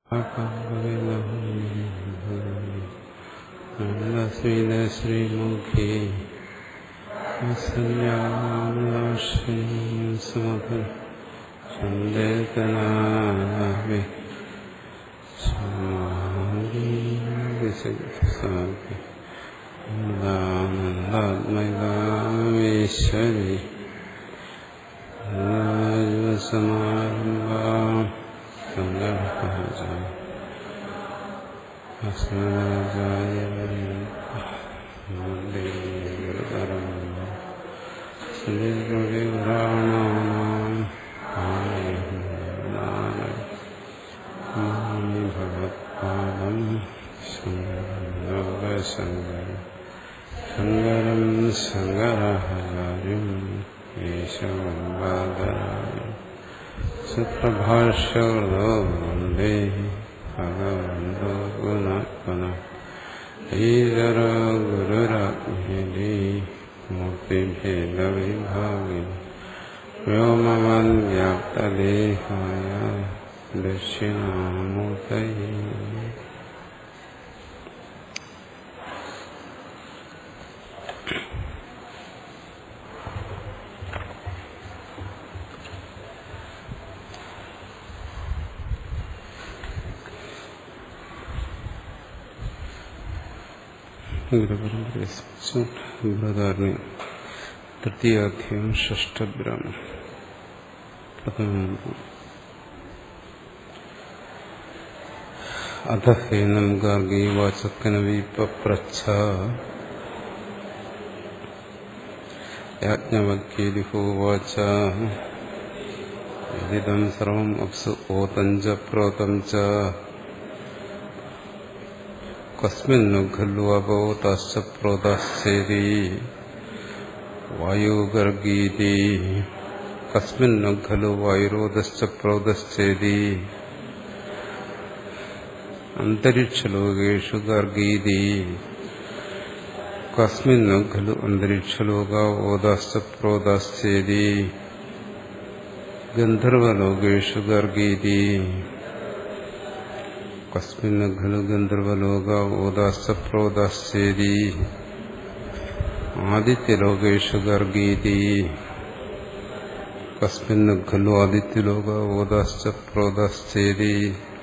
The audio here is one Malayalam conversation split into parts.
ശ്രീമുഖി സമ സന്ദേതനാവി ആനന്ദാത്മകാമീശ്വരി സമാരംഭ ഭഗവത്പാദം ശങ്കരം ശങ്കരം ശങ്കരാചാര്യം ഈശോദരായ സുപ്രഭാഷ്യകൃതോ വന്ദേ ഭഗവന്തോ ഗുണാത്മന ഈശ്വര ഗുരുരാജ്ഞി മൂർത്തിഭേദവിഭാഗി വ്യോമവൻ വ്യാപ്തദേഹായ ദക്ഷിണാമൂർത്തയേ ഗുരുപരമ്പരധാരണ തൃതീയാധ്യായം ഷഷ്ടബ്രാഹ്മ പ്രഥമ അധ ഹേനം ഗാർഗീ വാചക്കനവീപ്രച്ഛ യാജ്ഞവൽക്കേലിഹോവാച യദിദം സർവം അപ്സു ഓതം ച പ്രോതം ച കസ്മിന്നു ഖല്ലു അപോതാശ്ച പ്രോതാശ്ചേതി വായുഗർഗീതി കസ്മിന്നു ഖലു വായുരോധശ്ച പ്രോതശ്ചേതി അന്തരിക്ഷലോകേഷു ഗർഗീതി കസ്മിന്നു ഖലു അന്തരിക്ഷലോക ഓതാശ്ച പ്രോതാശ്ചേതി ഗന്ധർവലോകേഷു ഗർഗീതി കസ്മിന് ഖലു ഗന്ധർവലോക ഓദാശ്ച പ്രോദാശ്ചേരി ആദിത്യലോകേഷു ഗർഗീതി കസ്മിന് ഖലു ആദിത്യലോക ഓദാശ്ച പ്രോദാശ്ചേരി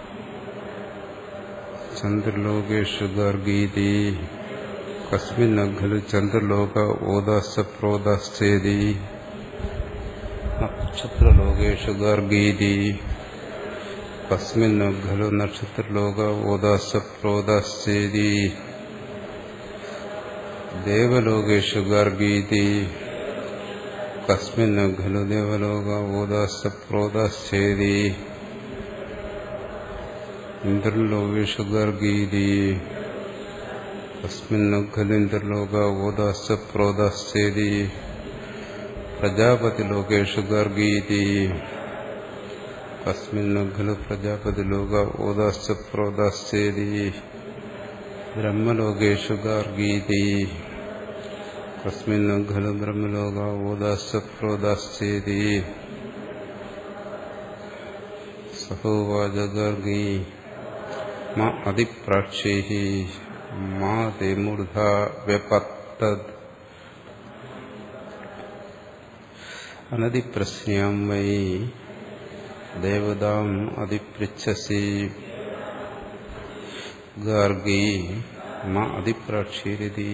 ചന്ദ്രലോകേഷു ഗർഗീതി കസ്മിന് ഖലു ചന്ദ്രലോക ഓദാശ്ച പ്രോദാശ്ചേരി നക്ഷത്രലോകേഷു ഗർഗീതി കസ്മിന്നു ഖലു നക്ഷത്രലോക ഓദാശ്ച പ്രോദാശ്ചേരി ദേവലോകേഷു ഗർഗീതി കസ്മിന്നു ഖലു ദേവലോക ഓദാശ്ച പ്രോദാശ്ചേരി ഇന്ദ്രലോകേഷു ഗർഗീതി കസ്മിന്നു ഖലു ഇന്ദ്രലോക ഓദാശ്ച പ്രോദാശ്ചേരി പ്രജാപതിലോകേഷു ഗർഗീതി കസ്മിന്നു ഖലു പ്രജാപതിലോക ഓദാശ്ച പ്രോദാശ്ചേരി ബ്രഹ്മലോകേഷു ഗാർഗീതി കസ്മിന്നു ഖലു ബ്രഹ്മലോക ഓദാശ്ച പ്രോദാശ്ചേരി സഹോവാച ഗർഗീ മാ അതിപ്രാക്ഷേഹി മാ തേ മൂർധ വ്യപത്തത് അനതിപ്രശ്നം വൈ ദേവതാം അതിപൃച്ഛസി ഗാർഗി മ അതിപ്രാക്ഷീരതി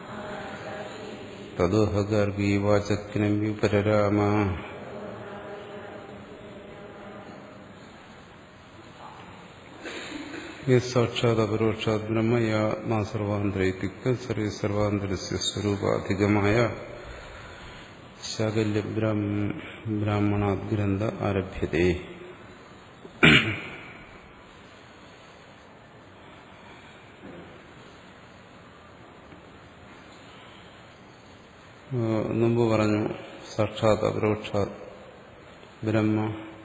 തദോഹ ഗാർഗി വാചക്കിനം വിപരരാമ സാക്ഷാത് അപരോക്ഷാത് ബ്രഹ്മയാത്മാ സർവാന്തരൈത്തിക്ക സർവ സർവാന്തരസ്യ സ്വരൂപാധികമായ ശാകല്യ ബ്രാഹ്മണാത് ഗ്രന്ഥ ആരഭ്യത്തെ മുമ്പ് പറഞ്ഞു സാക്ഷാത് അപരോക്ഷാത് ബ്രഹ്മ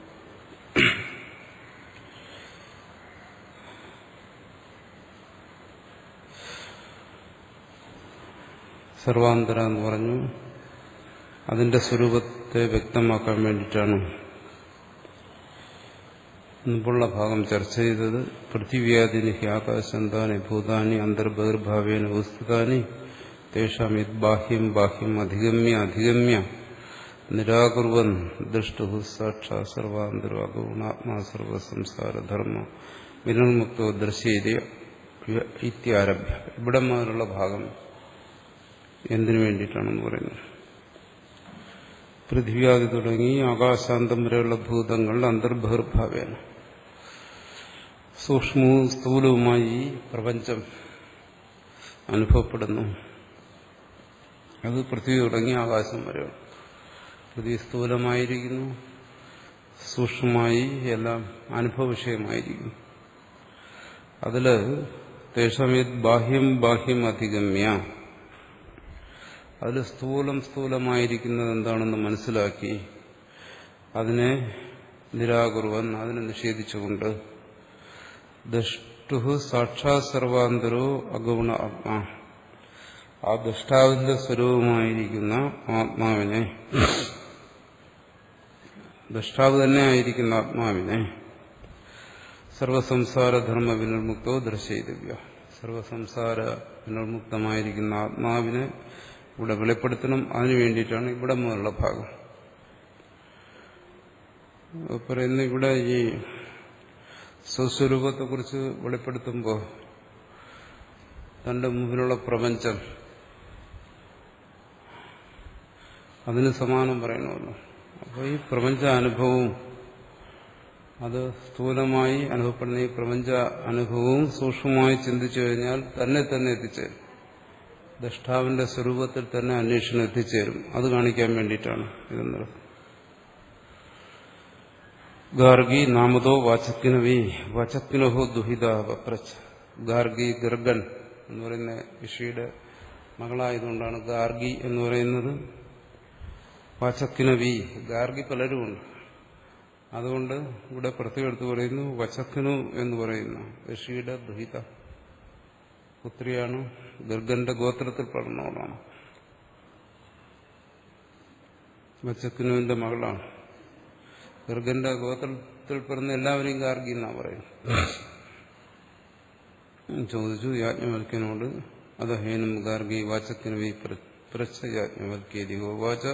സർവാന്തര എന്ന് പറഞ്ഞു അതിന്റെ സ്വരൂപത്തെ വ്യക്തമാക്കാൻ വേണ്ടിയിട്ടാണ് മുമ്പുള്ള ഭാഗം ചർച്ച ചെയ്തത് പൃഥിവ്യാദിനി ആകാശന്താനി ഭൂതാനി അന്തർബഹിർഭാവേന ഉപസ്ഥിതാനി തേഷാം യത് ബാഹ്യം ബാഹ്യം അധിഗമ്യ അധിഗമ്യ നിരാകുർവൻ ദൃഷ്ടു സാക്ഷാ സർവാന്തരാഗുണാത്മാ സർവസംസാരധർമ്മ വിനിർമുക്തോ ദൃശ്യേരിയ ഇത്യാരഭ്യ ഇവിടെ മുതലുള്ള ഭാഗം എന്തിനു വേണ്ടിയിട്ടാണെന്ന് പറയുന്നത് പൃഥ്വിയാദി തുടങ്ങി ആകാശാന്തം വരെയുള്ള ഭൂതങ്ങൾ അന്തർബഹിർഭാവേന സൂക്ഷ്മവും സ്ഥൂലവുമായി ഈ പ്രപഞ്ചം അനുഭവപ്പെടുന്നു അത് പൃഥ്വി തുടങ്ങി ആകാശം വരെയാണ് പൃഥ്വി സ്ഥൂലമായിരിക്കുന്നു സൂക്ഷ്മമായി എല്ലാം അനുഭവ വിഷയമായിരിക്കുന്നു അതില് തേഷമേത് ബാഹ്യം ബാഹ്യം അധിഗമ്യ അതിൽ സ്ഥൂലം സ്ഥൂലമായിരിക്കുന്നത് എന്താണെന്ന് മനസ്സിലാക്കി അതിനെ നിരാകുറുവൻ അതിനെ നിഷേധിച്ചുകൊണ്ട് ദഷ്ടു സാക്ഷാ സർവാന്തരോ അഗുണ ആത്മാ ആ ദഷ്ടാവിന്റെ സ്വരൂപമായിരിക്കുന്ന ആത്മാവിനെ ദഷ്ടാവ് തന്നെ ആയിരിക്കുന്ന ആത്മാവിനെ സർവസംസാരധർമ്മ വിനിർമുക്തോ ദർശയിതവ്യ സർവസംസാര വിനിർമുക്തമായിരിക്കുന്ന ആത്മാവിനെ ഇവിടെ വെളിപ്പെടുത്തണം അതിനു വേണ്ടിയിട്ടാണ് ഇവിടെ മുതലുള്ള ഭാഗം പറയുന്ന ഇവിടെ ഈ സ്വസ്വരൂപത്തെക്കുറിച്ച് വെളിപ്പെടുത്തുമ്പോൾ തന്റെ മുമ്പിലുള്ള പ്രപഞ്ചം അതിന് സമാനം പറയണമല്ലോ അപ്പോൾ ഈ പ്രപഞ്ച അനുഭവവും അത് സ്ഥൂലമായി അനുഭവപ്പെടുന്ന ഈ പ്രപഞ്ച അനുഭവവും സൂക്ഷ്മമായി ചിന്തിച്ചു കഴിഞ്ഞാൽ തന്നെ തന്നെ എത്തിച്ചേരും ദഷ്ടാവിന്റെ സ്വരൂപത്തിൽ തന്നെ അന്വേഷണം എത്തിച്ചേരും അത് കാണിക്കാൻ വേണ്ടിയിട്ടാണ് ഇതെന്നത് ഗാർഗി നാമതോ വാചക്കിനവി വാചക്കിനഹോ ദുഹിത വപ്രച്ച് ഗാർഗി ഗർഗൻ എന്ന് പറയുന്ന ഋഷിയുടെ മകളായതുകൊണ്ടാണ് ഗാർഗി എന്ന് പറയുന്നത് വാചക്കിനവി ഗാർഗി പലരുമുണ്ട് അതുകൊണ്ട് ഇവിടെ പ്രത്യേകത്ത് പറയുന്നു വചക്കിനു എന്ന് പറയുന്ന ഋഷിയുടെ ദുഹിത പുത്രിയാണ് ഗർഗന്റെ ഗോത്രത്തിൽ പറഞ്ഞവളാണ് വച്ചക്കിനുവിന്റെ മകളാണ് ഗർഗന്റെ ഗോത്രത്തിൽ പിറന്ന എല്ലാവരെയും ഗാർഗി എന്നാ പറയുന്നത് ചോദിച്ചു യാജ്ഞവൽക്കനോട് അത് ഹേനം ഗാർഗി വാചക്കിനവി പ്രച്ഛ യാജ്ഞവൽക്കേരി ഗോവാച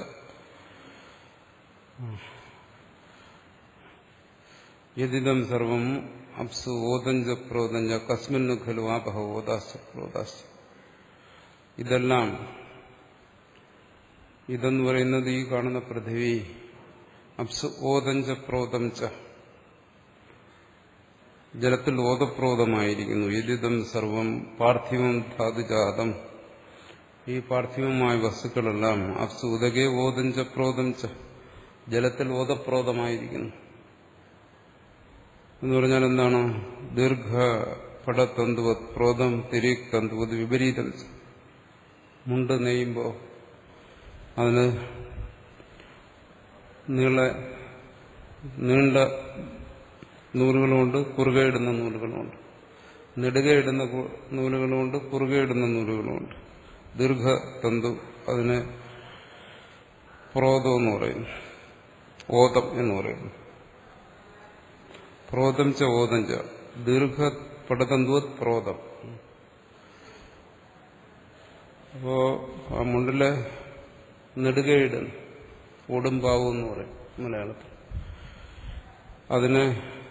യതിദം സർവം അപ്സു ഓതഞ്ച പ്രോതഞ്ച കസ്മിന്നു ഖലു ആപഹ ഓദാസ് പ്രോദാസ് ഇതെല്ലാം ഇതെന്ന് പറയുന്നത് ഈ കാണുന്ന പൃഥിവി അപ്സു ഓതഞ്ച പ്രോതം ച ജലത്തിൽ ഓതപ്രോതമായിരിക്കുന്നു യതിദം സർവം പാർത്ഥിവം ധാതുജാതം ഈ പാർത്ഥിവമായ വസ്തുക്കളെല്ലാം അപ്സു ഉദകെ ഓതഞ്ച പ്രോതം ച ജലത്തിൽ ഓതപ്രോതമായിരിക്കുന്നു എന്ന് പറഞ്ഞാൽ എന്താണ് ദീർഘ പടതന്തുവത് പ്രോതം തിരീക് തന്തുവത് വിപരീതം മുണ്ട് നെയ്യുമ്പോൾ അതിന് നീള നീണ്ട നൂലുകളുമുണ്ട് കുറുകെ ഇടുന്ന നൂലുകളുമുണ്ട് നെടുകെ ഇടുന്ന നൂലുകളുമുണ്ട് കുറുകെ ഇടുന്ന നൂലുകളുമുണ്ട് ദീർഘ തന്തു അതിനെ പ്രോതം എന്ന് പറയുന്നു ഓതം എന്ന് പറയുന്നു പ്രോതം ച ഓതം ച ദീർഘ പടതന്തുവത് പ്രോതം അപ്പോ ആ മുണ്ടിലെ നെടുകയിടൻ ഓടുംപാവും എന്ന് പറയും മലയാളത്തിൽ അതിന്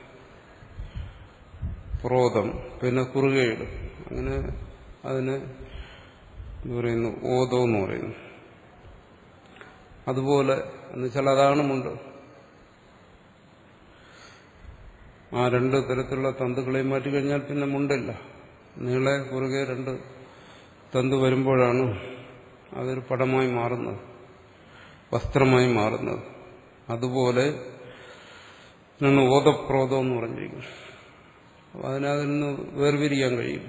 പ്രോതം പിന്നെ കുറുകയിടും അങ്ങനെ അതിന് എന്ന് പറയുന്നു ഓതോ എന്ന് പറയുന്നു അതുപോലെ എന്നുവെച്ചാൽ അതാണ് മുണ്ട് ആ രണ്ട് തരത്തിലുള്ള തന്തുക്കളെയും മാറ്റിക്കഴിഞ്ഞാൽ പിന്നെ മുണ്ടില്ല നീളെ കുറുകെ രണ്ട് തന്തു വരുമ്പോഴാണ് അതൊരു പടമായി മാറുന്നത് വസ്ത്രമായി മാറുന്നത് അതുപോലെ ആണ് ഓതപ്രോതം എന്ന് പറഞ്ഞിരിക്കുന്നത് അപ്പം അതിനതിൽ നിന്ന് വേർതിരിക്കാൻ കഴിയും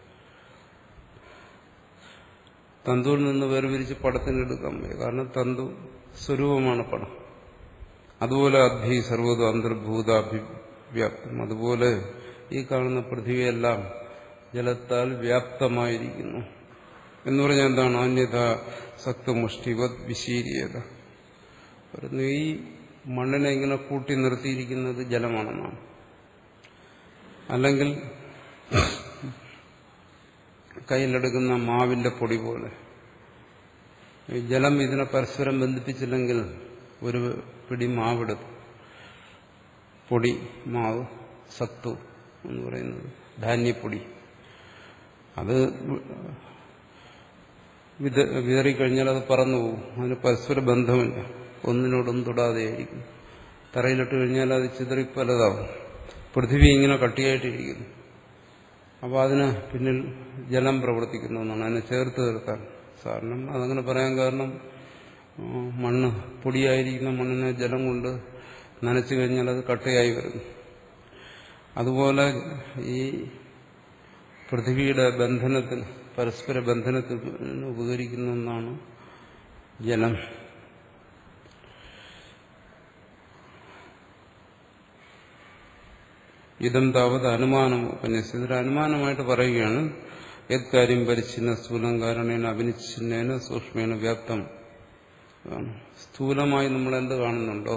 തന്തുവിൽ നിന്ന് വേർതിരിച്ച് പടത്തിനെടുക്കാൻ വയ്യ കാരണം തന്തു സ്വരൂപമാണ് പടം അതുപോലെ അഭി സർവ്വതും അന്തർഭൂതാഭിവ്യാപ്തം അതുപോലെ ഈ കാണുന്ന പൃഥ്വിയെല്ലാം ജലത്താൽ വ്യാപ്തമായിരിക്കുന്നു എന്ന് പറഞ്ഞാൽ എന്താണ് അന്യത സക്തമുഷ്ടിവത് വിശീരിയത പറയുന്നു ഈ മണ്ണിനെ ഇങ്ങനെ കൂട്ടി നിർത്തിയിരിക്കുന്നത് ജലമാണെന്നാണ് അല്ലെങ്കിൽ കയ്യിലെടുക്കുന്ന മാവിന്റെ പൊടി പോലെ ഈ ജലം ഇതിനെ പരസ്പരം ബന്ധിപ്പിച്ചില്ലെങ്കിൽ ഒരു പിടി മാവെടുത്ത് പൊടി മാവ് സത്തു എന്ന് പറയുന്നത് ധാന്യപ്പൊടി അത് വിത വിതറിക്കഴിഞ്ഞാൽ അത് പറന്നു പോകും അതിന് പരസ്പര ബന്ധമില്ല ഒന്നിനോടൊന്നും തൊടാതെയായിരിക്കും തറയിലിട്ട് കഴിഞ്ഞാൽ അത് ചിതറി പലതാവും പൃഥിവി ഇങ്ങനെ കട്ടിയായിട്ടിരിക്കുന്നു അപ്പോൾ അതിന് പിന്നിൽ ജലം പ്രവർത്തിക്കുന്നു എന്നാണ് അതിനെ ചേർത്ത് നിർത്താൻ കാരണം അതങ്ങനെ പറയാൻ കാരണം ഉം, മണ്ണ് പൊടിയായിരിക്കുന്ന മണ്ണിനെ ജലം കൊണ്ട് നനച്ചു കഴിഞ്ഞാൽ അത് കട്ടയായി വരുന്നു അതുപോലെ ഈ പൃഥിവിയുടെ ബന്ധനത്തിന് പരസ്പര ബന്ധനത്തിന് ഉപകരിക്കുന്ന ഒന്നാണ് ജലം ഇതം താവത് അനുമാനം ഉപന്യസിച്ചത് ഇതൊരു അനുമാനമായിട്ട് പറയുകയാണ് ഏത് കാര്യം പരിച്ഛിന്ന സ്ഥൂലം കാരണേന അഭിനിച്ഛിന്നേന സൂക്ഷ്മേന വ്യാപ്തം അതാണ്. സ്ഥൂലമായി നമ്മൾ എന്ത് കാണുന്നുണ്ടോ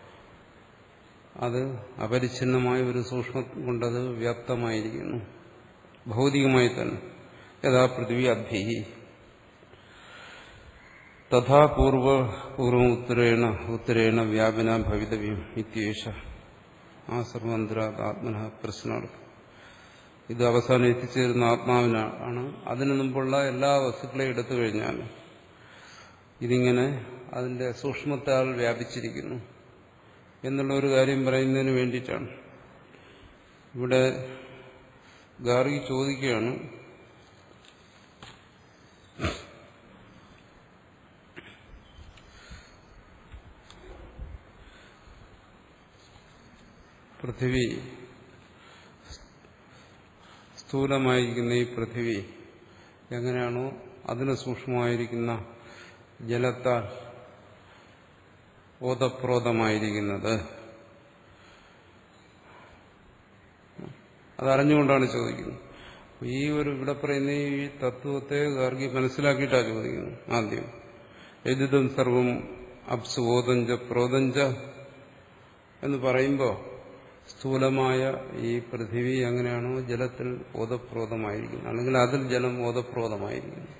അത് അപരിച്ഛിന്നമായ ഒരു സൂക്ഷ്മം കൊണ്ടത് വ്യാപ്തമായിരിക്കുന്നു ഭൗതികമായി തന്നെ യഥാ പൃഥ്വി അഭ്യഹി തഥാ പൂർവ പൂർവം ഉത്തരേണ ഉത്തരേണ വ്യാപന ഭവിതവ്യം ഇത്യേഷ ആ സർവന്തരാത് ആത്മന പ്രശ്നാർത്ഥം ഇത് അവസാനം എത്തിച്ചേരുന്ന ആത്മാവിനാണ് അതിനു മുമ്പുള്ള എല്ലാ വസ്തുക്കളെയും എടുത്തു കഴിഞ്ഞാൽ ഇതിങ്ങനെ അതിന്റെ സൂക്ഷ്മത്താൽ വ്യാപിച്ചിരിക്കുന്നു എന്നുള്ള ഒരു കാര്യം പറയുന്നതിന് വേണ്ടിയിട്ടാണ് ഇവിടെ ഗാർഗി ചോദിക്കുകയാണ് പൃഥിവി സ്ഥൂലമായിരിക്കുന്ന ഈ പൃഥിവി എങ്ങനെയാണോ അതിന് സൂക്ഷ്മമായിരിക്കുന്ന ജലത്താൽ ഓതപ്രോതമായിരിക്കുന്നത് അതറിഞ്ഞുകൊണ്ടാണ് ചോദിക്കുന്നത് ഈ ഒരു ഇവിടെ പറയുന്ന ഈ തത്വത്തെ ഗാർഗി മനസ്സിലാക്കിയിട്ടാണ് ചോദിക്കുന്നത് ആദ്യം എതിതും സർവം അപ്സു ഓതഞ്ച പ്രോതഞ്ച എന്ന് പറയുമ്പോൾ സ്ഥൂലമായ ഈ പൃഥിവി എങ്ങനെയാണോ ജലത്തിൽ ഓതപ്രോതമായിരിക്കുന്നത് അല്ലെങ്കിൽ അതിൽ ജലം ഓതപ്രോതമായിരിക്കുന്നു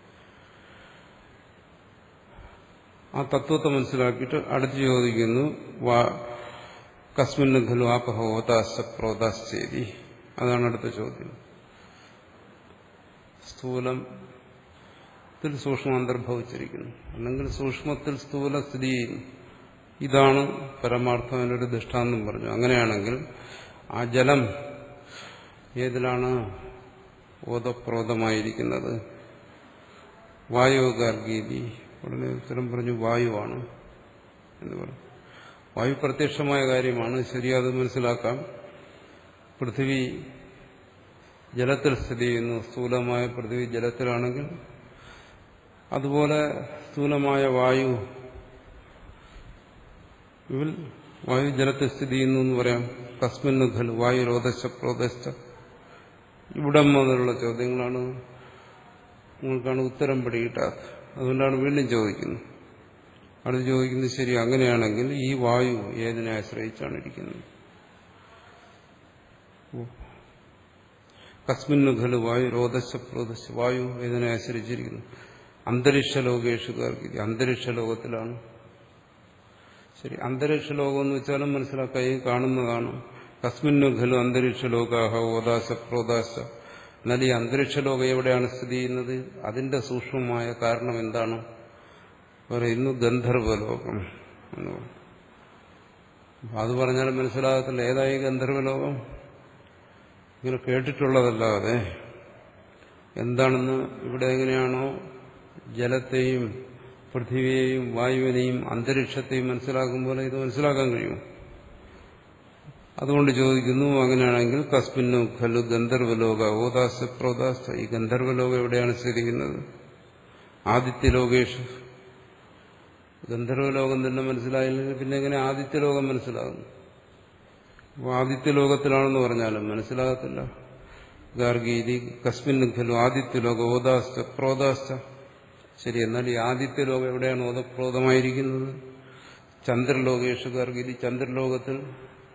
ആ തത്വത്തെ മനസ്സിലാക്കിയിട്ട് അടുത്ത് ചോദിക്കുന്നു കസ്മിന് ഖലു ആപഹ ഓതാശ പ്രോതാശ്ചേരി അതാണ് അടുത്ത ചോദ്യം സ്ഥൂലത്തിൽ സൂക്ഷ്മം അന്തർഭവിച്ചിരിക്കുന്നു അല്ലെങ്കിൽ സൂക്ഷ്മത്തിൽ സ്ഥൂല സ്ഥിതി ചെയ്യുന്നു ഇതാണ് പരമാർത്ഥം അതിനൊരു ദൃഷ്ടാന്തം പറഞ്ഞു അങ്ങനെയാണെങ്കിൽ ആ ജലം ഏതിലാണ് ഓതപ്രോതമായിരിക്കുന്നത് വായു ഗാർഗീതി ഉടനെ ഉത്തരം പറഞ്ഞു വായുവാണ് എന്ന് പറഞ്ഞു വായു പ്രത്യക്ഷമായ കാര്യമാണ് ശരി അത് മനസ്സിലാക്കാം പൃഥ്വി ജലത്തിൽ സ്ഥിതി ചെയ്യുന്നു സ്ഥൂലമായ പൃഥ്വി ജലത്തിലാണെങ്കിൽ അതുപോലെ സ്ഥൂലമായ വായു ഇതിൽ വായു ജലത്തിൽ സ്ഥിതി ചെയ്യുന്നു എന്ന് പറയാം കസ്മിന് ഖൽ വായു രോദശ പ്രോദശ ഇവിടം മുതലുള്ള ചോദ്യങ്ങളാണ് നിങ്ങൾക്കാണ് ഉത്തരം പിടികിട്ടാത്തത് അതുകൊണ്ടാണ് വീണ്ടും ചോദിക്കുന്നത് അടുത്ത് ചോദിക്കുന്നത് ശരി അങ്ങനെയാണെങ്കിൽ ഈ വായു ഏതിനെ ആശ്രയിച്ചാണ് ഇരിക്കുന്നത് കസ്മിന് ഖലു വായു രോദശ പ്രോദശ വായു ഏതിനെ ആശ്രയിച്ചിരിക്കുന്നു അന്തരീക്ഷ ലോകേഷുകാർക്ക് അന്തരീക്ഷ ലോകത്തിലാണ് ശരി അന്തരീക്ഷ ലോകം എന്ന് വെച്ചാലും മനസ്സിലാക്കുക ഈ കാണുന്നതാണ് കസ്മിന്നു ഖലു അന്തരീക്ഷ ലോകാഹ ഓദാശ പ്രോദാശ എന്നാൽ ഈ അന്തരീക്ഷ ലോകം എവിടെയാണ് സ്ഥിതി ചെയ്യുന്നത് അതിന്റെ സൂക്ഷ്മമായ കാരണം എന്താണ് പറയുന്നു ഗന്ധർവലോകം എന്ന് പറയും അത് പറഞ്ഞാലും മനസ്സിലാകത്തില്ല ഏതായി ഗന്ധർവലോകം ഇങ്ങനെ കേട്ടിട്ടുള്ളതല്ലാതെ എന്താണെന്ന് ഇവിടെ എങ്ങനെയാണോ ജലത്തെയും പൃഥ്വിയെയും വായുവിനെയും അന്തരീക്ഷത്തെയും മനസ്സിലാക്കുമ്പോൾ ഇത് മനസ്സിലാക്കാൻ കഴിയും അതുകൊണ്ട് ചോദിക്കുന്നു അങ്ങനെയാണെങ്കിൽ കസ്മിന്നു ഖലു ഗന്ധർവലോക ഓദാസ പ്രോദാസ ഈ ഗന്ധർവലോകം എവിടെയാണ് സ്ഥിതിക്കുന്നത് ആദിത്യലോകേഷ് ഗന്ധർവലോകം തന്നെ മനസ്സിലായില്ലെങ്കിൽ പിന്നെ എങ്ങനെ ആദിത്യലോകം മനസ്സിലാകുന്നു അപ്പോൾ ആദിത്യലോകത്തിലാണെന്ന് പറഞ്ഞാലും മനസ്സിലാകത്തില്ല ഗാർഗീതി കസ്മിൻ ഖലു ആദിത്യലോക ഓദാസ്ത പ്രോദാസ്ത ശരി എന്നാൽ ഈ ആദിത്യലോകം എവിടെയാണ് ഓതപ്രോതമായിരിക്കുന്നത് ചന്ദ്രലോകേഷ് ഗാർഗീതി ചന്ദ്രലോകത്തിൽ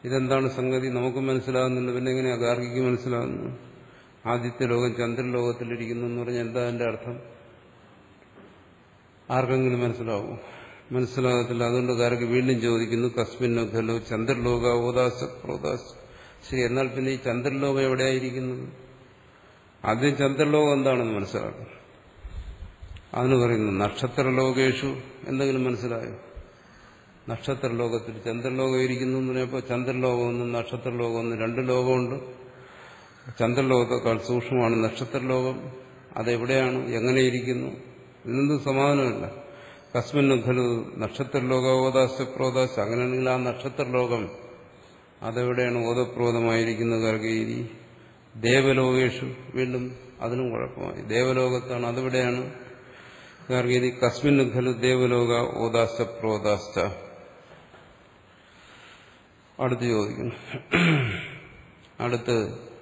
ഇതെന്താണ് സംഗതി നമുക്ക് മനസ്സിലാകുന്നുണ്ട് പിന്നെ എങ്ങനെയാ ഗാർഗിക്ക് മനസ്സിലാകുന്നു ആദ്യത്തെ ലോകം ചന്ദ്രലോകത്തിലിരിക്കുന്നു എന്ന് പറഞ്ഞാൽ എന്താ അതിന്റെ അർത്ഥം ആർക്കെങ്കിലും മനസ്സിലാവും മനസ്സിലാകത്തില്ല അതുകൊണ്ട് ഗാർഗി വീണ്ടും ചോദിക്കുന്നു കസ്മിന്നോ ഖലോ ചന്ദ്രലോക ഓദാസ പ്രോദാസ ശരി എന്നാൽ പിന്നെ ഈ ചന്ദ്രലോകം എവിടെയായിരിക്കുന്നത് ആദ്യം ചന്ദ്രലോകം എന്താണെന്ന് മനസ്സിലാക്കും അതിന് പറയുന്നു നക്ഷത്രലോകേഷു എന്തെങ്കിലും മനസ്സിലായോ നക്ഷത്രലോകത്തിൽ ചന്ദ്രലോകം ഇരിക്കുന്നു എന്ന് പറഞ്ഞപ്പോൾ ചന്ദ്രലോകമൊന്നും നക്ഷത്രലോകമൊന്നും രണ്ട് ലോകമുണ്ട് ചന്ദ്രലോകത്തെക്കാൾ സൂക്ഷ്മമാണ് നക്ഷത്രലോകം അതെവിടെയാണ് എങ്ങനെയിരിക്കുന്നു ഇതിനൊന്നും സമാധാനമില്ല കസ്മിന്നു ഖലു നക്ഷത്രലോക ഓദാശ പ്രോദാശ അങ്ങനെയാണെങ്കിൽ ആ നക്ഷത്രലോകം അതെവിടെയാണ് ഓതപ്രോതമായിരിക്കുന്നത് ഗർഗീരി ദേവലോകേഷു വീണ്ടും അതിനും കുഴപ്പമായി ദേവലോകത്താണ് അതെവിടെയാണ് ഗർഗീരി കസ്മിന്നു ഖലു ദേവലോക ഓദാശ പ്രോദാശ അടുത്ത് ചോദിക്കുന്നു അടുത്ത്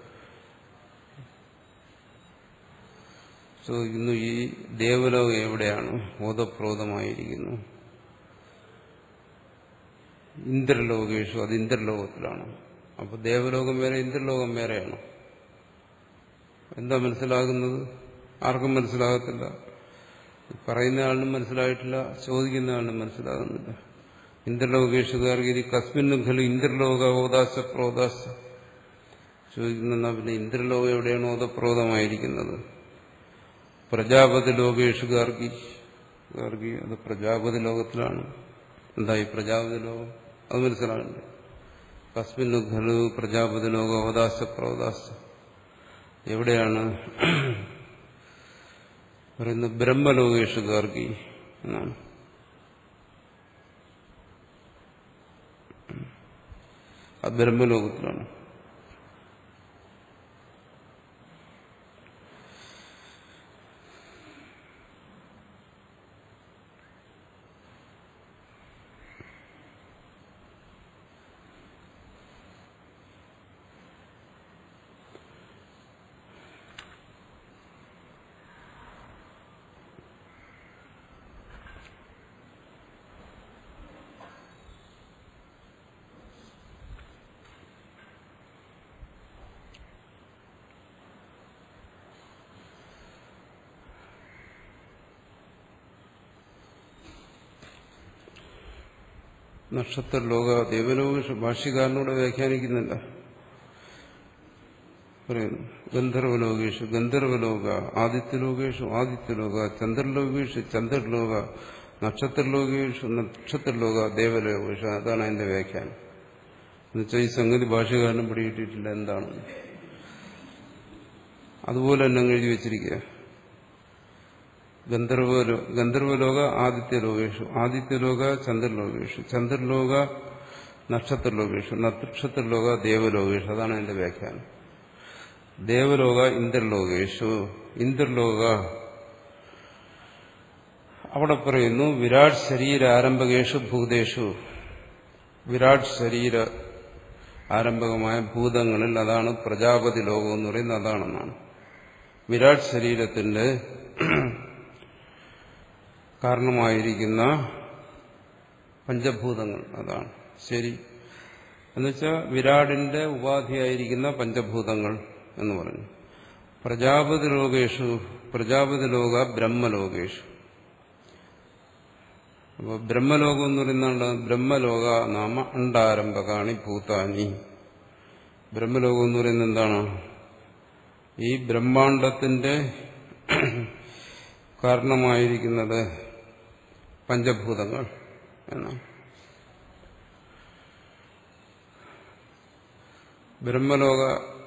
ചോദിക്കുന്നു ഈ ദേവലോകം എവിടെയാണ് ഓതപ്രോതമായിരിക്കുന്നു ഇന്ദ്രലോകേഷു അത് ഇന്ദ്രലോകത്തിലാണ് അപ്പൊ ദേവലോകം വേറെ ഇന്ദ്രലോകം വേറെയാണ് എന്താ മനസ്സിലാകുന്നത് ആർക്കും മനസ്സിലാകത്തില്ല പറയുന്ന ആളിനും മനസ്സിലായിട്ടില്ല ചോദിക്കുന്ന ആളിനും മനസ്സിലാകുന്നില്ല ഇന്ദ്രലോകേഷുകാർഗിരി കസ്മിന്നും ഖലു ഇന്ദ്രലോക ഓദാശ പ്രോദാശ ചോദിക്കുന്ന പിന്നെ ഇന്ദ്രലോകം എവിടെയാണ് ഓതപ്രോതമായിരിക്കുന്നത് പ്രജാപതി ലോകേഷു ഗാർഗി ഗാർഗി അത് പ്രജാപതി ലോകത്തിലാണ് എന്തായി പ്രജാപതി ലോകം അത് മനസ്സിലാകണ്ടേ കസ്മിൻ ഖലു പ്രജാപതി ലോക അവദാസ പ്രവദാസ എവിടെയാണ് പറയുന്നത് ബ്രഹ്മലോകേഷു ഗാർഗി എന്നാണ് അത് ബ്രഹ്മലോകത്തിലാണ് നക്ഷത്രലോക ദേവലോക ഭാഷ്യകാരനോട് വ്യാഖ്യാനിക്കുന്നില്ല പറയുന്നു ഗന്ധർവലോകേഷു ഗന്ധർവലോക ആദിത്യലോകേഷു ആദിത്യലോക ചന്ദ്രലോകേഷു ചന്ദ്രലോക നക്ഷത്രലോകേഷു നക്ഷത്രലോക ദേവലോകേഷു അതാണ് അതിന്റെ വ്യാഖ്യാനം എന്നുവെച്ചാൽ ഈ സംഗതി ഭാഷകാരനും പിടികിട്ടിയിട്ടില്ല എന്താണ് അതുപോലെ തന്നെ അങ്ങ് എഴുതി വെച്ചിരിക്കുക ഗന്ധർവലോ ഗന്ധർവലോക ആദിത്യലോകേഷു ആദിത്യലോക ചന്ദ്രലോകേഷു ചന്ദ്രലോക നക്ഷത്രലോകേഷു നക്ഷത്രലോക ദേവലോകേഷു അതാണ് എന്റെ വ്യാഖ്യാനം ദേവലോക ഇന്ദ്രലോകേഷു ഇന്ദ്രലോക അവിടെ പറയുന്നു വിരാട് ശരീര ആരംഭകേഷു ഭൂതേഷു വിരാട് ശരീര ആരംഭകമായ ഭൂതങ്ങളിൽ അതാണ് പ്രജാപതി ലോകം എന്ന് പറയുന്നത് അതാണെന്നാണ് വിരാട് ശരീരത്തിന്റെ കാരണമായിരിക്കുന്ന പഞ്ചഭൂതങ്ങൾ അതാണ് ശരി എന്നുവെച്ചാൽ വിരാടിന്റെ ഉപാധിയായിരിക്കുന്ന പഞ്ചഭൂതങ്ങൾ എന്ന് പറഞ്ഞു പ്രജാപതി ലോകേഷു പ്രജാപതി ലോക ബ്രഹ്മലോകേഷു അപ്പോൾ ബ്രഹ്മലോകം എന്ന് പറയുന്നതാണ് ബ്രഹ്മലോക നാമ അണ്ടാരംഭകാണി ഭൂതാനി ബ്രഹ്മലോകം എന്ന് പറയുന്നത് എന്താണ് ഈ ബ്രഹ്മാണ്ടത്തിന്റെ കാരണമായിരിക്കുന്നത് പഞ്ചഭൂതങ്ങൾ എന്നാണ് ബ്രഹ്മലോക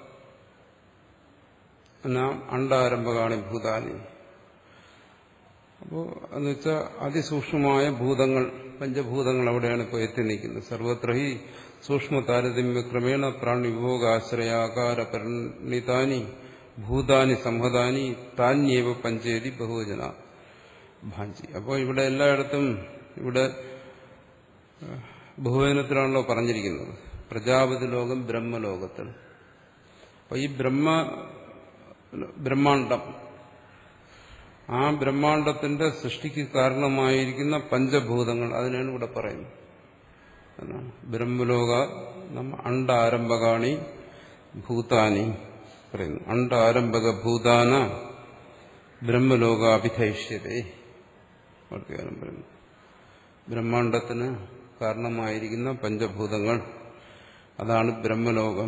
നാം അണ്ടാരംഭകാണി ഭൂതാനി അപ്പോൾ എന്ന് വെച്ചാൽ അതിസൂക്ഷ്മമായ ഭൂതങ്ങൾ പഞ്ചഭൂതങ്ങൾ അവിടെയാണ് ഇപ്പോൾ എത്തി നിൽക്കുന്നത് സർവത്ര ഹി സൂക്ഷ്മ താരതമ്യ ക്രമേണ പ്രാണി വിഭോഗാശ്രയാകാര പരിണിതാനി ഭൂതാനി സംഹതാനി താന്യേവ പഞ്ചേതി ബഹുവചന ഭാഞ്ചി അപ്പോൾ ഇവിടെ എല്ലായിടത്തും ഇവിടെ ബഹുവചനത്തിലാണല്ലോ പറഞ്ഞിരിക്കുന്നത് പ്രജാപതി ലോകം ബ്രഹ്മലോകത്തിൽ അപ്പോൾ ഈ ബ്രഹ്മ ബ്രഹ്മാണ്ടം ആ ബ്രഹ്മാണ്ടത്തിന്റെ സൃഷ്ടിക്ക് കാരണമായിരിക്കുന്ന പഞ്ചഭൂതങ്ങൾ അതിനാണ് ഇവിടെ പറയുന്നത് എന്നാണ് ബ്രഹ്മലോക നമ്മ അണ്ടാരംഭകാണി ഭൂതാനി പറയുന്നു അണ്ടാരംഭക ഭൂതാന ബ്രഹ്മലോകാഭിധൈഷ്യതേ വർത്തമാനം പറയുന്നു ബ്രഹ്മാണ്ടത്തിന് കാരണമായിരിക്കുന്ന പഞ്ചഭൂതങ്ങൾ അതാണ് ബ്രഹ്മലോകം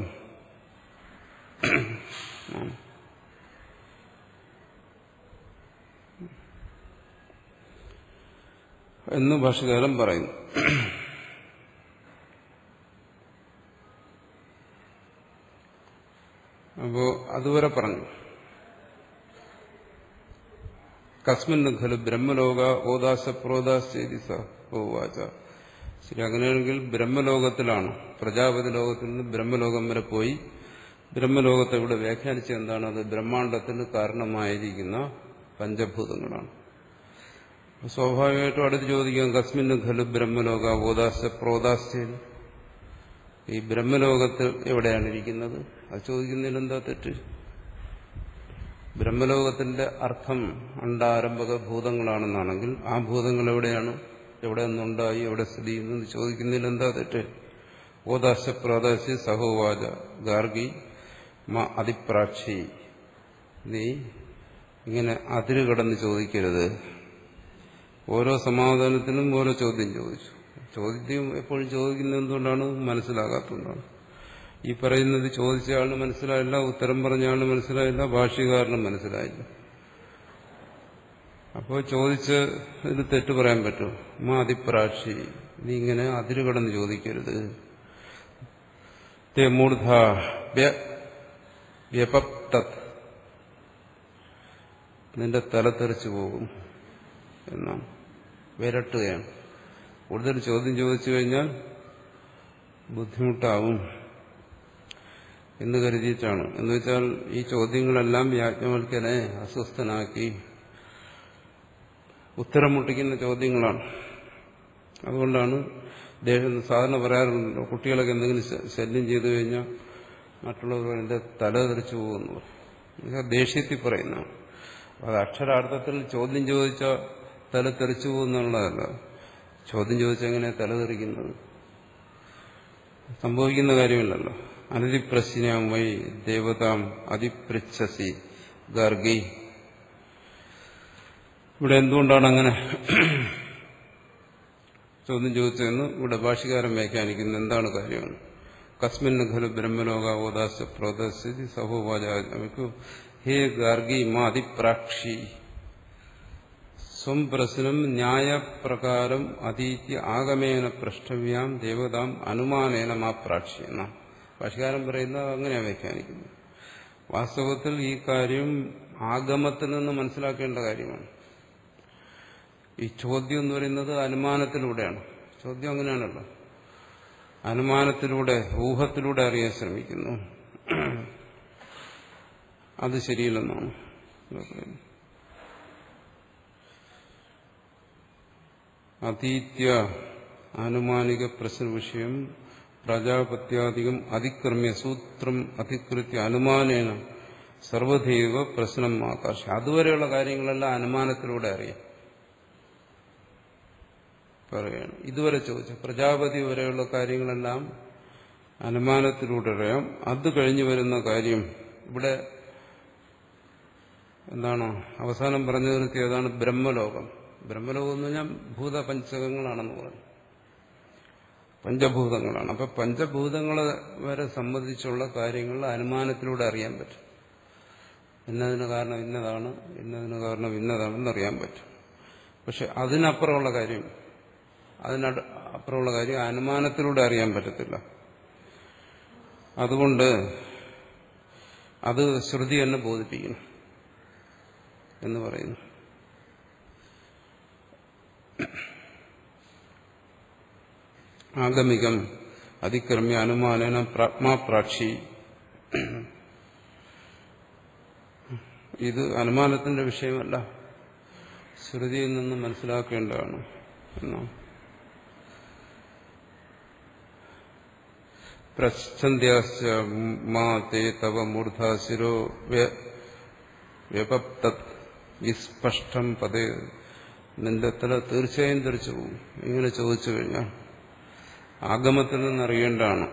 എന്ന് ഭാഷകാരൻ പറയുന്നു അപ്പോ അതുവരെ പറഞ്ഞു കസ്മിൻ ഖലു ബ്രഹ്മലോക ഓദാശ പ്രോദാശ്ചേരി സഹോവാച ശരി അങ്ങനെയാണെങ്കിൽ ബ്രഹ്മലോകത്തിലാണ് പ്രജാപതി ലോകത്തിൽ നിന്ന് ബ്രഹ്മലോകം വരെ പോയി ബ്രഹ്മലോകത്തെ ഇവിടെ വ്യാഖ്യാനിച്ച എന്താണ് അത് ബ്രഹ്മാണ്ടത്തിന് കാരണമായിരിക്കുന്ന പഞ്ചഭൂതങ്ങളാണ് സ്വാഭാവികമായിട്ടും അടുത്ത് ചോദിക്കാം കസ്മിന് ഖലു ബ്രഹ്മലോക ഓദാശ പ്രോദാശ്ചേരി ഈ ബ്രഹ്മലോകത്ത് എവിടെയാണ് ഇരിക്കുന്നത് അത് ചോദിക്കുന്നതിൽ എന്താ തെറ്റ് ബ്രഹ്മലോകത്തിന്റെ അർത്ഥം അണ്ടാരംഭക ഭൂതങ്ങളാണെന്നാണെങ്കിൽ ആ ഭൂതങ്ങൾ എവിടെയാണ് എവിടെ നിന്നുണ്ടായി എവിടെ സ്ഥിതി ചെയ്യുന്നു ചോദിക്കുന്നതിൽ എന്താ തെറ്റ് ഓദാശ പ്രാദാശി സഹോവാച ഗാർഗി മ അതിപ്രാക്ഷി നീ ഇങ്ങനെ അതിര് കടന്ന് ചോദിക്കരുത് ഓരോ സമാധാനത്തിനും ഓരോ ചോദ്യം ചോദിച്ചു ചോദ്യം എപ്പോഴും ചോദിക്കുന്നത് എന്തുകൊണ്ടാണ് മനസ്സിലാകാത്തതുകൊണ്ടാണ് ഈ പറയുന്നത് ചോദിച്ച ആളിന് മനസ്സിലായില്ല ഉത്തരം പറഞ്ഞ ആളിന് മനസ്സിലായില്ല ഭാഷ്യകാരനും മനസ്സിലായില്ല അപ്പോൾ ചോദിച്ച് ഇതിന് തെറ്റ് പറയാൻ പറ്റുമോ മാ അതിപ്രാക്ഷി നീ ഇങ്ങനെ അതിര് കടന്ന് ചോദിക്കരുത് തേ മൂർധ വ്യപപ്തത് നിന്റെ തല തെറിച്ചു പോകും എന്നാണ് വിരട്ടുകയാണ് കൂടുതൽ ചോദ്യം ചോദിച്ചു കഴിഞ്ഞാൽ ബുദ്ധിമുട്ടാവും എന്ന് കരുതിയിട്ടാണ് എന്ന് വെച്ചാൽ ഈ ചോദ്യങ്ങളെല്ലാം യാജ്ഞവൽക്കനെ അസ്വസ്ഥനാക്കി ഉത്തരം മുട്ടിക്കുന്ന ചോദ്യങ്ങളാണ് അതുകൊണ്ടാണ് ദേഹം സാധാരണ പറയാറുണ്ടല്ലോ കുട്ടികളൊക്കെ എന്തെങ്കിലും ശല്യം ചെയ്തു കഴിഞ്ഞാൽ മറ്റുള്ളവർ എന്റെ തല തെറിച്ചു പോകുന്നു ദേഷ്യത്തിൽ പറയുന്നതാണ് അത് അക്ഷരാർത്ഥത്തിൽ ചോദ്യം ചോദിച്ച തല തെറിച്ചു പോകുന്നുള്ളതല്ല ചോദ്യം ചോദിച്ചെങ്ങനെ തല തെറിക്കുന്നത് സംഭവിക്കുന്ന കാര്യമില്ലല്ലോ അനതിപ്രശ്നം വൈ ദേവതാം അതിപൃച്ഛസി ഗാർഗി ഇവിടെ എന്തുകൊണ്ടാണ് അങ്ങനെ ചോദ്യം ചോദിച്ചതെന്ന് ഇവിടെ ഭാഷകാരൻ വ്യാഖ്യാനിക്കുന്നു എന്താണ് കാര്യം കസ്മിൻ ഖലു ബ്രഹ്മലോക ഓദാസ പ്രോദസ്ഥിതി സഹോവാചു ഹേ ഗാർഗി മാ അതിപ്രാക്ഷി സ്വം പ്രശ്നം ന്യായപ്രകാരം അതീത്യ ആഗമേന പൃഷ്ടവ്യാം ദേവതാം അനുമാനേന മാ പ്രാക്ഷി എന്ന ഭാഷകാരൻ പറയുന്നത് അങ്ങനെയാണ് വ്യാഖ്യാനിക്കുന്നത് വാസ്തവത്തിൽ ഈ കാര്യം ആഗമത്തിൽ നിന്ന് മനസ്സിലാക്കേണ്ട കാര്യമാണ് ഈ ചോദ്യം എന്ന് പറയുന്നത് അനുമാനത്തിലൂടെയാണ് ചോദ്യം അങ്ങനെയാണല്ലോ അനുമാനത്തിലൂടെ ഊഹത്തിലൂടെ അറിയാൻ ശ്രമിക്കുന്നു അത് ശരിയില്ലെന്നാണ് അതീത്യ ആനുമാനിക പ്രശ്ന വിഷയം പ്രജാപത്യാധികം അതിക്രമ്യ സൂത്രം അധികൃത്യ അനുമാനേന സർവധൈവ പ്രശ്നം ആകാശ അതുവരെയുള്ള കാര്യങ്ങളെല്ലാം അനുമാനത്തിലൂടെ അറിയാം പറയുകയാണ് ഇതുവരെ ചോദിച്ചു പ്രജാപതി വരെയുള്ള കാര്യങ്ങളെല്ലാം അനുമാനത്തിലൂടെ അറിയാം അത് കഴിഞ്ഞു വരുന്ന കാര്യം ഇവിടെ എന്താണ് അവസാനം പറഞ്ഞു നിർത്തിയതാണ് ബ്രഹ്മലോകം ബ്രഹ്മലോകം എന്ന് പറഞ്ഞാൽ ഭൂതപഞ്ചകങ്ങളാണെന്ന് പറഞ്ഞു പഞ്ചഭൂതങ്ങളാണ് അപ്പൊ പഞ്ചഭൂതങ്ങളെ വരെ സംബന്ധിച്ചുള്ള കാര്യങ്ങൾ അനുമാനത്തിലൂടെ അറിയാൻ പറ്റും ഇന്നതിന് കാരണം ഇന്നതാണ് ഇന്നതിന് കാരണം ഇന്നതാണെന്ന് അറിയാൻ പറ്റും പക്ഷെ അതിനപ്പുറമുള്ള കാര്യം അതിനട് അപ്പുറമുള്ള കാര്യം അനുമാനത്തിലൂടെ അറിയാൻ പറ്റത്തില്ല അതുകൊണ്ട് അത് ശ്രുതി തന്നെ ബോധിപ്പിക്കണം എന്ന് പറയുന്നു ആഗമികം അതിക്രമ്യ അനുമാനന പ്രാത്മാപ്രാക്ഷി ഇത് അനുമാനത്തിന്റെ വിഷയമല്ല ശ്രുതിയിൽ നിന്ന് മനസ്സിലാക്കേണ്ടതാണ് എന്നാണ് പ്രച്ഛന്ത്യാശ്ച മാ തേ തവ മൂർധ ശിരോ വ്യപപ്തത് വിസ്പഷ്ടം പതേ നിന്റെ തല തീർച്ചയായും തെറിച്ചു പോകും ഇങ്ങനെ ചോദിച്ചു കഴിഞ്ഞാൽ ആഗമത്തിൽ നിന്നറിയേണ്ടതാണ്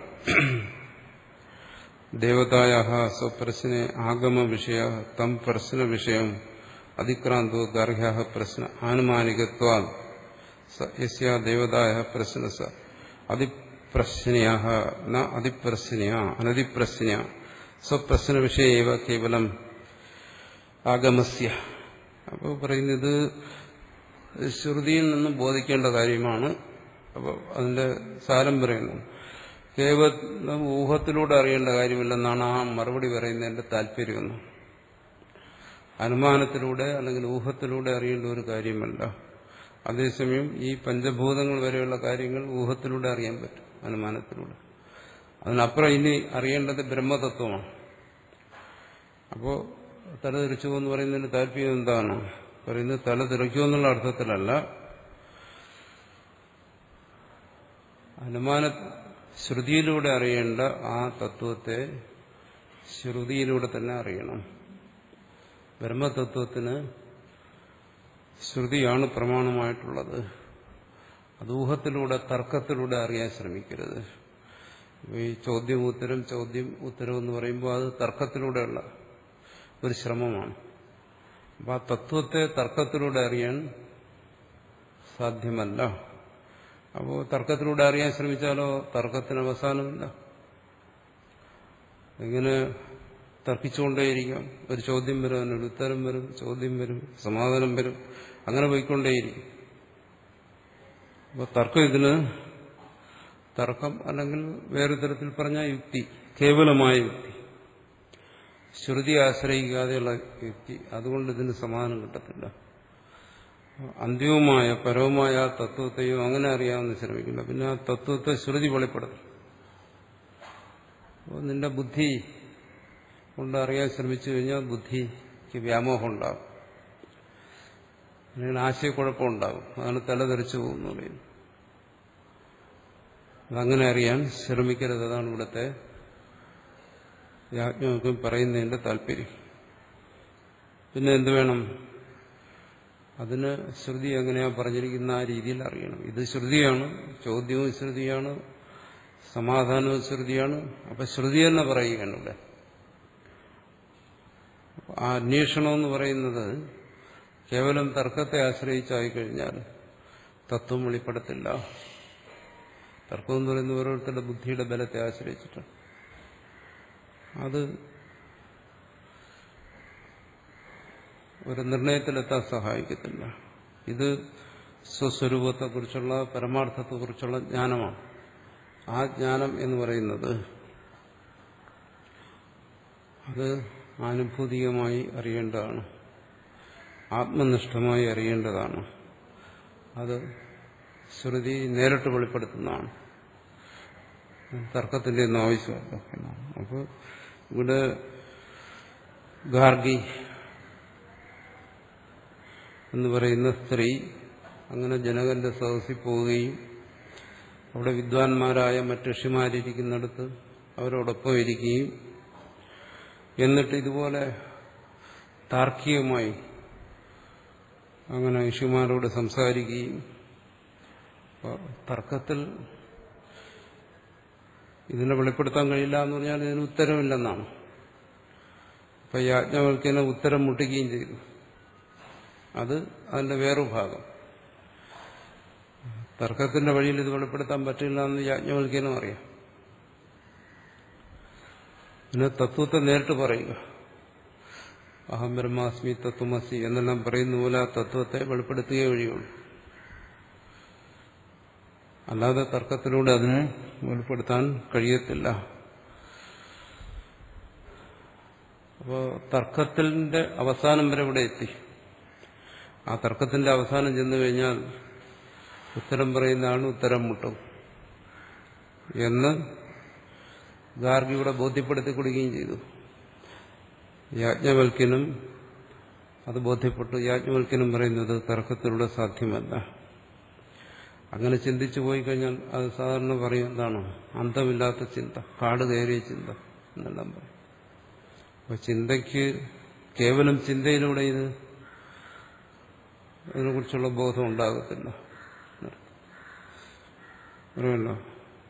ദേവതായ സ്വപ്രശ്നെ ആഗമ വിഷയ തം പ്രശ്ന വിഷയം അതിക്രാന്തോ ഗാർഹ്യ പ്രശ്ന ആനുമാനികത്വാ യസ്യ ദേവതായ പ്രശ്ന സ അതിപ്രശ്നയ ന അതിപ്രശ്നയ അനതിപ്രശ്നയ സ്വപ്രശ്ന വിഷയവ കേവലം ആഗമസ്യ അപ്പോൾ പറയുന്നത് ശ്രുതിയിൽ നിന്നും ബോധിക്കേണ്ട കാര്യമാണ് അപ്പോൾ അതിന്റെ സാരം പറയുന്നു കേവലം ഊഹത്തിലൂടെ അറിയേണ്ട കാര്യമില്ലെന്നാണ് ആ മറുപടി പറയുന്നതിന്റെ താല്പര്യമെന്ന് അനുമാനത്തിലൂടെ അല്ലെങ്കിൽ ഊഹത്തിലൂടെ അറിയേണ്ട ഒരു കാര്യമല്ല അതേസമയം ഈ പഞ്ചഭൂതങ്ങൾ വരെയുള്ള കാര്യങ്ങൾ ഊഹത്തിലൂടെ അറിയാൻ പറ്റും അനുമാനത്തിലൂടെ അതിനപ്പുറം ഇനി അറിയേണ്ടത് ബ്രഹ്മതത്വമാണ് അപ്പോൾ തല തിരിച്ചു എന്ന് പറയുന്നതിന് താല്പര്യം എന്താണ് പറയുന്നത് തല തിരിക്കൂ എന്നുള്ള അർത്ഥത്തിലല്ല അനുമാന ശ്രുതിയിലൂടെ അറിയേണ്ട ആ തത്വത്തെ ശ്രുതിയിലൂടെ തന്നെ അറിയണം ബ്രഹ്മതത്വത്തിന് ശ്രുതിയാണ് പ്രമാണമായിട്ടുള്ളത് അത് ഊഹത്തിലൂടെ തർക്കത്തിലൂടെ അറിയാൻ ശ്രമിക്കരുത് ഈ ചോദ്യം ഉത്തരം ചോദ്യം ഉത്തരം എന്ന് പറയുമ്പോൾ അത് തർക്കത്തിലൂടെയുള്ള ഒരു ശ്രമമാണ് അപ്പം ആ തത്വത്തെ തർക്കത്തിലൂടെ അറിയാൻ സാധ്യമല്ല അപ്പോൾ തർക്കത്തിലൂടെ അറിയാൻ ശ്രമിച്ചാലോ തർക്കത്തിന് അവസാനമില്ല ഇങ്ങനെ തർക്കിച്ചുകൊണ്ടേയിരിക്കാം ഒരു ചോദ്യം വരും അതിനൊരു ഉത്തരം വരും ചോദ്യം വരും സമാധാനം വരും അങ്ങനെ പോയിക്കൊണ്ടേയിരിക്കും അപ്പോൾ തർക്കം ഇതിന് തർക്കം അല്ലെങ്കിൽ വേറെ തരത്തിൽ പറഞ്ഞ യുക്തി കേവലമായ യുക്തി ശ്രുതി ആശ്രയിക്കാതെയുള്ള യുക്തി അതുകൊണ്ട് ഇതിന് സമാധാനം കിട്ടത്തില്ല അന്ത്യവുമായ പരവുമായ ആ തത്വത്തെയോ അങ്ങനെ അറിയാമെന്ന് ശ്രമിക്കില്ല പിന്നെ ആ തത്വത്തെ ശ്രുതി വെളിപ്പെടുത്തും അപ്പോൾ നിന്റെ ബുദ്ധി കൊണ്ട് അറിയാൻ ശ്രമിച്ചു കഴിഞ്ഞാൽ ബുദ്ധിക്ക് വ്യാമോഹം ഉണ്ടാകും അല്ലെങ്കിൽ ആശയക്കുഴപ്പം ഉണ്ടാകും അതാണ് തലതെറിച്ചു പോകുന്നു പറയുന്നത് അതങ്ങനെ അറിയാൻ ശ്രമിക്കരുത് അതാണ് ഇവിടുത്തെ യാജ്ഞവൽക്കും പറയുന്നതിന്റെ താല്പര്യം പിന്നെ എന്ത് വേണം അതിന് ശ്രുതി എങ്ങനെയാ പറഞ്ഞിരിക്കുന്ന ആ രീതിയിൽ അറിയണം ഇത് ശ്രുതിയാണ് ചോദ്യവും ശ്രുതിയാണ് സമാധാനവും ശ്രുതിയാണ് അപ്പൊ ശ്രുതി തന്നെ പറയുകയാണ് ഇവിടെ ആ അന്വേഷണം എന്ന് പറയുന്നത് കേവലം തർക്കത്തെ ആശ്രയിച്ചായി കഴിഞ്ഞാൽ തത്വം വെളിപ്പെടത്തില്ല തർക്കം എന്ന് പറയുന്നത് ഓരോരുത്തരുടെ ബുദ്ധിയുടെ ബലത്തെ ആശ്രയിച്ചിട്ടാണ് അത് ഒരു നിർണയത്തിലെത്താൻ സഹായിക്കത്തില്ല ഇത് സ്വസ്വരൂപത്തെക്കുറിച്ചുള്ള പരമാർത്ഥത്തെക്കുറിച്ചുള്ള ജ്ഞാനമാണ് ആ ജ്ഞാനം എന്ന് പറയുന്നത് അത് ആനുഭൂതികമായി അറിയേണ്ടതാണ് ആത്മനിഷ്ഠമായി അറിയേണ്ടതാണ് അത് ശ്രുതി നേരിട്ട് വെളിപ്പെടുത്തുന്നതാണ് തർക്കത്തിന്റെ ഒന്നും ആവശ്യമല്ല എന്നാണ് അപ്പോൾ ഇവിടെ ഗാർഗി എന്ന് പറയുന്ന സ്ത്രീ അങ്ങനെ ജനകന്റെ സദസ്സിൽ പോവുകയും അവിടെ വിദ്വാൻമാരായ മറ്റ് ഋഷിമാരിയ്ക്കുന്നിടത്ത് അവരോടൊപ്പം ഇരിക്കുകയും എന്നിട്ട് ഇതുപോലെ താർക്കികമായി അങ്ങനെ ഋഷിമാരോട് സംസാരിക്കുകയും തർക്കത്തിൽ ഇതിനെ വെളിപ്പെടുത്താൻ കഴിയില്ല എന്ന് പറഞ്ഞാൽ ഇതിന് ഉത്തരമില്ലെന്നാണ് അപ്പൊ യാജ്ഞവൽക്കനെ ഉത്തരം മുട്ടിക്കുകയും ചെയ്തു അത് അതിന്റെ വേറൊരു ഭാഗം തർക്കത്തിന്റെ വഴിയിൽ ഇത് വെളിപ്പെടുത്താൻ പറ്റില്ല എന്ന് യാജ്ഞവൽക്കനും അറിയാം പിന്നെ തത്വത്തെ നേരിട്ട് പറയുക അഹം ബ്രഹ്മാസ്മി തത്വമസി എന്നെല്ലാം പറയുന്ന പോലെ ആ തത്വത്തെ വെളിപ്പെടുത്തുകയേ വഴിയുള്ളൂ അല്ലാതെ തർക്കത്തിലൂടെ അതിനെ വെളിപ്പെടുത്താൻ കഴിയത്തില്ല അപ്പോൾ തർക്കത്തിന്റെ അവസാനം വരെ ഇവിടെ എത്തി ആ തർക്കത്തിന്റെ അവസാനം ചെന്നു കഴിഞ്ഞാൽ ഉത്തരം പറയുന്ന ആൾ ഉത്തരം മുട്ടും എന്ന് ഗാർഗിയുടെ ബോധ്യപ്പെടുത്തി കൊടുക്കുകയും ചെയ്തു യാജ്ഞവൽക്കനും അത് ബോധ്യപ്പെട്ടു യാജ്ഞവൽക്കനും പറയുന്നത് തർക്കത്തിലൂടെ സാധ്യമല്ല അങ്ങനെ ചിന്തിച്ചു പോയി കഴിഞ്ഞാൽ അത് സാധാരണ പറയും എന്താണ് അന്തമില്ലാത്ത ചിന്ത കാട് കയറിയ ചിന്ത എന്നെല്ലാം പറയും അപ്പൊ ചിന്തയ്ക്ക് കേവലം ചിന്തയിലൂടെ ഇത് അതിനെക്കുറിച്ചുള്ള ബോധം ഉണ്ടാകത്തില്ല പറയുമല്ലോ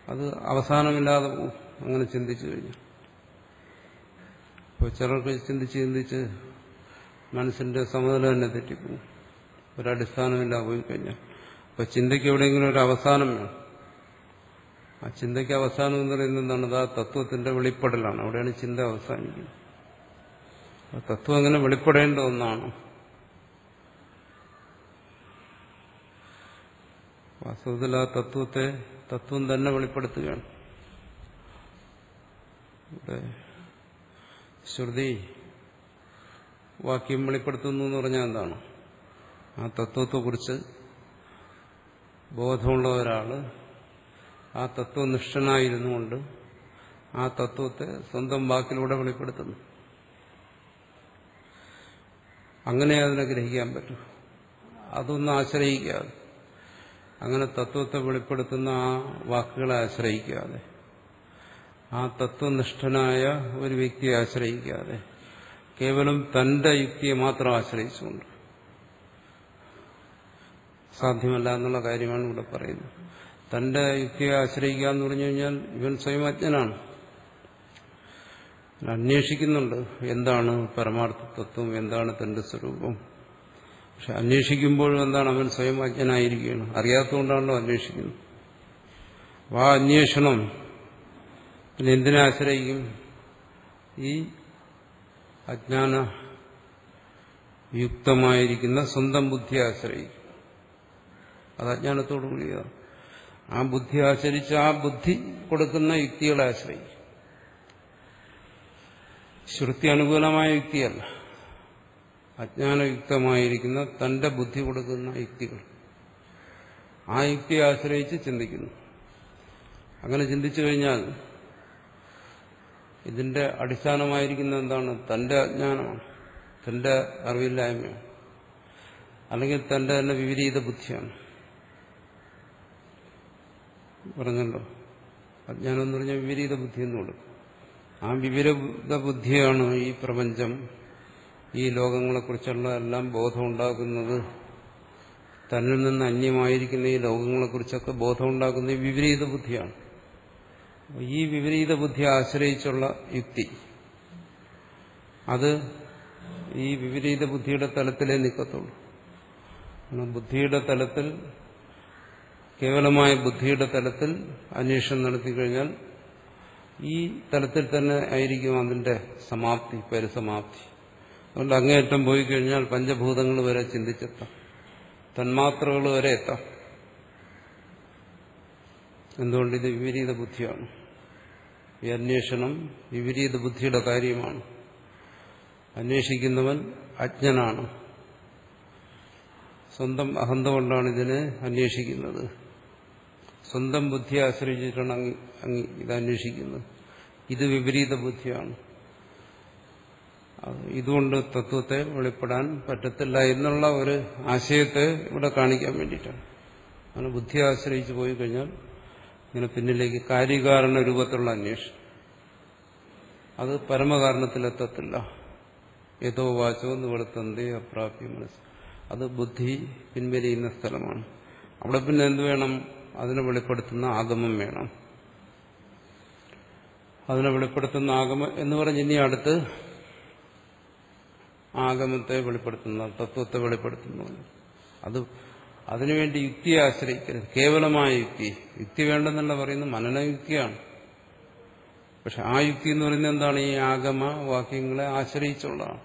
അത് അവസാനമില്ലാതെ പോകും അങ്ങനെ ചിന്തിച്ചു കഴിഞ്ഞു ഇപ്പോൾ ചിലർക്ക് ചിന്തിച്ച് ചിന്തിച്ച് മനസ്സിന്റെ സമനില തന്നെ തെറ്റിപ്പോകും ഒരടിസ്ഥാനമില്ലാതെ പോയി കഴിഞ്ഞാൽ അപ്പൊ ചിന്തയ്ക്ക് എവിടെയെങ്കിലും ഒരു അവസാനം വേണം ആ ചിന്തയ്ക്ക് അവസാനം എന്ന് പറയുന്നത് എന്താണ് അത് ആ തത്വത്തിന്റെ വെളിപ്പെടലാണ് അവിടെയാണ് ചിന്ത അവസാനിക്കുന്നത് ആ തത്വം അങ്ങനെ വെളിപ്പെടേണ്ട ഒന്നാണ് വാസ്തവത്തിൽ ആ തത്വത്തെ തത്വം തന്നെ വെളിപ്പെടുത്തുകയാണ് ഇവിടെ ശ്രുതി വാക്യം വെളിപ്പെടുത്തുന്നു എന്ന് പറഞ്ഞാൽ എന്താണ് ആ തത്വത്തെക്കുറിച്ച് ബോധമുള്ള ഒരാള് ആ തത്വനിഷ്ഠനായിരുന്നു കൊണ്ട് ആ തത്വത്തെ സ്വന്തം വാക്കിലൂടെ വെളിപ്പെടുത്തുന്നു അങ്ങനെ അതിനെ ഗ്രഹിക്കാൻ പറ്റും അതൊന്നും ആശ്രയിക്കാതെ അങ്ങനെ തത്വത്തെ വെളിപ്പെടുത്തുന്ന ആ വാക്കുകളെ ആശ്രയിക്കാതെ ആ തത്വനിഷ്ഠനായ ഒരു വ്യക്തിയെ ആശ്രയിക്കാതെ കേവലം തന്റെ യുക്തിയെ മാത്രം ആശ്രയിച്ചുകൊണ്ട് സാധ്യമല്ല എന്നുള്ള കാര്യമാണ് ഇവിടെ പറയുന്നത് തന്റെ യുക്തിയെ ആശ്രയിക്കുക എന്ന് പറഞ്ഞു കഴിഞ്ഞാൽ ഇവൻ സ്വയം അജ്ഞനാണ് അന്വേഷിക്കുന്നുണ്ട് എന്താണ് പരമാർത്ഥ തത്വം എന്താണ് തന്റെ സ്വരൂപം പക്ഷെ അന്വേഷിക്കുമ്പോഴും എന്താണ് അവൻ സ്വയം അജ്ഞനായിരിക്കുകയാണ് അറിയാത്തതുകൊണ്ടാണല്ലോ അന്വേഷിക്കുന്നത് അപ്പൊ ആ അന്വേഷണം പിന്നെ എന്തിനെ ആശ്രയിക്കും ഈ അജ്ഞാന യുക്തമായിരിക്കുന്ന സ്വന്തം ബുദ്ധിയെ ആശ്രയിക്കും അത് അജ്ഞാനത്തോടു കൂടിയതാണ് ആ ബുദ്ധി ആശ്രയിച്ച് ആ ബുദ്ധി കൊടുക്കുന്ന യുക്തികളെ ആശ്രയിക്കും ശ്രുതി അനുകൂലമായ യുക്തിയല്ല അജ്ഞാനയുക്തമായിരിക്കുന്ന തന്റെ ബുദ്ധി കൊടുക്കുന്ന യുക്തികൾ ആ യുക്തിയെ ആശ്രയിച്ച് ചിന്തിക്കുന്നു അങ്ങനെ ചിന്തിച്ചു കഴിഞ്ഞാൽ ഇതിന്റെ അടിസ്ഥാനമായിരിക്കുന്ന എന്താണ് തന്റെ അജ്ഞാനമാണ് തന്റെ അറിവില്ലായ്മയാണ് അല്ലെങ്കിൽ തന്റെ തന്നെ വിപരീത ബുദ്ധിയാണ് പറഞ്ഞല്ലോ അജ്ഞാനം എന്ന് പറഞ്ഞാൽ വിപരീത ബുദ്ധി എന്ന് കൊടുക്കും ആ വിപരീത ബുദ്ധിയാണ് ഈ പ്രപഞ്ചം ഈ ലോകങ്ങളെക്കുറിച്ചുള്ള എല്ലാം ബോധമുണ്ടാക്കുന്നത് തന്നിൽ നിന്ന് അന്യമായിരിക്കുന്ന ഈ ലോകങ്ങളെക്കുറിച്ചൊക്കെ ബോധമുണ്ടാക്കുന്ന ഈ വിപരീത ബുദ്ധിയാണ് ഈ വിപരീത ബുദ്ധിയെ ആശ്രയിച്ചുള്ള യുക്തി അത് ഈ വിപരീത ബുദ്ധിയുടെ തലത്തിലേ നിൽക്കത്തുള്ളൂ കാരണം ബുദ്ധിയുടെ തലത്തിൽ കേവലമായ ബുദ്ധിയുടെ തലത്തിൽ അന്വേഷണം നടത്തിക്കഴിഞ്ഞാൽ ഈ തലത്തിൽ തന്നെ ആയിരിക്കും അതിന്റെ സമാപ്തി പരിസമാപ്തി അതുകൊണ്ട് അങ്ങേയറ്റം പോയി കഴിഞ്ഞാൽ പഞ്ചഭൂതങ്ങൾ വരെ ചിന്തിച്ചെത്താം തന്മാത്രകൾ വരെ എത്താം എന്തുകൊണ്ട് ഇത് വിപരീത ബുദ്ധിയാണ് ഈ അന്വേഷണം വിപരീത ബുദ്ധിയുടെ കാര്യമാണ് അന്വേഷിക്കുന്നവൻ അജ്ഞനാണ് സ്വന്തം അഹന്ത കൊണ്ടാണ് ഇതിനെ അന്വേഷിക്കുന്നത് സ്വന്തം ബുദ്ധിയെ ആശ്രയിച്ചിട്ടാണ് അങ്ങ് അങ്ങ് ഇത് അന്വേഷിക്കുന്നത് ഇത് വിപരീത ബുദ്ധിയാണ് അത് ഇതുകൊണ്ട് തത്വത്തെ വെളിപ്പെടാൻ പറ്റത്തില്ല എന്നുള്ള ഒരു ആശയത്തെ ഇവിടെ കാണിക്കാൻ വേണ്ടിയിട്ടാണ് അങ്ങനെ ബുദ്ധിയെ ആശ്രയിച്ച് പോയി കഴിഞ്ഞാൽ ഇങ്ങനെ പിന്നിലേക്ക് കാര്യകാരണ രൂപത്തിലുള്ള അന്വേഷണം അത് പരമകാരണത്തിലെത്തത്തില്ല ഏതോ വാചോ നിവർത്തന്തേ അപ്രാപ്യ മനസ്സ് അത് ബുദ്ധി പിൻവലിയുന്ന സ്ഥലമാണ് അവിടെ പിന്നെ എന്ത് വേണം അതിനെ വെളിപ്പെടുത്തുന്ന ആഗമം വേണം അതിനെ വെളിപ്പെടുത്തുന്ന ആഗമം എന്ന് പറഞ്ഞ് ഇനി അടുത്ത് ആഗമത്തെ വെളിപ്പെടുത്തുന്ന തത്വത്തെ വെളിപ്പെടുത്തുന്നു അത് അതിനുവേണ്ടി യുക്തിയെ ആശ്രയിക്കരുത് കേവലമായ യുക്തി യുക്തി വേണ്ടെന്നല്ല പറയുന്നത് മനനയുക്തിയാണ് പക്ഷെ ആ യുക്തി എന്ന് പറയുന്നത് എന്താണ് ഈ ആഗമ വാക്യങ്ങളെ ആശ്രയിച്ചുള്ളതാണ്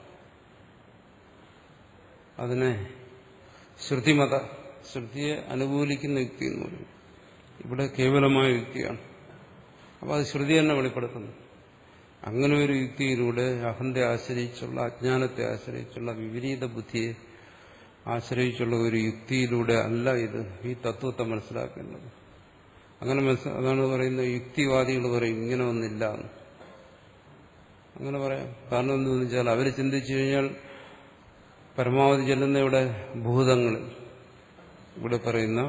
അതിനെ ശ്രുതിമത ശ്രുതിയെ അനുകൂലിക്കുന്ന യുക്തി എന്ന് പറയും ഇവിടെ കേവലമായ യുക്തിയാണ് അപ്പോൾ അത് ശ്രുതി തന്നെ വെളിപ്പെടുത്തുന്നു അങ്ങനെ ഒരു യുക്തിയിലൂടെ അഹന്തെ ആശ്രയിച്ചുള്ള അജ്ഞാനത്തെ ആശ്രയിച്ചുള്ള വിപരീത ബുദ്ധിയെ ആശ്രയിച്ചുള്ള ഒരു യുക്തിയിലൂടെ അല്ല ഇത് ഈ തത്വത്തെ മനസ്സിലാക്കേണ്ടത് അങ്ങനെ മനസ്സി അതാണ് പറയുന്നത് യുക്തിവാദികൾ പറയും ഇങ്ങനെ ഒന്നില്ല എന്ന് അങ്ങനെ പറയാം കാരണം എന്താണെന്ന് വെച്ചാൽ അവർ ചിന്തിച്ചു കഴിഞ്ഞാൽ പരമാവധി ചെല്ലുന്ന ഇവിടെ ഭൂതങ്ങളിൽ ഇവിടെ പറയുന്ന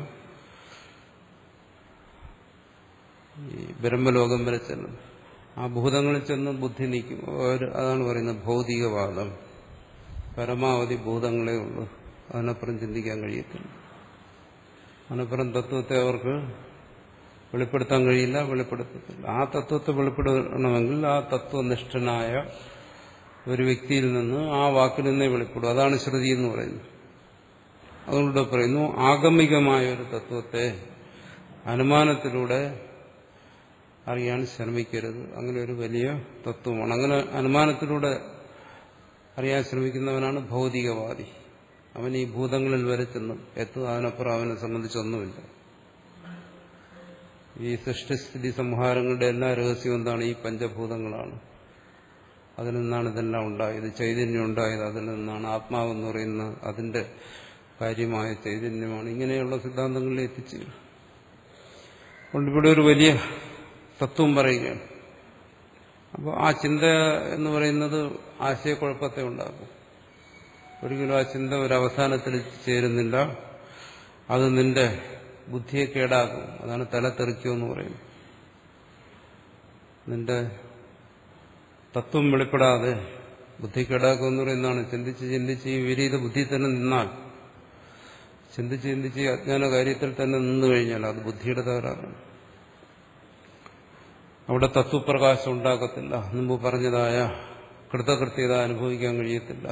ഈ ബ്രഹ്മലോകം വരെ ചെല്ലും ആ ഭൂതങ്ങളിൽ ചെന്ന് ബുദ്ധി നീക്കും അവർ അതാണ് പറയുന്നത് ഭൗതികവാദം പരമാവധി ഭൂതങ്ങളേ ഉള്ളൂ അതിനപ്പുറം ചിന്തിക്കാൻ കഴിയത്തില്ല അതിനപ്പുറം തത്വത്തെ അവർക്ക് വെളിപ്പെടുത്താൻ കഴിയില്ല വെളിപ്പെടുത്തത്തില്ല ആ തത്വത്തെ വെളിപ്പെടണമെങ്കിൽ ആ തത്വനിഷ്ഠനായ ഒരു വ്യക്തിയിൽ നിന്ന് ആ വാക്കിൽ നിന്നേ വെളിപ്പെടും അതാണ് ശ്രുതി എന്ന് പറയുന്നത് അതുകൊണ്ട് പറയുന്നു ആഗമികമായ ഒരു തത്വത്തെ അനുമാനത്തിലൂടെ അറിയാൻ ശ്രമിക്കരുത് അങ്ങനെ ഒരു വലിയ തത്വമാണ് അങ്ങനെ അനുമാനത്തിലൂടെ അറിയാൻ ശ്രമിക്കുന്നവനാണ് ഭൗതികവാദി അവൻ ഈ ഭൂതങ്ങളിൽ വരെ ചെന്നു എത്തും അതിനപ്പുറം അവനെ സംബന്ധിച്ചൊന്നുമില്ല ഈ സൃഷ്ടിസ്ഥിതി സംഹാരങ്ങളുടെ എല്ലാ രഹസ്യവും എന്താണ് ഈ പഞ്ചഭൂതങ്ങളാണ് അതിൽ നിന്നാണ് ഇതെല്ലാം ഉണ്ടായത് ചൈതന്യം ഉണ്ടായത് അതിൽ നിന്നാണ് ആത്മാവെന്ന് പറയുന്നത് അതിന്റെ കാര്യമായ ചൈതന്യമാണ് ഇങ്ങനെയുള്ള സിദ്ധാന്തങ്ങളിൽ എത്തിച്ചേരും അതുകൊണ്ട് ഇവിടെ ഒരു വലിയ തത്വം പറയുകയാണ് അപ്പോൾ ആ ചിന്ത എന്ന് പറയുന്നത് ആശയക്കുഴപ്പത്തെ ഉണ്ടാക്കും ഒരിക്കലും ആ ചിന്ത ഒരു അവസാനത്തിൽ ചേരുന്നില്ല അത് നിന്റെ ബുദ്ധിയെ കേടാക്കും അതാണ് തല തെറിക്കുമെന്ന് പറയുന്നത് നിന്റെ തത്വം വെളിപ്പെടാതെ ബുദ്ധി കേടാക്കുമെന്ന് പറയുന്നതാണ് ചിന്തിച്ച് ചിന്തിച്ച് ഈ വിപരീത ബുദ്ധി തന്നെ നിന്നാൽ ചിന്തിച്ച് ചിന്തിച്ച് ഈ അജ്ഞാന കാര്യത്തിൽ തന്നെ നിന്നു കഴിഞ്ഞാൽ അത് ബുദ്ധിയുടെ തകരാറാണ് അവിടെ തത്വപ്രകാശം ഉണ്ടാകത്തില്ല മുമ്പ് പറഞ്ഞതായ കൃതകൃത്യത അനുഭവിക്കാൻ കഴിയത്തില്ല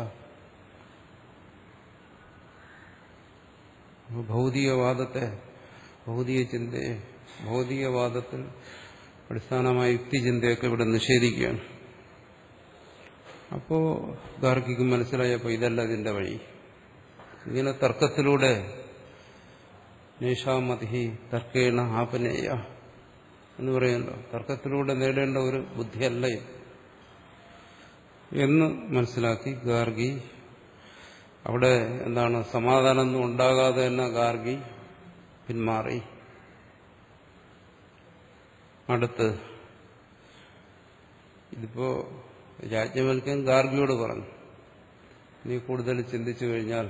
അപ്പൊ ഭൗതികവാദത്തെ ഭൗതിക ചിന്തയെ ഭൗതികവാദത്തിൽ അടിസ്ഥാനമായ യുക്തിചിന്തയൊക്കെ ഇവിടെ നിഷേധിക്കുകയാണ് അപ്പോ ഗാർഗിക്ക് മനസ്സിലായപ്പോൾ ഇതല്ല ഇതിന്റെ വഴി ഇങ്ങനെ തർക്കത്തിലൂടെ നേഷാമതി തർക്കേണ ആപനേയ എന്ന് പറയുമല്ലോ തർക്കത്തിലൂടെ നേടേണ്ട ഒരു ബുദ്ധിയല്ല ഇത് എന്ന് മനസ്സിലാക്കി ഗാർഗി അവിടെ എന്താണ് സമാധാനമൊന്നും ഉണ്ടാകാതെ തന്നെ ഗാർഗി പിന്മാറി അടുത്ത് ഇതിപ്പോ രാജ്യമൽക്കൻ ഗാർഗിയോട് പറഞ്ഞു നീ കൂടുതൽ ചിന്തിച്ചു കഴിഞ്ഞാൽ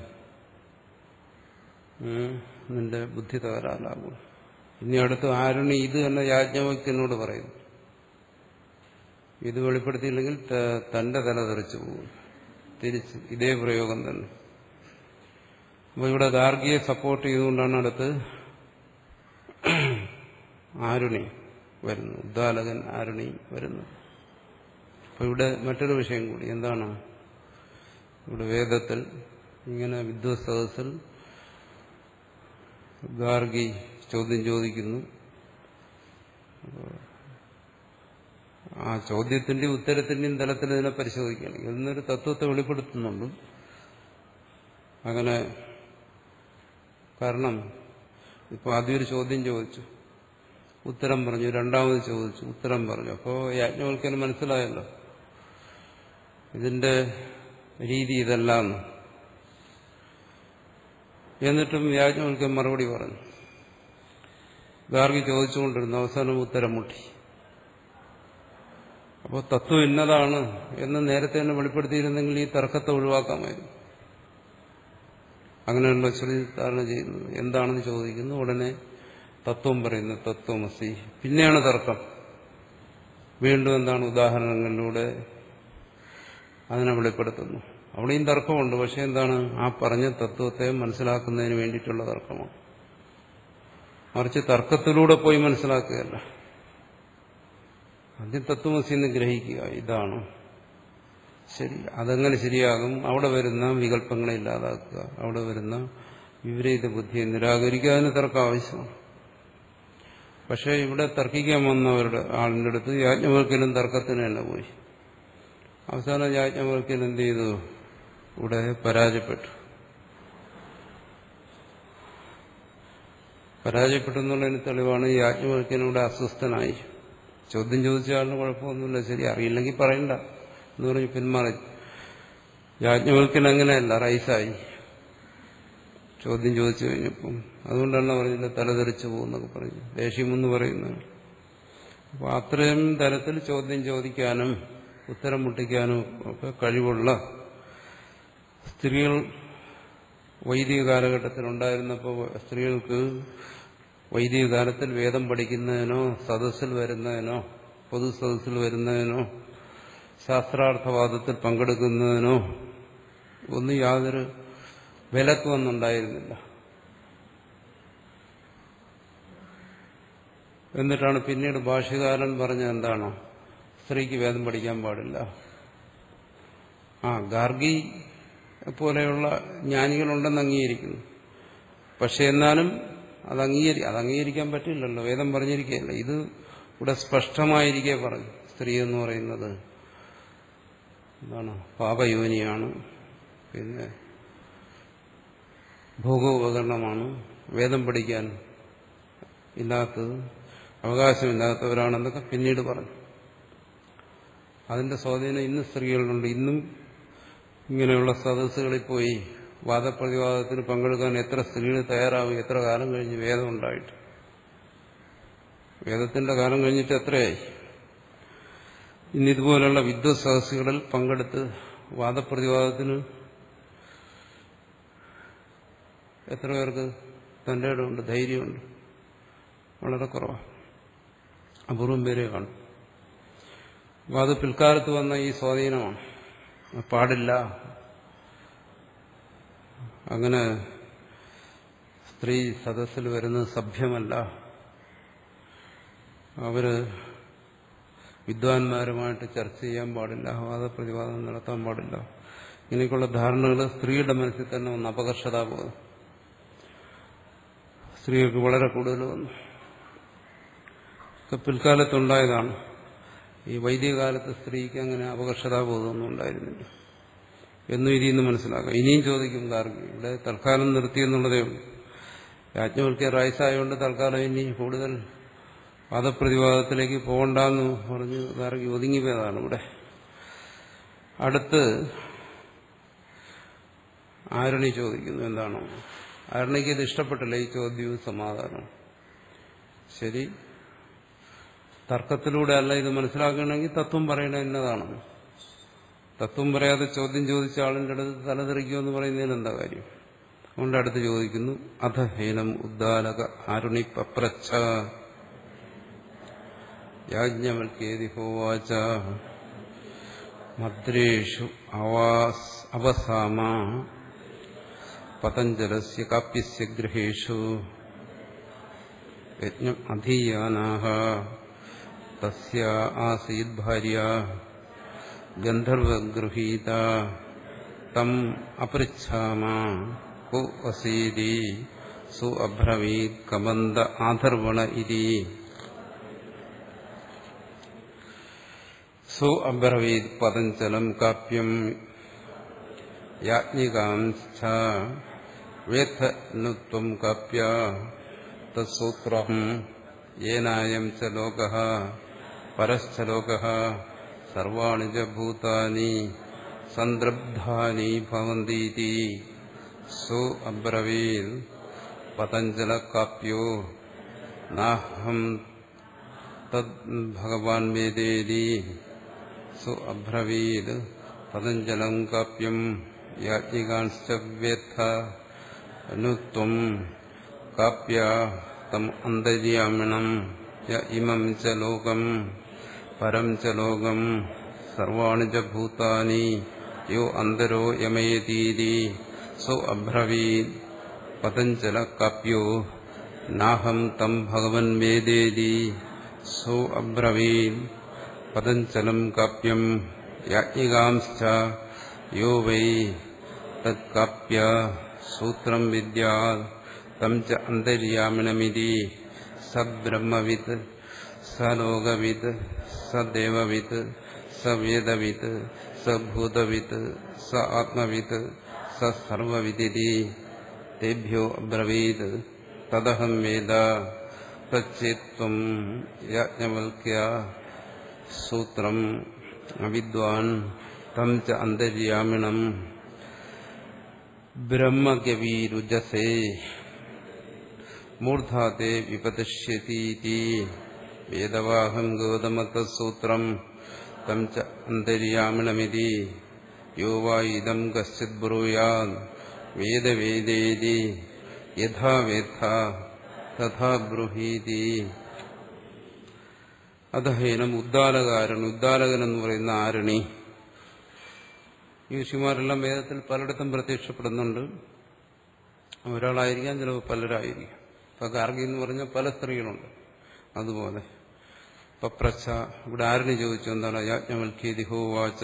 ഉം, നിന്റെ ബുദ്ധി തകരാറാകും ഇനി അടുത്ത് ആരുണി ഇത് തന്നെ യാജ്ഞവൽക്കനോട് പറയുന്നു ഇത് വെളിപ്പെടുത്തിയില്ലെങ്കിൽ ത- തന്റെ തല തെറിച്ചു പോകും തിരിച്ച് ഇതേ പ്രയോഗം തന്നെ അപ്പൊ ഇവിടെ ഗാർഗിയെ സപ്പോർട്ട് ചെയ്തുകൊണ്ടാണ് അടുത്ത് ആരുണി വരുന്നു ഉദ്ദാലകൻ ആരുണി വരുന്നു അപ്പൊ ഇവിടെ മറ്റൊരു വിഷയം കൂടി എന്താണ് ഇവിടെ വേദത്തിൽ ഇങ്ങനെ വിദ്വസദസ്സിൽ ഗാർഗി ചോദ്യം ചോദിക്കുന്നു അപ്പോ ആ ചോദ്യത്തിന്റെയും ഉത്തരത്തിന്റെയും തലത്തിൽ ഇതിനെ പരിശോധിക്കുകയാണ് എന്നൊരു തത്വത്തെ വെളിപ്പെടുത്തുന്നുണ്ട് അങ്ങനെ കാരണം ഇപ്പൊ ആദ്യം ഒരു ചോദ്യം ചോദിച്ചു ഉത്തരം പറഞ്ഞു രണ്ടാമത് ചോദിച്ചു ഉത്തരം പറഞ്ഞു അപ്പോ യാജ്ഞവൽക്കന് മനസ്സിലായല്ലോ ഇതിന്റെ രീതി ഇതെല്ലാം എന്നിട്ടും യാജ്ഞവൽക്കൻ മറുപടി പറഞ്ഞു ഗാർഗി ചോദിച്ചുകൊണ്ടിരുന്നു അവസാനം ഉത്തരം മുട്ടി അപ്പോൾ തത്വം ഇന്നതാണ് എന്ന് നേരത്തെ തന്നെ വെളിപ്പെടുത്തിയിരുന്നെങ്കിൽ ഈ തർക്കത്തെ ഒഴിവാക്കാമായിരുന്നു അങ്ങനെയുള്ള ശ്രുതി ധാരണ ചെയ്യുന്നത് എന്താണെന്ന് ചോദിക്കുന്നു ഉടനെ തത്വം പറയുന്നു തത്വമസി പിന്നെയാണ് തർക്കം വീണ്ടും എന്താണ് ഉദാഹരണങ്ങളിലൂടെ അതിനെ വെളിപ്പെടുത്തുന്നു അവിടെയും തർക്കമുണ്ട് പക്ഷെ എന്താണ് ആ പറഞ്ഞ തത്വത്തെ മനസ്സിലാക്കുന്നതിന് വേണ്ടിയിട്ടുള്ള തർക്കമാണ് മറിച്ച് തർക്കത്തിലൂടെ പോയി മനസ്സിലാക്കുകയല്ല ആദ്യം തത്വമസി എന്ന് ഗ്രഹിക്കുക ഇതാണ് ശരി അതെങ്ങനെ ശരിയാകും അവിടെ വരുന്ന വികല്പങ്ങളെ ഇല്ലാതാക്കുക അവിടെ വരുന്ന വിപരീത ബുദ്ധിയെ നിരാകരിക്കുക അതിന് തർക്കം ആവശ്യമാണ് പക്ഷെ ഇവിടെ തർക്കിക്കാൻ വന്നവരുടെ ആളിന്റെ അടുത്ത് യാജ്ഞവൽക്കലും തർക്കത്തിന് തന്നെ പോയി അവസാനം യാജ്ഞവൽക്കൽ എന്ത് ചെയ്തു ഇവിടെ പരാജയപ്പെട്ടു പരാജയപ്പെട്ടു എന്നുള്ളതിന് തെളിവാണ് ഈ യാജ്ഞവൽക്കനോട് അസ്വസ്ഥനായി ചോദ്യം ചോദിച്ച ആളിന് കുഴപ്പമൊന്നുമില്ല ശരി അറിയില്ലെങ്കിൽ പറയണ്ട എന്ന് പറഞ്ഞ് പിന്മാറി യാജ്ഞവൽക്കൻ അങ്ങനെയല്ല റൈസായി ചോദ്യം ചോദിച്ചു കഴിഞ്ഞപ്പം അതുകൊണ്ടാണ് പറഞ്ഞില്ല തലതെറിച്ചു പോകുന്നൊക്കെ പറഞ്ഞു ദേഷ്യമെന്ന് പറയുന്നത് അപ്പോൾ അത്രയും തരത്തിൽ ചോദ്യം ചോദിക്കാനും ഉത്തരം മുട്ടിക്കാനും ഒക്കെ കഴിവുള്ള സ്ത്രീകൾ വൈദിക കാലഘട്ടത്തിൽ ഉണ്ടായിരുന്നപ്പോൾ സ്ത്രീകൾക്ക് വൈദിക കാലത്തിൽ വേദം പഠിക്കുന്നതിനോ സദസ്സിൽ വരുന്നതിനോ പൊതു സദസ്സിൽ വരുന്നതിനോ ശാസ്ത്രാർത്ഥവാദത്തിൽ പങ്കെടുക്കുന്നതിനോ ഒന്നും യാതൊരു വിലക്കൊന്നുണ്ടായിരുന്നില്ല എന്നിട്ടാണ് പിന്നീട് ഭാഷ്യകാരൻ പറഞ്ഞത് എന്താണോ സ്ത്രീക്ക് വേദം പഠിക്കാൻ പാടില്ല ആ ഗാർഗി പോലെയുള്ള ജ്ഞാനികളുണ്ടെന്ന് അംഗീകരിക്കുന്നു പക്ഷെ എന്നാലും അത് അംഗീകരി അത് അംഗീകരിക്കാൻ പറ്റില്ലല്ലോ വേദം പറഞ്ഞിരിക്കുകയല്ല ഇത് ഇവിടെ സ്പഷ്ടമായിരിക്കെ പറഞ്ഞു സ്ത്രീ എന്ന് പറയുന്നത് എന്താണ് പാപയോനിയാണ് പിന്നെ ഭോഗോപകരണമാണ് വേദം പഠിക്കാൻ ഇല്ലാത്തത് അവകാശമില്ലാത്തവരാണെന്നൊക്കെ പിന്നീട് പറഞ്ഞു അതിന്റെ സ്വാധീനം ഇന്ന് സ്ത്രീകളിലുണ്ട് ഇന്നും ഇങ്ങനെയുള്ള സദസ്സുകളിൽ പോയി വാദപ്രതിവാദത്തിന് പങ്കെടുക്കാൻ എത്ര സ്ത്രീകൾ തയ്യാറാവും എത്ര കാലം കഴിഞ്ഞ് വേദം ഉണ്ടായിട്ട് വേദത്തിന്റെ കാലം കഴിഞ്ഞിട്ട് എത്രയായി ഇന്നിതുപോലുള്ള വിദ്വത് സദസ്സുകളിൽ പങ്കെടുത്ത് വാദപ്രതിവാദത്തിന് എത്ര പേർക്ക് തന്റെ ഇടമുണ്ട് ധൈര്യമുണ്ട് വളരെ കുറവാണ് അപൂർവം പേരെ കാണും അപ്പോൾ അത് പിൽക്കാലത്ത് വന്ന ഈ സ്വാധീനമാണ് പാടില്ല അങ്ങനെ സ്ത്രീ സദസ്സിൽ വരുന്നത് സഭ്യമല്ല അവര് വിദ്വാൻമാരുമായിട്ട് ചർച്ച ചെയ്യാൻ പാടില്ല വാദപ്രതിവാദം നടത്താൻ പാടില്ല ഇങ്ങനെയൊക്കെയുള്ള ധാരണകൾ സ്ത്രീയുടെ മനസ്സിൽ തന്നെ വന്ന് അപകർഷതാബോധം സ്ത്രീകൾക്ക് വളരെ കൂടുതൽ വന്നു ഒക്കെ പിൽക്കാലത്തുണ്ടായതാണ് ഈ വൈദികകാലത്ത് സ്ത്രീക്ക് അങ്ങനെ അപകർഷതാബോധമൊന്നും ഉണ്ടായിരുന്നില്ല എന്നും ഇതിൽ നിന്ന് മനസ്സിലാക്കാം ഇനിയും ചോദിക്കും ഗാർഗി ഇവിടെ തൽക്കാലം നിർത്തിയെന്നുള്ളതേ ഉള്ളൂ യാജ്ഞവൽക്കിയ റൈസായതുകൊണ്ട് തൽക്കാലം ഇനി കൂടുതൽ വാദപ്രതിവാദത്തിലേക്ക് പോകണ്ടെന്ന് പറഞ്ഞ് ഗാർഗി ഒതുങ്ങിപ്പോയതാണ് ഇവിടെ അടുത്ത് ആരണി ചോദിക്കുന്നു എന്താണോ ആരണിക്ക് ഇത് ഇഷ്ടപ്പെട്ടില്ല ഈ ചോദ്യവും സമാധാനം ശരി തർക്കത്തിലൂടെ അല്ല ഇത് മനസ്സിലാക്കണമെങ്കിൽ തത്വം പറയണത് എന്നതാണ് തത്വം പറയാതെ ചോദ്യം ചോദിച്ച ആളിന്റെ അടുത്ത് തലതെറിക്കുമെന്ന് പറയുന്നതിന് എന്താ കാര്യം അതുകൊണ്ട് അടുത്ത് ചോദിക്കുന്നു അധഹീനം ഉദ്ദാലക ആരുണി പപ്രച്ഛ യാജ്ഞവൽക്കേതി ഹോവാച മദ്രേഷു അവാസ് അവസാമ പതഞ്ജലസ്യ കാപ്യസ്യ ഗൃഹേഷു യജ്ഞം അധീയാനാഹ തസ്യ ആസീത് ഭാര്യ ഗന്ധർവഗൃഹീത തം അപൃച്ഛാമ കു അസീതി സു അബ്രവീത് കബന്ത ആധർവണ ഇതി സു അബ്രവീത് പതഞ്ചലം കാപ്യം യാജ്ഞികാംശ്ച വേദ്ധനുത്വം കാപ്യ തത്സൂത്രം യേനായം ച ലോക പരശ്ച ലോക സർവാണി ച ഭൂതാനി സന്ദ്രബ്ധാനി ഭവന്തീതി സു അബ്രവീൽ പതഞ്ജല കാപ്യോ നാഹം തദ് ഭഗവാൻ വേദേതി സു അബ്രവീൽ പതഞ്ജലം കാപ്യം യാജ്ഞികാംശ്ച വേത്ത അനുത്വം കാപ്യ തം അന്തര്യാമിണം യ ഇമം ച ലോകം പരം ച ലോകം സർവാണി ച ഭൂതാനി യോ അന്തരോ യമയതീതി സോ അബ്രവീത് പതഞ്ജല കാപ്യോ നാഹം തം ഭഗവൻ വേദേതി സോ അബ്രവീത് പതഞ്ജലം കാപ്യം യാജ്ഞികാംശ്ച യോ വൈ തത്കാപ്യ സൂത്രം വിദ്യാ തം ച അന്തര്യാമിണമിതി സ ബ്രഹ്മവിത് സ ലോകവിത് സ ദേവവിത് സ വേദവിത് സ ഭൂതവിത് സ ആത്മവിത് സ സർവവിദിതി തേഭ്യോ അബ്രവീത് തദഹം വേദ തച്ചേത്വം യാജ്ഞവൽക്യ സൂത്രം അവിദ്വാൻ തം ച അന്തര്യാമിണം ബ്രഹ്മഗവീരുജസേ മൂർധാത്തെ വിപതിഷ്യതീതി വേദവാഹം ഗൗതമതസൂത്രം തം ച അന്തര്യാമിണമിതി യോ വാ ഇദം കശ്ചിത് ബ്രൂയാത് വേദവേദേതി യഥാ വേത്ത തഥാ ബ്രൂഹീതി അധഹേനം ഉദ്ദാലകാരൻ ഉദ്ദാലകൻ എന്ന് പറയുന്ന ആരണി ഈ ഋഷിമാരെല്ലാം വേദത്തിൽ പലയിടത്തും പ്രത്യക്ഷപ്പെടുന്നുണ്ട് ഒരാളായിരിക്കാം ചിലപ്പോൾ പലരായിരിക്കാം ഇപ്പൊ ഗാർഗി എന്ന് പറഞ്ഞാൽ പല സ്ത്രീകളുണ്ട് അതുപോലെ പപ്രച്ച ഇവിടെ ആരിന് ചോദിച്ചു എന്താണ് യാജ്ഞവൽക്കേതി ഹോവാച്ച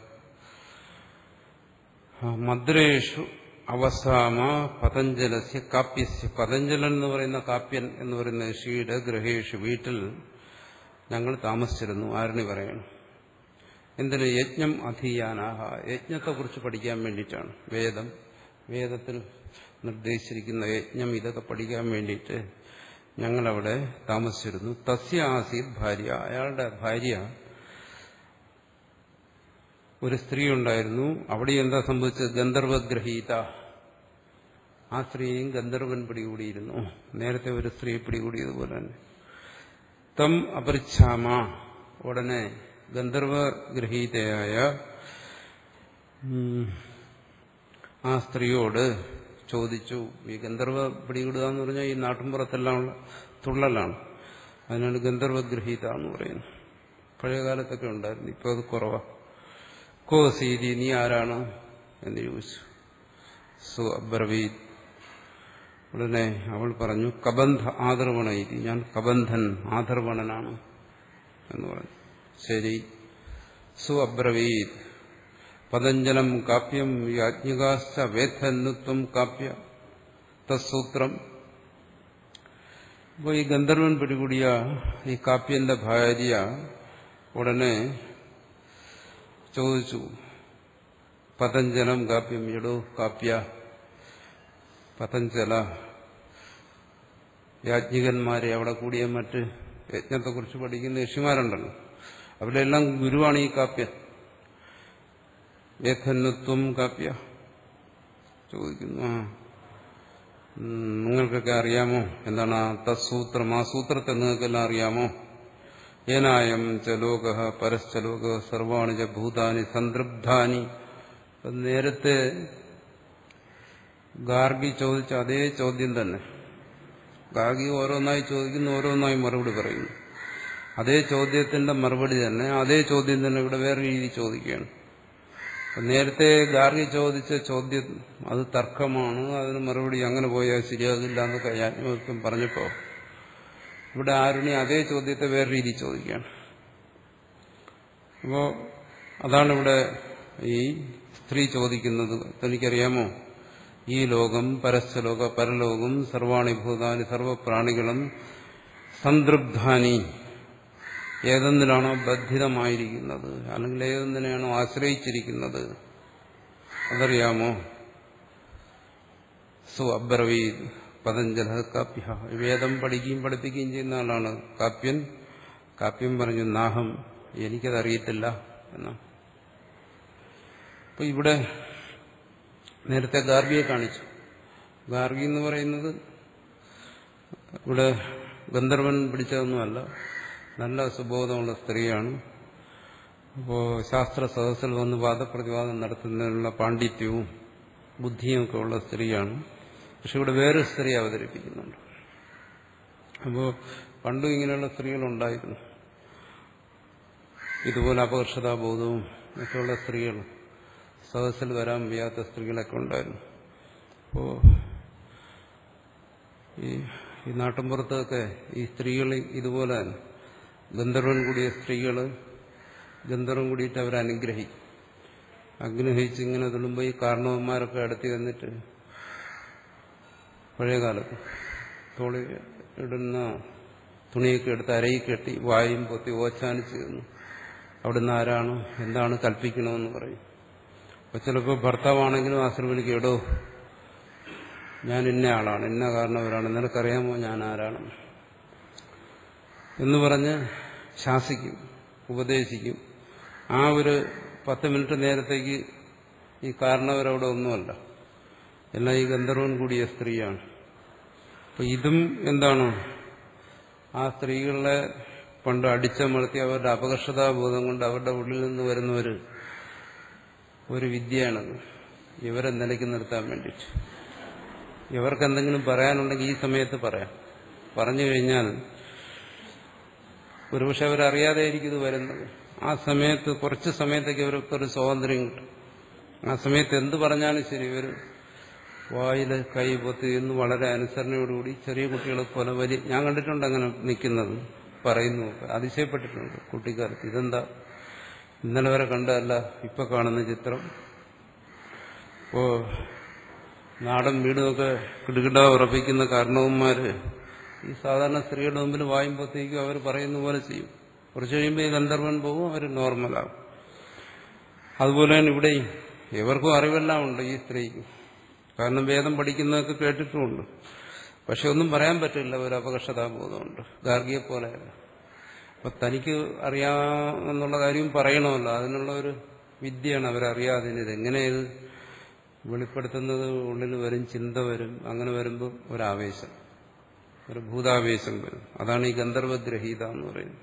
മദ്രേഷു അവസാമ പതഞ്ജലസ്യ കാപ്യസ്യ പതഞ്ജലൻ എന്ന് പറയുന്ന കാപ്യൻ എന്ന് പറയുന്ന ഋഷിയുടെ ഗ്രഹേഷു വീട്ടിൽ ഞങ്ങൾ താമസിച്ചിരുന്നു ആരണി പറയണം എന്തിന് യജ്ഞം അധീയാനാഹ യജ്ഞത്തെക്കുറിച്ച് പഠിക്കാൻ വേണ്ടിയിട്ടാണ് വേദം വേദത്തിൽ നിർദ്ദേശിച്ചിരിക്കുന്ന യജ്ഞം ഇതൊക്കെ പഠിക്കാൻ വേണ്ടിയിട്ട് ഞങ്ങളവിടെ താമസിച്ചിരുന്നു തസ്യ ആസീത് ഭാര്യ അയാളുടെ ഭാര്യ ഒരു സ്ത്രീ ഉണ്ടായിരുന്നു അവിടെ എന്താ സംഭവിച്ചത് ഗന്ധർവഗ്രഹീത ആ സ്ത്രീയും ഗന്ധർവൻ പിടികൂടിയിരുന്നു നേരത്തെ ഒരു സ്ത്രീ പിടികൂടിയതുപോലെ തന്നെ തം അപരിച്ഛാമ ഉടനെ ഗന്ധർവഗ്രഹീതയായ ആ സ്ത്രീയോട് ചോദിച്ചു ഈ ഗന്ധർവ പിടികൂടുക എന്ന് പറഞ്ഞാൽ ഈ നാട്ടിൻപുറത്തെല്ലാം ഉള്ള തുള്ളലാണ് അതിനാണ് ഗന്ധർവഗ്രഹീത എന്ന് പറയുന്നത് പഴയ കാലത്തൊക്കെ ഉണ്ടായിരുന്നു ഇപ്പോൾ അത് കുറവാണ് കോ സീതി നീ ആരാണ് എന്ന് ചോദിച്ചു സു അബ്രവീത് ഉടനെ അവൾ പറഞ്ഞു കബന്ധ ആദർവണ ഇതി ഞാൻ കബന്ധൻ ആദർവണനാണ് എന്ന് പറഞ്ഞു ശരി സു അബ്രവീത് പതഞ്ജലം കാപ്യം യാജ്ഞികാശ്ച വേദ്ധന്നുത്വം കാപ്യ തസൂത്രം അപ്പോൾ ഈ ഗന്ധർവൻ പിടികൂടിയ ഈ കാപ്യന്റെ ഭാര്യ ഉടനെ ചോദിച്ചു പതഞ്ജലം കാപ്യം എടോ കാപ്യ പതഞ്ജല യാജ്ഞികന്മാരെ അവിടെ കൂടിയ മറ്റ് യജ്ഞത്തെക്കുറിച്ച് പഠിക്കുന്ന ഋഷിമാരുണ്ടല്ലോ അവരെല്ലാം ഗുരുവാണ് ഈ കാപ്യൻ ഏധന്വത്വം കാപ്യ ചോദിക്കുന്നു ആ നിങ്ങൾക്കൊക്കെ അറിയാമോ എന്താണ് ആ തസൂത്രം ആ സൂത്രത്തെ നിങ്ങൾക്കെല്ലാം അറിയാമോ ഏനായം ച ലോക പരശ്ച ലോക സർവാണി ച ഭൂതാനി സന്തൃപ്താനി നേരത്തെ ഗാർഗി ചോദിച്ച അതേ ചോദ്യം തന്നെ ഗാർഗി ഓരോന്നായി ചോദിക്കുന്നു ഓരോന്നായി മറുപടി പറയുന്നു അതേ ചോദ്യത്തിന്റെ മറുപടി തന്നെ അതേ ചോദ്യം തന്നെ ഇവിടെ വേറെ രീതി ചോദിക്കുകയാണ് നേരത്തെ ഗാർഗി ചോദിച്ച ചോദ്യം അത് തർക്കമാണ് അതിന് മറുപടി അങ്ങനെ പോയാൽ ശരിയാകില്ല എന്നൊക്കെ യാജ്ഞവൽക്കം പറഞ്ഞപ്പോ ഇവിടെ ആരുണി അതേ ചോദ്യത്തെ വേറെ രീതി ചോദിക്കുകയാണ് അപ്പോ അതാണ് ഇവിടെ ഈ സ്ത്രീ ചോദിക്കുന്നത് തനിക്കറിയാമോ ഈ ലോകം പരസ്യലോക പരലോകം സർവാണി ഭൂതാനി സർവപ്രാണികളും സംതൃപ്താനി ഏതെന്തിനാണോ ബദ്ധിതമായിരിക്കുന്നത് അല്ലെങ്കിൽ ഏതെന്തിനെയാണോ ആശ്രയിച്ചിരിക്കുന്നത് അതറിയാമോ സു അബ്രവീത് പതഞ്ജല കാപ്യ വേദം പഠിക്കുകയും പഠിപ്പിക്കുകയും ചെയ്യുന്ന ആളാണ് കാപ്യൻ കാപ്യൻ പറഞ്ഞു നാഹം എനിക്കതറിയത്തില്ല എന്നാണ് അപ്പൊ ഇവിടെ നേരത്തെ ഗാർഗിയെ കാണിച്ചു ഗാർഗി എന്ന് പറയുന്നത് ഇവിടെ ഗന്ധർവൻ പിടിച്ചതൊന്നുമല്ല നല്ല സുബോധമുള്ള സ്ത്രീയാണ് അപ്പോൾ ശാസ്ത്ര സദസ്സിൽ വന്ന് വാദപ്രതിവാദം നടത്തുന്നതിനുള്ള പാണ്ഡിത്യവും ബുദ്ധിയും ഒക്കെ ഉള്ള സ്ത്രീയാണ് പക്ഷെ ഇവിടെ വേറൊരു സ്ത്രീ അവതരിപ്പിക്കുന്നുണ്ട് അപ്പോൾ പണ്ടും ഇങ്ങനെയുള്ള സ്ത്രീകളുണ്ടായിരുന്നു ഇതുപോലെ അപകർഷതാബോധവും ഒക്കെയുള്ള സ്ത്രീകൾ സദസ്സിൽ വരാൻ വയ്യാത്ത സ്ത്രീകളൊക്കെ ഉണ്ടായിരുന്നു അപ്പോൾ ഈ ഈ നാട്ടിൻപുറത്തൊക്കെ ഈ സ്ത്രീകൾ ഇതുപോലെ ഗന്ധർവൻ കൂടിയ സ്ത്രീകൾ ഗന്ധർവൻ കൂടിയിട്ട് അവരെ അനുഗ്രഹിക്കും അനുഗ്രഹിച്ച് ഇങ്ങനെ തുള്ളുമ്പോൾ ഈ കാരണവന്മാരൊക്കെ അടുത്ത് വന്നിട്ട് പഴയ കാലത്ത് തോളി ഇടുന്ന തുണിയൊക്കെ എടുത്ത് അരയിൽ കെട്ടി വായും പൊത്തി ഓച്ചാനിച്ച് തന്നു അവിടുന്ന് ആരാണ് എന്താണ് കൽപ്പിക്കണമെന്ന് പറയും അപ്പൊ ചിലപ്പോൾ ഭർത്താവാണെങ്കിലും ആശ്രമിക്കും എടോ ഞാൻ ഇന്ന ആളാണ് ഇന്ന കാരണവരാണ് നിനക്കറിയാമോ ഞാൻ ആരാണ് എന്ന് പറഞ്ഞ് ശാസിക്കും ഉപദേശിക്കും ആ ഒരു പത്ത് മിനിറ്റ് നേരത്തേക്ക് ഈ കാരണവരവിടെ ഒന്നുമല്ല എല്ലാം ഈ ഗന്ധർവൻ കൂടിയ സ്ത്രീയാണ് അപ്പൊ ഇതും എന്താണ് ആ സ്ത്രീകളെ പണ്ട് അടിച്ചമർത്തി അവരുടെ അപകർഷതാബോധം കൊണ്ട് അവരുടെ ഉള്ളിൽ നിന്ന് വരുന്ന ഒരു ഒരു വിദ്യയാണത് ഇവരെ നിലയ്ക്ക് നിർത്താൻ വേണ്ടിയിട്ട് ഇവർക്ക് എന്തെങ്കിലും പറയാനുണ്ടെങ്കിൽ ഈ സമയത്ത് പറയാം പറഞ്ഞു കഴിഞ്ഞാൽ ഒരുപക്ഷെ അവരറിയാതെ ആയിരിക്കും ഇത് വരുന്നത് ആ സമയത്ത് കുറച്ച് സമയത്തേക്ക് ഇവർക്ക് ഒരു സ്വാതന്ത്ര്യം കിട്ടും ആ സമയത്ത് എന്ത് പറഞ്ഞാലും ശരി ഇവർ വായിൽ കൈ പൊത്തി എന്ന് വളരെ അനുസരണയോടുകൂടി ചെറിയ കുട്ടികളെ പോലെ വലിയ ഞാൻ കണ്ടിട്ടുണ്ട് അങ്ങനെ നിൽക്കുന്നത് പറയുന്നു അതിശയപ്പെട്ടിട്ടുണ്ട് കുട്ടിക്കാലത്ത് ഇതെന്താ ഇന്നലെ വരെ കണ്ടതല്ല ഇപ്പൊ കാണുന്ന ചിത്രം ഇപ്പോ നാടൻ വീടുമൊക്കെ കിടുകിട ഉറപ്പിക്കുന്ന കാരണവന്മാര് ഈ സാധാരണ സ്ത്രീയുടെ മുമ്പിൽ വായുമ്പോഴത്തേക്കും അവർ പറയുന്ന പോലെ ചെയ്യും കുറച്ച് കഴിയുമ്പോൾ ഈ ഗന്ധർവൻ പോകും അവർ നോർമലാകും അതുപോലെ തന്നെ ഇവിടെയും ഇവർക്കും അറിവെല്ലാം ഉണ്ട് ഈ സ്ത്രീക്ക് കാരണം വേദം പഠിക്കുന്നതൊക്കെ കേട്ടിട്ടുമുണ്ട് പക്ഷെ ഒന്നും പറയാൻ പറ്റില്ല ഒരു അപകർഷതാബോധമുണ്ട് ഗാർഗിയെ പോലെയല്ല അപ്പൊ തനിക്ക് അറിയാമെന്നുള്ള കാര്യം പറയണമല്ലോ അതിനുള്ള ഒരു വിദ്യയാണ് അവരറിയാതെ ഇതെങ്ങനെ ഇത് വെളിപ്പെടുത്തുന്നത് ഉള്ളിൽ വരും ചിന്ത വരും അങ്ങനെ വരുമ്പോൾ ഒരാവേശം ഒരു ഭൂതാവേശം വരും അതാണ് ഈ ഗന്ധർവഗ്രഹീത എന്ന് പറയുന്നത്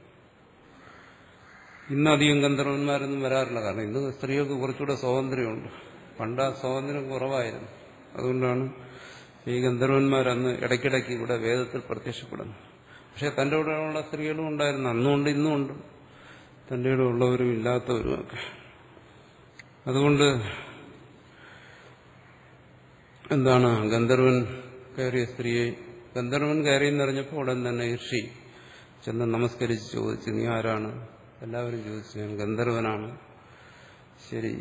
ഇന്ന് അധികം ഗന്ധർവന്മാരൊന്നും വരാറില്ല കാരണം ഇന്ന് സ്ത്രീകൾക്ക് കുറച്ചുകൂടെ സ്വാതന്ത്ര്യമുണ്ട് പണ്ട് ആ സ്വാതന്ത്ര്യം കുറവായിരുന്നു അതുകൊണ്ടാണ് ഈ ഗന്ധർവന്മാരന്ന് ഇടയ്ക്കിടയ്ക്ക് ഇവിടെ വേദത്തിൽ പ്രത്യക്ഷപ്പെടുന്നത് പക്ഷെ തന്റെ കൂടെയുള്ള സ്ത്രീകളും ഉണ്ടായിരുന്നു അന്നുമുണ്ട് ഇന്നുമുണ്ട് തന്റെ കൂടെ ഉള്ളവരും ഇല്ലാത്തവരുമൊക്കെ അതുകൊണ്ട് എന്താണ് ഗന്ധർവൻ കയറിയ സ്ത്രീയെ ഗന്ധർവൻ കയറിയെന്നറിഞ്ഞപ്പോൾ ഉടൻ തന്നെ ഋഷി ചെന്ന് നമസ്കരിച്ച് ചോദിച്ചു നീ ആരാണ് എല്ലാവരും ചോദിച്ചു ഞാൻ ഗന്ധർവനാണ് ശരി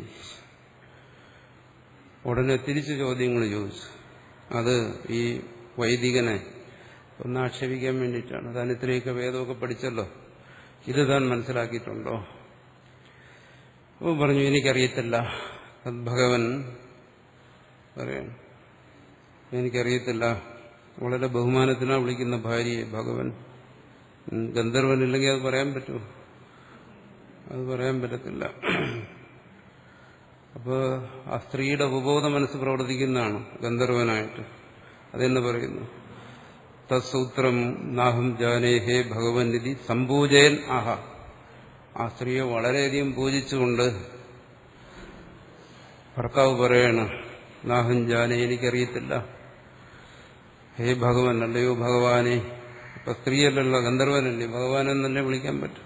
ഉടനെ തിരിച്ചു ചോദ്യങ്ങൾ ചോദിച്ചു അത് ഈ വൈദികനെ ഒന്ന് ആക്ഷേപിക്കാൻ വേണ്ടിയിട്ടാണ് താൻ ഇത്രയൊക്കെ വേദമൊക്കെ പഠിച്ചല്ലോ ഇത് താൻ മനസ്സിലാക്കിയിട്ടുണ്ടോ അപ്പോൾ പറഞ്ഞു എനിക്കറിയത്തില്ല ഭഗവൻ പറയണം എനിക്കറിയത്തില്ല വളരെ ബഹുമാനത്തിനാ വിളിക്കുന്ന ഭാര്യയെ ഭഗവൻ ഗന്ധർവനില്ലെങ്കിൽ അത് പറയാൻ പറ്റുമോ അത് പറയാൻ പറ്റത്തില്ല അപ്പോൾ ആ സ്ത്രീയുടെ ഉപബോധ മനസ്സ് പ്രവർത്തിക്കുന്നതാണ് ഗന്ധർവനായിട്ട് അതെന്ന് പറയുന്നു തത്സൂത്രം നാഹം ജാനേഹേ ഭഗവൻ നിധി സംപൂജയൻ ആഹ ആ സ്ത്രീയെ വളരെയധികം പൂജിച്ചുകൊണ്ട് ഭർത്താവ് പറയാണ് നാഹം ജാനെ എനിക്കറിയത്തില്ല ഹേ ഭഗവൻ അല്ലയോ ഭഗവാനെ ഇപ്പൊ സ്ത്രീയല്ലല്ലോ ഗന്ധർവനല്ലേ ഭഗവാൻ എന്നല്ലേ വിളിക്കാൻ പറ്റും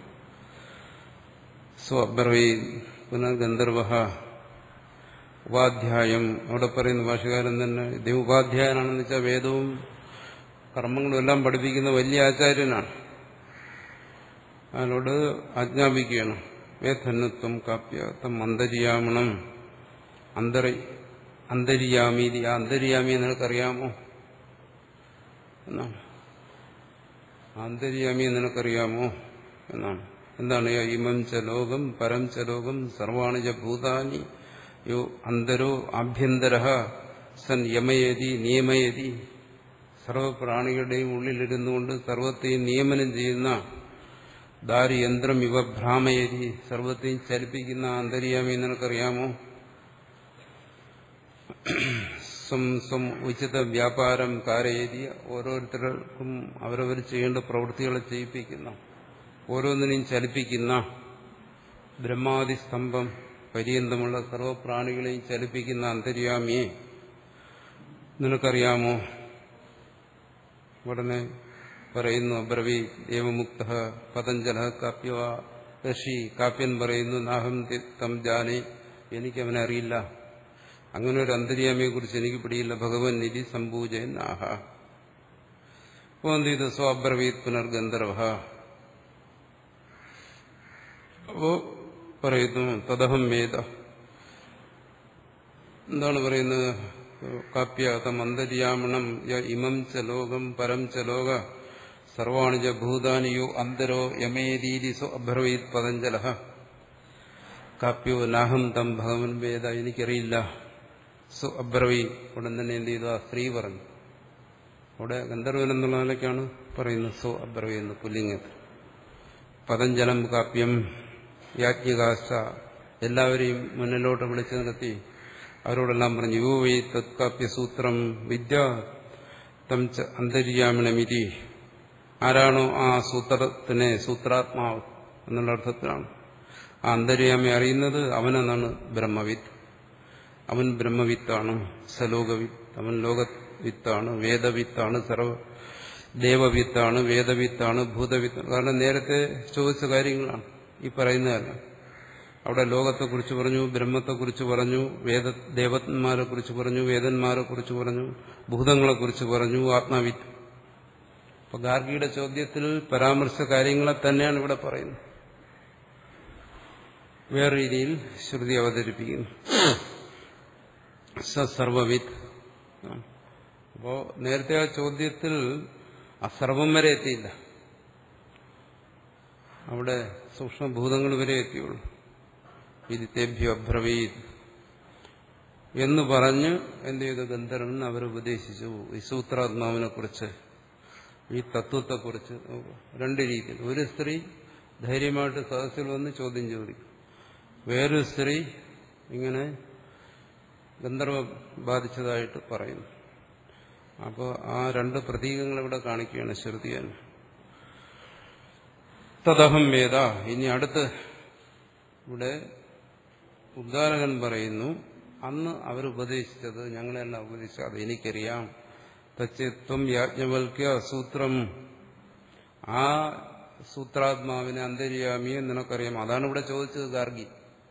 സ്വബ്രവീ പുനർഗന്ധർവ ഉപാധ്യായം അവിടെ പറയുന്ന ഭാഷകാരൻ തന്നെ ഇദ്ദേഹം ഉപാധ്യായനാണെന്ന് വെച്ചാൽ വേദവും കർമ്മങ്ങളും എല്ലാം പഠിപ്പിക്കുന്ന വലിയ ആചാര്യനാണ് അതിനോട് ആജ്ഞാപിക്കുകയാണ് വേധന്നത്വം കാപ്യത്വം അന്തര്യാമണം അന്തര അന്തര്യാമി ആ അന്തര്യാമി നിനക്കറിയാമോ എന്നാണ് ആന്തര്യാമി നിനക്കറിയാമോ എന്നാണ് എന്താണ് ഇമം ച ലോകം പരം ച ലോകം സർവാണി ച ഭൂതാനി യോ അന്തരോ ആഭ്യന്തര സൻ യമയതി നിയമയതി സർവപ്രാണികളുടെയും ഉള്ളിലിരുന്നുകൊണ്ട് സർവത്തെയും നിയമനം ചെയ്യുന്ന ദാരിയന്ത്രം ഇവ ഭ്രാമയതി സർവത്തെയും ചലിപ്പിക്കുന്ന അന്തര്യാമി നിനക്കറിയാമോ സ്വം സ്വം ഉചിത വ്യാപാരം കാരയതി ഓരോരുത്തർക്കും അവരവർ ചെയ്യേണ്ട പ്രവൃത്തികളെ ചെയ്യിപ്പിക്കുന്ന ഓരോന്നിനെയും ചലിപ്പിക്കുന്ന ബ്രഹ്മാദി സ്തംഭം പര്യന്തമുള്ള സർവപ്രാണികളെയും ചലിപ്പിക്കുന്ന അന്തര്യാമിയെ നിനക്കറിയാമോ ഉടനെ പറയുന്നു അബ്രവി ദേവമുക്ത പതഞ്ജല കാപ്യവ ഋഷി കാപ്യൻ പറയുന്നു നാഹം തം ജാനെ എനിക്കവനെ അറിയില്ല അങ്ങനെ ഒരു അന്തര്യാമിയെ കുറിച്ച് എനിക്ക് പിടിയില്ല ഭഗവൻ നിധി സംപൂജയൻ ആഹ അപ്പോ എന്ത് ചെയ്തു സ്വാബ്രവീത് പുനർഗന്ധർവ അപ്പോ പറയുന്നു തദഹം വേദ എന്താണ് പറയുന്നത് കാപ്യാതം അന്തര്യാമണം യ ഇമം ച ലോകം പരം ച ലോക സർവാണി ച ഭൂതാനിയോ അന്തരോ യമേരീതി സോ അബ്രവീത് പതഞ്ജല കാപ്യോ നാഹം തം ഭഗവൻ വേദ എനിക്കറിയില്ല സു അബ്രവി ഉടൻ തന്നെ എന്ത് ചെയ്തു ആ സ്ത്രീ പറഞ്ഞു അവിടെ ഗന്ധർവൻ എന്നുള്ള നിലയ്ക്കാണ് പറയുന്നത് സു അബ്രവി എന്ന് പുല്ലിംഗത്തിൽ പതഞ്ജലം കാപ്യം യാജ്ഞികാശ എല്ലാവരെയും മുന്നിലോട്ട് വിളിച്ചു നിർത്തി അവരോടെല്ലാം പറഞ്ഞു യോ വൈ തത്കാപ്യസൂത്രം വിദ്യ തം ച അന്തര്യാമിണമിതി ആരാണോ ആ സൂത്രത്തിനെ സൂത്രാത്മാവ് എന്നുള്ള അർത്ഥത്തിലാണ് ആ അന്തര്യാമി അറിയുന്നത് അവനെന്നാണ് ബ്രഹ്മവിത്ത് അവൻ ബ്രഹ്മവിത്താണ് സലോകവിത്ത് അവൻ ലോകവിത്താണ് വേദവിത്താണ് സർവ ദേവവിത്താണ് വേദവിത്താണ് ഭൂതവിത്താണ് കാരണം നേരത്തെ ചോദിച്ച കാര്യങ്ങളാണ് ഈ പറയുന്നതല്ല അവിടെ ലോകത്തെക്കുറിച്ച് പറഞ്ഞു ബ്രഹ്മത്തെക്കുറിച്ച് പറഞ്ഞു വേദ ദേവന്മാരെ കുറിച്ച് പറഞ്ഞു വേദന്മാരെ കുറിച്ച് പറഞ്ഞു ഭൂതങ്ങളെക്കുറിച്ച് പറഞ്ഞു ആത്മാവിത്ത് അപ്പൊ ഗാർഗിയുടെ ചോദ്യത്തിൽ പരാമർശ കാര്യങ്ങളെ തന്നെയാണ് ഇവിടെ പറയുന്നത് വേറെ രീതിയിൽ ശ്രുതി അവതരിപ്പിക്കുന്നു സർവവിത്ത് അപ്പോ നേരത്തെ ആ ചോദ്യത്തിൽ അസർവം വരെ എത്തിയില്ല അവിടെ സൂക്ഷ്മഭൂതങ്ങൾ വരെ എത്തിയുള്ളൂ വിദിത്തേഭ്യോ അബ്രവീത് എന്ന് പറഞ്ഞ് എന്ത് ചെയ്തു ഗന്ധർവൻ അവരുപദേശിച്ചു ഈ സൂത്രാത്മാവിനെ കുറിച്ച് ഈ തത്വത്തെക്കുറിച്ച് രണ്ട് രീതിയിൽ ഒരു സ്ത്രീ ധൈര്യമായിട്ട് സദസ്സിൽ വന്ന് ചോദ്യം ചോദിക്കും വേറൊരു സ്ത്രീ ഇങ്ങനെ ഗന്ധർവ ബാധിച്ചതായിട്ട് പറയുന്നു അപ്പോൾ ആ രണ്ട് പ്രതീകങ്ങൾ ഇവിടെ കാണിക്കുകയാണ് ശ്രുതിയൻ തദഹം വേദ ഇനി അടുത്ത് ഇവിടെ ഉദ്ദാലകൻ പറയുന്നു അന്ന് അവരുപദേശിച്ചത് ഞങ്ങളെല്ലാം ഉപദേശിച്ചത് അത് എനിക്കറിയാം തച്ചിത്വം യാജ്ഞവൽക്യ സൂത്രം ആ സൂത്രാത്മാവിനെ അന്തര്യാമിയെ നിനക്കറിയാം അതാണ് ഇവിടെ ചോദിച്ചത് ഗാർഗി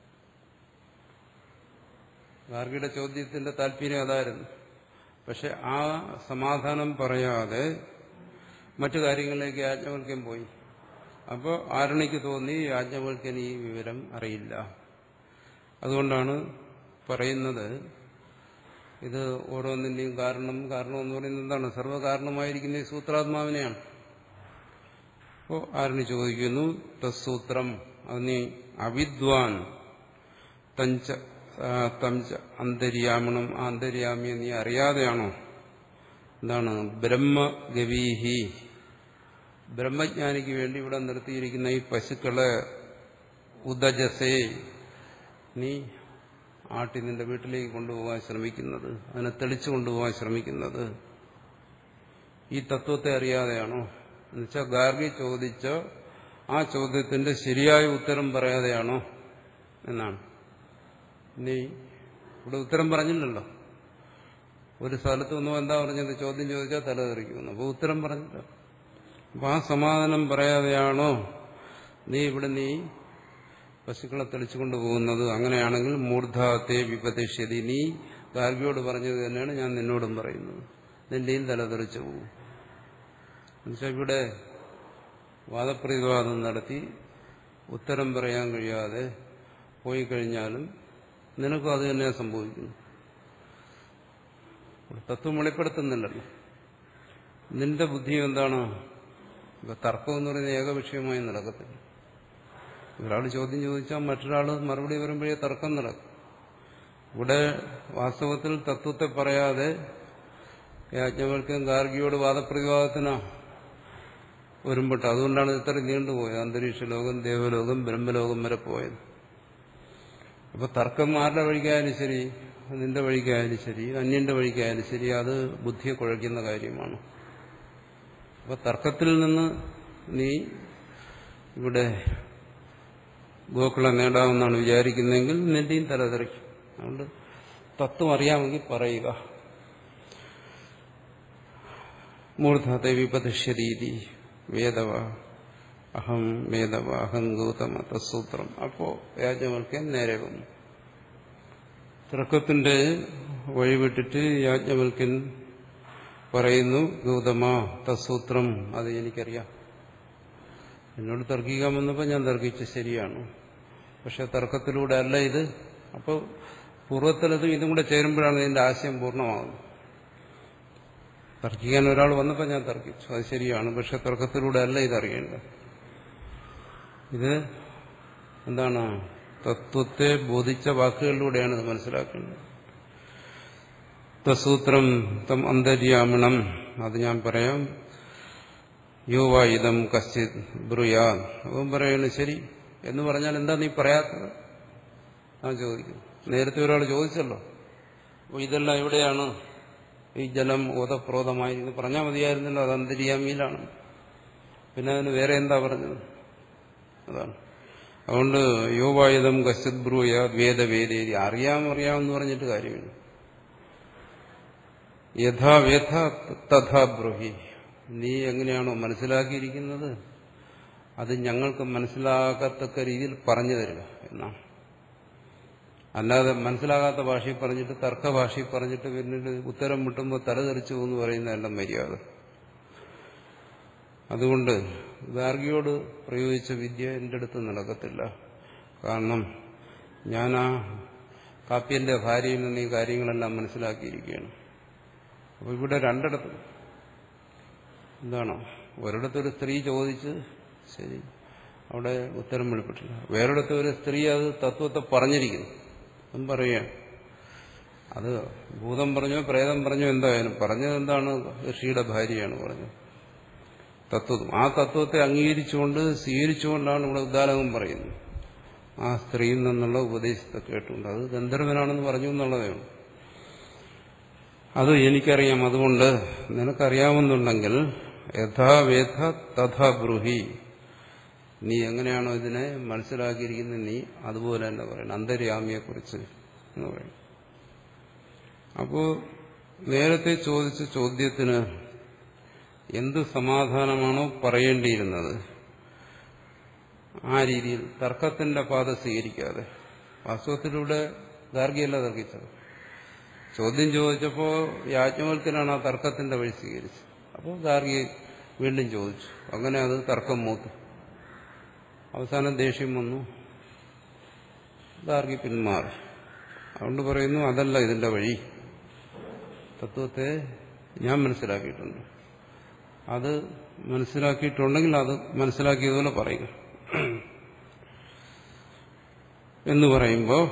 ഗാർഗിയുടെ ചോദ്യത്തിന്റെ താല്പര്യം അതായിരുന്നു പക്ഷെ ആ സമാധാനം പറയാതെ മറ്റു കാര്യങ്ങളിലേക്ക് യാജ്ഞവൽക്യം പോയി അപ്പോൾ ആരണിക്ക് തോന്നി യാജ്ഞവൽക്കൻ ഈ വിവരം അറിയില്ല അതുകൊണ്ടാണ് പറയുന്നത് ഇത് ഓരോന്നിന്റെയും കാരണം കാരണം എന്ന് പറയുന്നത് എന്താണ് സർവ്വകാരണമായിരിക്കുന്ന ഈ സൂത്രാത്മാവിനെയാണ് അപ്പോൾ ആരണി ചോദിക്കുന്നു തസൂത്രം അത് നീ അവിദ്വാൻ തഞ്ച തഞ്ച അന്തര്യാമണം ആ അന്തര്യാമിയെ നീ അറിയാതെയാണോ എന്താണ് ബ്രഹ്മഗവീഹി ബ്രഹ്മജ്ഞാനിക്ക് വേണ്ടി ഇവിടെ നിർത്തിയിരിക്കുന്ന ഈ പശുക്കളെ ഉദജസേ നീ ആട്ടി നിന്റെ വീട്ടിലേക്ക് കൊണ്ടുപോകാൻ ശ്രമിക്കുന്നത് അതിനെ തെളിച്ചു കൊണ്ടുപോകാൻ ശ്രമിക്കുന്നത് ഈ തത്വത്തെ അറിയാതെയാണോ എന്നുവെച്ചാൽ ഗാർഗി ചോദിച്ച ആ ചോദ്യത്തിന്റെ ശരിയായ ഉത്തരം പറയാതെയാണോ എന്നാണ് നീ ഇവിടെ ഉത്തരം പറഞ്ഞില്ലല്ലോ ഒരു സ്ഥലത്ത് ഒന്നും എന്താ പറഞ്ഞത് ചോദ്യം ചോദിച്ചാൽ തലതെറിക്കുന്നു അപ്പോൾ ഉത്തരം പറഞ്ഞില്ല അപ്പൊ ആ സമാധാനം പറയാതെയാണോ നീ ഇവിടെ നീ പശുക്കളെ തെളിച്ചുകൊണ്ട് പോകുന്നത് അങ്ങനെയാണെങ്കിൽ മൂർധാത്തെ വിപതിഷ്യതി നീ ഗാർഗിയോട് പറഞ്ഞത് തന്നെയാണ് ഞാൻ നിന്നോടും പറയുന്നത് നിന്റെയും തലതെറിച്ചു പോകും എന്നുവെച്ചാൽ ഇവിടെ വാദപ്രതിവാദം നടത്തി ഉത്തരം പറയാൻ കഴിയാതെ പോയി കഴിഞ്ഞാലും നിനക്കും അത് തന്നെ സംഭവിക്കുന്നു തത്വം വെളിപ്പെടുത്തുന്നില്ലല്ലോ നിന്റെ ബുദ്ധി എന്താണ് ഇപ്പൊ തർക്കം എന്ന് പറയുന്നത് ഏകവിഷയമായി നടക്കത്തില്ല ഒരാൾ ചോദ്യം ചോദിച്ചാൽ മറ്റൊരാൾ മറുപടി വരുമ്പോഴേ തർക്കം നടക്കും ഇവിടെ വാസ്തവത്തിൽ തത്വത്തെ പറയാതെ യാജ്ഞവൽക്കും ഗാർഗിയോട് വാദപ്രതിവാദത്തിനാ വരുമ്പോട്ട് അതുകൊണ്ടാണ് ഇത്ര നീണ്ടുപോയത് അന്തരീക്ഷ ലോകം ദേവലോകം ബ്രഹ്മലോകം വരെ പോയത് അപ്പൊ തർക്കം ആരുടെ വഴിക്കായാലും ശരി നിന്റെ വഴിക്കായാലും ശരി അന്യന്റെ വഴിക്കായാലും ശരി അത് ബുദ്ധിയെ കുഴയ്ക്കുന്ന കാര്യമാണ് അപ്പൊ തർക്കത്തിൽ നിന്ന് നീ ഇവിടെ ഗോക്കളെ നേടാമെന്നാണ് വിചാരിക്കുന്നതെങ്കിൽ നിന്റെയും തലതെറിക്കും അതുകൊണ്ട് തത്വം അറിയാമെങ്കിൽ പറയുക മൂർധത്തെ വിപതിഷ്യരീതി വേദവ അഹം വേദവ അഹം ഗൗതമ തസൂത്രം അപ്പോ യാജ്ഞവൽക്കൻ നേരെ വന്നു തർക്കത്തിന്റെ വഴിവിട്ടിട്ട് യാജ്ഞവൽക്കൻ പറയുന്നു ഗൗതമ തസൂത്രം അത് എനിക്കറിയാം എന്നോട് തർക്കിക്കാൻ വന്നപ്പോൾ ഞാൻ തർക്കിച്ച ശരിയാണ് പക്ഷെ തർക്കത്തിലൂടെ അല്ല ഇത് അപ്പോൾ പൂർവ്വത്തിലതും ഇതും കൂടെ ചേരുമ്പോഴാണ് ഇതിന്റെ ആശയം പൂർണ്ണമാകുന്നത് തർക്കിക്കാൻ ഒരാൾ വന്നപ്പോൾ ഞാൻ തർക്കിച്ചു അത് ശരിയാണ് പക്ഷെ തർക്കത്തിലൂടെ അല്ല ഇതറിയേണ്ടത് ഇത് എന്താണ് തത്വത്തെ ബോധിച്ച വാക്കുകളിലൂടെയാണ് ഇത് മനസ്സിലാക്കേണ്ടത് തസൂത്രം തം അന്തര്യാമണം അത് ഞാൻ പറയാം യോവായുധം കശ്ചിത് ബ്രുയാ അവൻ പറയണു ശരി എന്ന് പറഞ്ഞാൽ എന്താ നീ പറയാത്തത് ഞാൻ ചോദിക്കും നേരത്തെ ഒരാൾ ചോദിച്ചല്ലോ അപ്പോൾ ഇതെല്ലാം എവിടെയാണ് ഈ ജലം ഓതപ്രോതമായി എന്ന് പറഞ്ഞാൽ മതിയായിരുന്നല്ലോ അത് അന്തര്യാമിയിലാണ് പിന്നെ അതിന് വേറെ എന്താ പറഞ്ഞത് അതാണ് അതുകൊണ്ട് യോവായുധം കശ്ചിത് ബ്രൂയ വേദവേദേരി അറിയാം അറിയാമെന്ന് പറഞ്ഞിട്ട് കാര്യമില്ല യഥാവേഥ തഥാ ബ്രൂഹി നീ എങ്ങനെയാണോ മനസ്സിലാക്കിയിരിക്കുന്നത് അത് ഞങ്ങൾക്ക് മനസ്സിലാകത്തക്ക രീതിയിൽ പറഞ്ഞു തരിക എന്നാണ് അല്ലാതെ മനസ്സിലാകാത്ത ഭാഷയിൽ പറഞ്ഞിട്ട് തർക്ക ഭാഷയിൽ പറഞ്ഞിട്ട് പിന്നീട് ഉത്തരം മുട്ടുമ്പോൾ തലതെറിച്ചു എന്ന് പറയുന്നതല്ല മര്യാദ അതുകൊണ്ട് ഗാർഗിയോട് പ്രയോഗിച്ച വിദ്യ എൻ്റെ അടുത്ത് നടക്കത്തില്ല കാരണം ഞാൻ ആ കാപ്യന്റെ ഭാര്യയിൽ നിന്ന് ഈ കാര്യങ്ങളെല്ലാം മനസ്സിലാക്കിയിരിക്കുകയാണ് അപ്പോൾ ഇവിടെ രണ്ടിടത്ത് എന്താണ് ഒരിടത്തൊരു സ്ത്രീ ചോദിച്ച് ശരി അവിടെ ഉത്തരം വെളിപ്പെട്ടില്ല വേറൊരിടത്ത് ഒരു സ്ത്രീ അത് തത്വത്തെ പറഞ്ഞിരിക്കുന്നു അതും പറയുകയാണ് അത് ഭൂതം പറഞ്ഞോ പ്രേതം പറഞ്ഞോ എന്തായാലും പറഞ്ഞത് എന്താണ് ഋഷിയുടെ ഭാര്യയാണ് പറഞ്ഞത് തത്വം ആ തത്വത്തെ അംഗീകരിച്ചുകൊണ്ട് സ്വീകരിച്ചുകൊണ്ടാണ് ഇവിടെ ഉദാലകം പറയുന്നത് ആ സ്ത്രീയിൽ നിന്നുള്ള ഉപദേശത്തെ കേട്ടുകൊണ്ട് അത് ഗന്ധർവനാണെന്ന് പറഞ്ഞു എന്നുള്ളതേ ഉള്ളൂ അത് എനിക്കറിയാം അതുകൊണ്ട് നിനക്കറിയാവുന്നുണ്ടെങ്കിൽ യഥാവേദ തഥാ ബ്രൂഹി നീ എങ്ങനെയാണോ ഇതിനെ മനസ്സിലാക്കിയിരിക്കുന്നത് നീ അതുപോലെ തന്നെ പറയണം അന്തര്യാമിയെക്കുറിച്ച് എന്ന് പറയും അപ്പോ നേരത്തെ ചോദിച്ച ചോദ്യത്തിന് എന്ത് സമാധാനമാണോ പറയേണ്ടിയിരുന്നത് ആ രീതിയിൽ തർക്കത്തിന്റെ പാത സ്വീകരിക്കാതെ വാസ്തവത്തിലൂടെ ഗാർഗിയല്ല തർക്കിച്ചത് ചോദ്യം ചോദിച്ചപ്പോൾ യാജ്ഞവൽക്കനാണ് ആ തർക്കത്തിന്റെ വഴി സ്വീകരിച്ചത് അപ്പോൾ ഗാർഗി വീണ്ടും ചോദിച്ചു അങ്ങനെ അത് തർക്കം മൂത്തു അവസാനം ദേഷ്യം വന്നു ഗാർഗി പിന്മാറി അതുകൊണ്ട് പറയുന്നു അതല്ല ഇതിന്റെ വഴി തത്വത്തെ ഞാൻ മനസ്സിലാക്കിയിട്ടുണ്ട് അത് മനസ്സിലാക്കിയിട്ടുണ്ടെങ്കിൽ അത് മനസ്സിലാക്കിയതുപോലെ പറയുക എന്ന് പറയുമ്പോൾ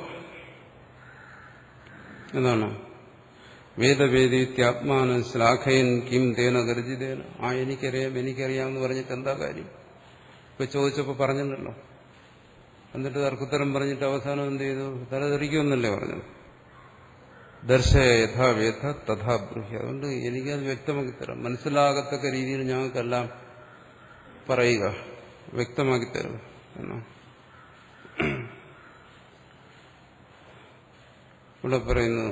എന്താണ് വേദവേദിത്യാത്മാന ശ്ലാഘയൻ കിം തേന ഗർജിതേന ആ എനിക്കറിയാം എനിക്കറിയാമെന്ന് പറഞ്ഞിട്ട് എന്താ കാര്യം ഇപ്പൊ ചോദിച്ചപ്പോ പറഞ്ഞല്ലോ എന്നിട്ട് തർക്കുത്തരം പറഞ്ഞിട്ട് അവസാനം എന്ത് ചെയ്തു തലതെറിക്കുമെന്നല്ലേ പറഞ്ഞത് ദർശയ യഥാവേദ തഥാ ബ്രൂഹ്യ അതുകൊണ്ട് എനിക്കത് വ്യക്തമാക്കി തരാം മനസ്സിലാകത്തക്ക രീതിയിൽ ഞങ്ങൾക്കെല്ലാം പറയുക വ്യക്തമാക്കി തരുക എന്നാ ഇവിടെ പറയുന്നു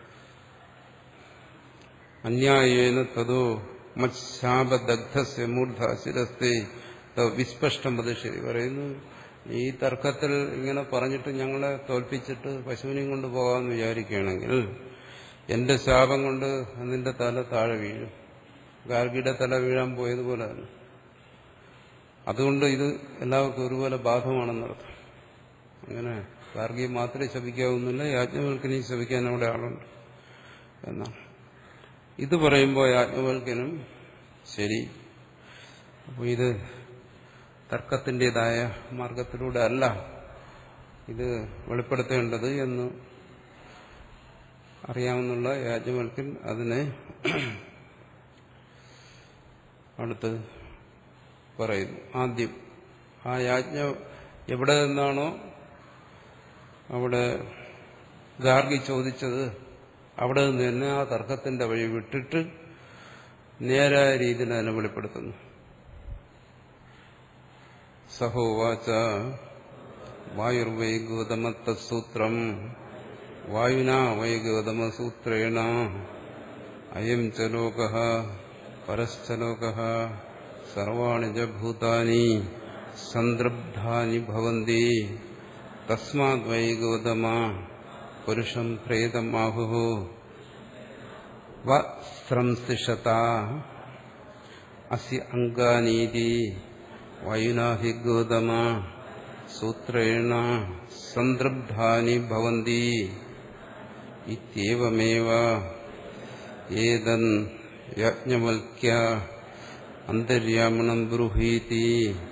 അന്യായേന തതോ മത്ശാപദഗ്ധസ്യ മൂർധ ശിരസ്തേ വിസ്പഷ്ടം പതിശ്ശേരി പറയുന്നു ഈ തർക്കത്തിൽ ഇങ്ങനെ പറഞ്ഞിട്ട് ഞങ്ങളെ തോൽപ്പിച്ചിട്ട് പശുവിനെയും കൊണ്ട് പോകാമെന്ന് വിചാരിക്കുകയാണെങ്കിൽ എന്റെ ശാപം കൊണ്ട് നിന്റെ തല താഴെ വീഴും ഗാർഗിയുടെ തല വീഴാൻ പോയതുപോലെ തന്നെ അതുകൊണ്ട് ഇത് എല്ലാവർക്കും ഒരുപോലെ ബാധമാണെന്നർത്ഥം അങ്ങനെ ഗാർഗിയെ മാത്രമേ ശപിക്കാവുന്നില്ല യാജ്ഞവൽക്കനെയും ശപിക്കാൻ അവിടെ ആളുണ്ട് എന്നാണ് ഇത് പറയുമ്പോൾ യാജ്ഞവൽക്കനും ശരി അപ്പോൾ ഇത് തർക്കത്തിൻ്റെതായ മാർഗത്തിലൂടെ അല്ല ഇത് വെളിപ്പെടുത്തേണ്ടത് എന്ന് അറിയാവുന്നുള്ള യാജ്ഞവൽക്കൻ അതിനെ അടുത്ത് പറയുന്നു ആദ്യം ആ യാജ്ഞ എവിടെ നിന്നാണോ അവിടെ ഗാർഗി ചോദിച്ചത് അവിടെ നിന്ന് തന്നെ ആ തർക്കത്തിന്റെ വഴി വിട്ടിട്ട് നേരായ രീതിയിൽ അതിനെ വെളിപ്പെടുത്തുന്നു സഹോവാച വായുർവൈ ഗൗതമത്തസൂത്രം വായുന വൈ ഗൗതമസൂത്രേണ അയം ച ലോക പരശ്ച ലോക സർവാണി ച ഭൂതാനി സന്ദൃബ്ധാനി ഭവന്തി തസ്മാത് വൈ ഗൗതമ പുരുഷം പ്രേതമാഹു വസ്രംസിഷത അസ്യ അംഗാനീതി വായുനാ ഹി ഗൗതമ സൂത്രേണ സന്ദൃബ്ധാനി ഭവന്തി ഇത്യവമേവ ഏതൻ യജ്ഞവൽക്യ അന്തര്യാമണം ബ്രൂഹീതി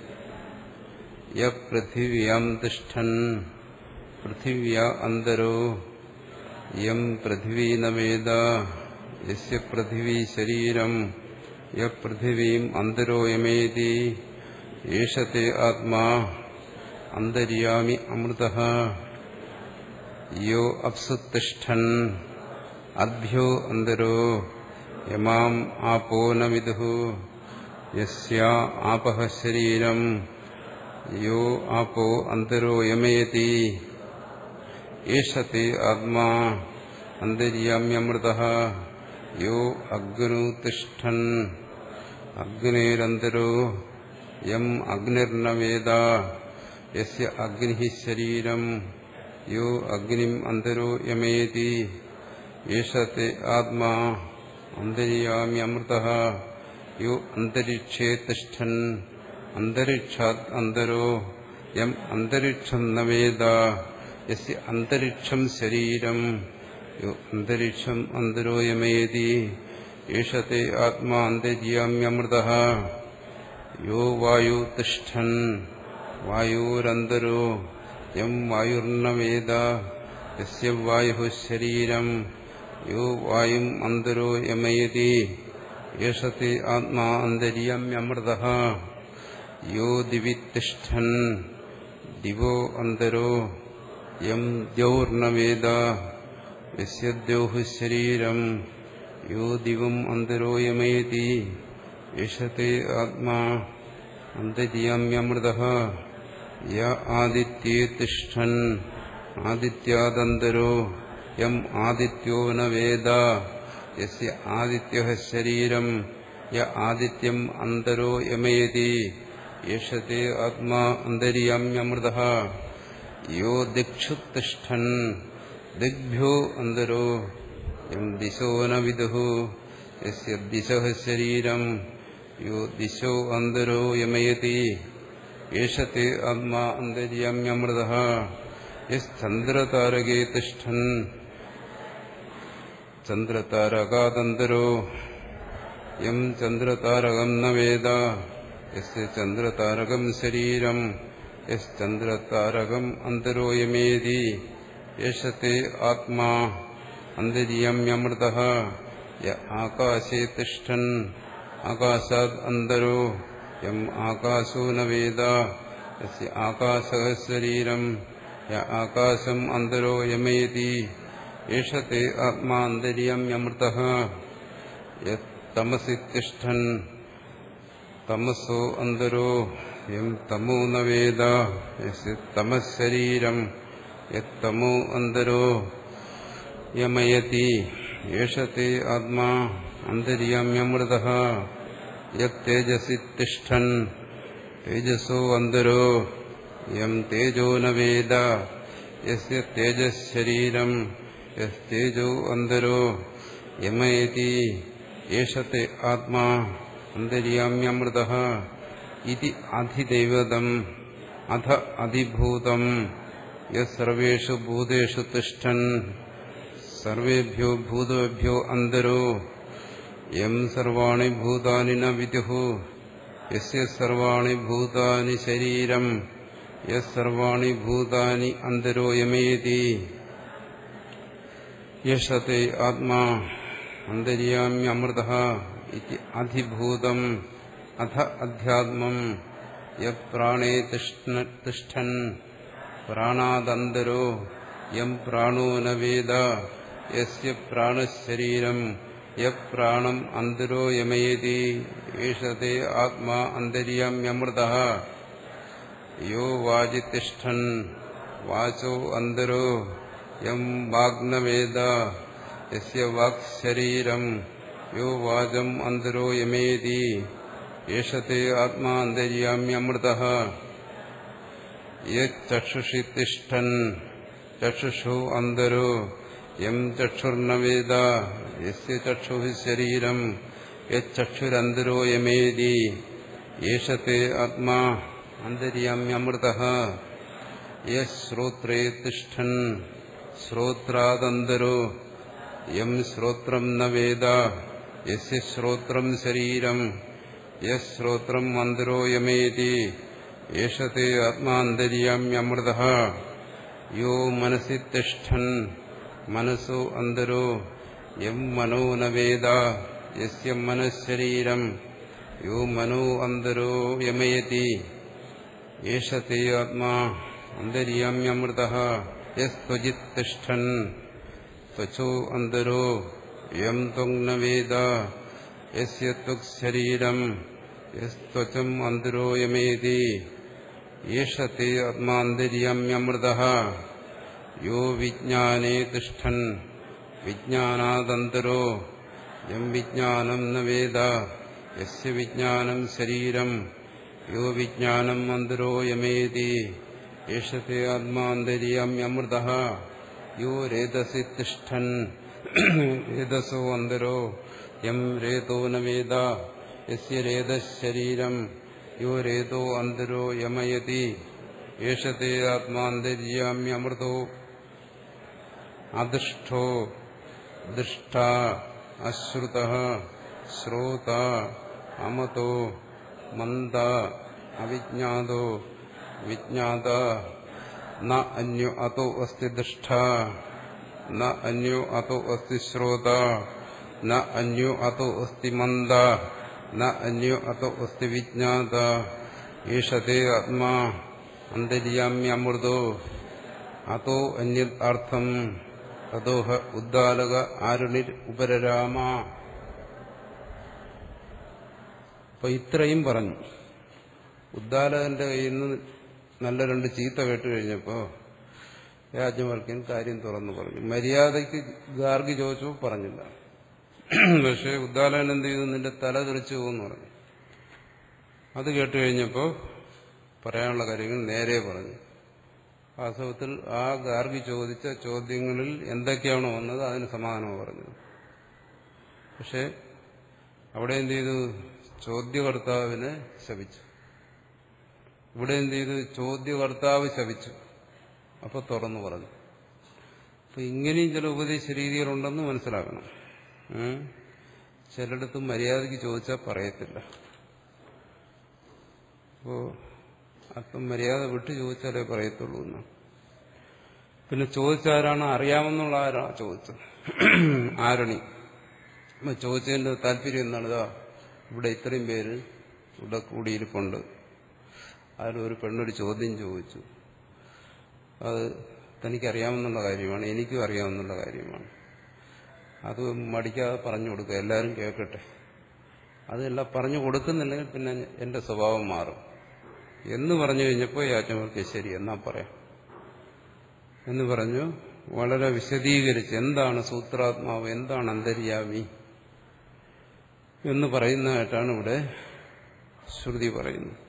യപൃഥിവ്യാം തിഷ്ഠൻ പൃഥിവ്യ അന്തരോ യം പൃഥിവീ നവേദ യസ്യ പൃഥിവീ ശരീരം യപൃഥിവീം അന്തരോ യമേതി ഏഷത്തെ ആത്മാ അന്തര്യാമി അമൃത യോ അപ്സുത്തിഷ്ഠൻ അഭ്യോ അന്തരോ യമാം ആപോ ന വിദുഃ യസ്യാ ആപഃ ശരീരം യോ ആപോ അന്തരോ യമയതി ഏഷത്തെ ആത്മാ അന്തര്യാമ്യമൃത യോ അഗ്നു തിഷ്ഠൻ അഗ്നേരന്തരോ യം അഗ്നിർന വേദ യസ്യ അഗ്നി ശരീരം യോ അഗ്നിം അന്തരോ യമേതി യേഷത്തെ ആത്മാ അന്തര്യാമ്യമൃത യോ അന്തരിക്ഷേ തിഷ്ഠൻ അന്തരിക്ഷാത് അന്തരോ യം അന്തരിക്ഷം നവേദ യസ്യ അന്തരിക്ഷം ശരീരം യോ അന്തരിക്ഷം അന്തരോ യമേതി യേഷത്തെ ആത്മാ അന്തര്യാമ്യമൃത യോ വായു തിഷ്ഠൻ വായുരന്തരോ യം വായുർണവേദ യസ്യ വായു ശരീരം യോ വായും അന്തരോ യമയതി യേഷത്തെ ആത്മാ അന്തര്യാമ്യമൃത യോ ദിവി തിഷ്ഠൻ ദിവോ അന്തരോ യം ദ്യൗർണവേദ യസ്യ ദ്യോഹു ശരീരം യോ ദിവം അന്തരോ യമയതി യേഷത്തെ ആത്മാ അന്തര്യാമ്യമൃത യ ആദിത്യേ തിഷ്ഠൻ ആദിത്യാദന്തരോ യം ആദിത്യോ ന വേദ യസ്യ ആദിത്യ ശരീരം യ ആദിത്യം അന്തരോ യമയതി യേഷത്തെ ആത്മാ അന്തര്യാമ്യമൃത യോ ദിക്ഷു തിഷ്ഠൻ ദിഗ്ഭ്യോ അന്തരോ യം ദിശോ ന വിദുഃ യസ്യ ദിശഃ ശരീരം യോ ദിശോ അന്തരോ യമയതി യേഷത്തെ ആത്മാ അന്തര്യാമ്യമൃത യശ്ചന്ദ്രതാരകേ തിഷ്ഠൻ ചന്ദ്രതാരകാദന്തരോ യം ചന്ദ്രതാരകം ന വേദ യസ്യ ചന്ദ്രതാരകം ശരീരം യശ്ചന്ദ്രതാരകം അന്തരോ യമേതി യേഷത്തെ ആത്മാ അന്തര്യാമ്യമൃത യ ആകാശേ തിഷ്ഠൻ ആകാശാദ് അന്തരോ യം ആകാശോ ന വേദ യസ്യ ആകാശ ശരീരം യ ആകാശം അന്തരോ യമയതി യേഷത്തെ ആത്മാ അന്തര്യാമ്യമൃത യമസി തിഷ്ഠൻ തമസോ അന്തരോ യം തമോ ന വേദ യസ്യ തമശരീരം യത്തമോ അന്തരോ യമയതി യേഷത്തെ ആത്മാ അന്തര്യാമ്യമൃത യത്തേജസി തിഷ്ഠൻ തേജസോ അന്തരോ യം തേജോ ന വേദ യസ്യ തേജശരീരം യസ്തേജോ അന്തരോ യമയതി യേഷത്തെ ആത്മാ അന്തര്യാമ്യമൃത ഇതി അധിദൈവതം അധ അധിഭൂതം യർവേഷു ഭൂതേഷു തിഷ്ഠൻ സർവേഭ്യോ ഭൂതേഭ്യോ അന്തരോ യം സർവാണി ഭൂതാനി ന വിദുഃ യസ്യ സർവാണി ഭൂതാനി ശരീരം യർവാണി ഭൂതാനി അന്തരോ യമേതി യഷത്തെ ആത്മാ അന്തര്യാമ്യമൃത ഇതി അധിഭൂതം അധ അധ്യാത്മം യപ്രാണേ തിഷ്ഠൻ പ്രാണാദന്തരോ യം പ്രാണോ ന വേദ യസ്യ പ്രാണശരീരം യപ്രാണം അന്തരോ യമയതി ഏഷത്തെ ആത്മാ അന്തര്യാമ്യമൃത യോ വാചി തിഷ്ഠൻ വാചോ അന്തരോ യം വാഗ്നവേദ യസ്യ വാക്ശരീരം യോ വാചം അന്തരോ യമേതി യേഷത്തെ ആത്മാ അന്തര്യാമ്യമൃത യക്ഷുഷി തിഷ്ഠൻ ചക്ഷുഷു അന്തരോ യം ചക്ഷുർണവേദ യസ്യ ചക്ഷു ശരീരം യക്ഷുരന്തരോ യമേതി യേഷത്തെ ആത്മാ അന്തര്യാമ്യമൃത യശ്രോത്രേ തിഷ്ഠൻ ശ്രോത്രാദന്തരോ യം ശ്രോത്രം ന വേദ യസ്യ ശ്രോത്രം ശരീരം യശ്രോത്രം അന്തരോ യമേതി യേഷത്തെ ആത്മാന്തര്യാമ്യമൃത യോ മനസി തിഷ്ഠൻ മനസ്സോ അന്തരോ യം മനോ ന വേദ യസ്യ മനഃശരീരം യോ മനോ അന്തരോ യമയതി യേഷത്തെ ആത്മാ അന്തര്യാമ്യമൃത യസ്ത്വജിത് തിഷ്ഠൻ ത്വചോ അന്തരോ യം ത്വം ന വേദ യസ്യ ത്വക്ശരീരം യസ്ത്വചം അന്തരോ യമേതി യേഷത്തെ ആത്മാന്തര്യാമ്യമൃത യോ വിജ്ഞാനേ തിഷ്ഠൻ വിജ്ഞാനാദന്തരോ യം വിജ്ഞാനം ന വേദ യസ്യ വിജ്ഞാനം ശരീരം യോ വിജ്ഞാനം അന്തരോ യമേതി ഏഷത്തെ ആത്മാന്തര്യാമ്യമൃത യോ രേതസി തിഷ്ഠൻ രേതസോ അന്തരോ യം രേതോ ന വേദ യസ്യ രേതശരീരം യോ രേതോ അന്തരോ യമയതി ഏഷത്തെ ആത്മാന്തര്യാമ്യമൃതോ അദൃഷ്ടോ ദൃഷ്ട അശ്രുത ശ്രോത അമതോ മന്ദ അവിജ്ഞാതോ വിജ്ഞാത ന അന്യോ അതോ അസ്തി ദൃഷ്ട ന അന്യോ അതോ അസ്തി ശ്രോത ന അന്യോ അതോ അസ്തി മന്ദ ന അന്യോ അതോ അസ്തി വിജ്ഞാത ഈഷത്തെ ആത്മാ അന്തര്യാമ്യമൃതോ അതോ അന്യത് അർത്ഥം തദോഹ ഉദ്ദാലക ആരുണിർ ഉപരരാമ അപ്പൊ ഇത്രയും പറഞ്ഞു ഉദ്ദാലകന്റെ കയ്യിൽ നിന്ന് നല്ല രണ്ട് ചീത്ത കേട്ട് കഴിഞ്ഞപ്പോ രാജ്യമൽക്കൻ കാര്യം തുറന്നു പറഞ്ഞു മര്യാദയ്ക്ക് ഗാർഗി ചോദിച്ചു പറഞ്ഞില്ല പക്ഷെ ഉദ്ദാലകൻ എന്ത് ചെയ്തു നിന്റെ തല തെറിച്ചു പോകുന്നു പറഞ്ഞു അത് കേട്ട് കഴിഞ്ഞപ്പോ പറയാനുള്ള കാര്യങ്ങൾ നേരെ പറഞ്ഞു വാസ്തവത്തിൽ ആ ഗാർഗി ചോദിച്ച ചോദ്യങ്ങളിൽ എന്തൊക്കെയാണോ വന്നത് അതിന് സമാധാനമാണ് പറഞ്ഞത് പക്ഷെ അവിടെ എന്ത് ചെയ്തു ചോദ്യകർത്താവിനെ ശപിച്ചു ഇവിടെ എന്ത് ചെയ്തു ചോദ്യകർത്താവ് ശപിച്ചു അപ്പൊ തുറന്നു പറഞ്ഞു അപ്പൊ ഇങ്ങനെയും ചില ഉപദേശ രീതികളുണ്ടെന്ന് മനസ്സിലാക്കണം ഉം. ചിലയിടത്തും മര്യാദയ്ക്ക് ചോദിച്ചാൽ പറയത്തില്ല അപ്പോ അപ്പം മര്യാദ വിട്ടു ചോദിച്ചാലേ പറയത്തുള്ളൂ എന്ന് പിന്നെ ചോദിച്ചാരാണ് അറിയാമെന്നുള്ള ആരാ ചോദിച്ചത് ആരണി അപ്പൊ ചോദിച്ചതിന്റെ താല്പര്യം എന്താണ് ഇതാ ഇവിടെ ഇത്രയും പേര് ഇവിടെ കൂടിയിരിപ്പുണ്ട് അതിലൊരു പെണ്ണൊരു ചോദ്യം ചോദിച്ചു അത് തനിക്കറിയാമെന്നുള്ള കാര്യമാണ് എനിക്കും അറിയാമെന്നുള്ള കാര്യമാണ് അത് മടിക്കാതെ പറഞ്ഞു കൊടുക്കുക എല്ലാവരും കേൾക്കട്ടെ അതെല്ലാം പറഞ്ഞു കൊടുക്കുന്നില്ലെങ്കിൽ പിന്നെ എന്റെ സ്വഭാവം മാറും എന്ന് പറഞ്ഞു കഴിഞ്ഞപ്പോൾ യാജ്ഞവർക്ക് ശരി എന്നാ പറയാം എന്ന് പറഞ്ഞു വളരെ വിശദീകരിച്ച് എന്താണ് സൂത്രാത്മാവ് എന്താണ് അന്തര്യാമി എന്ന് പറയുന്നതായിട്ടാണ് ഇവിടെ ശ്രുതി പറയുന്നത്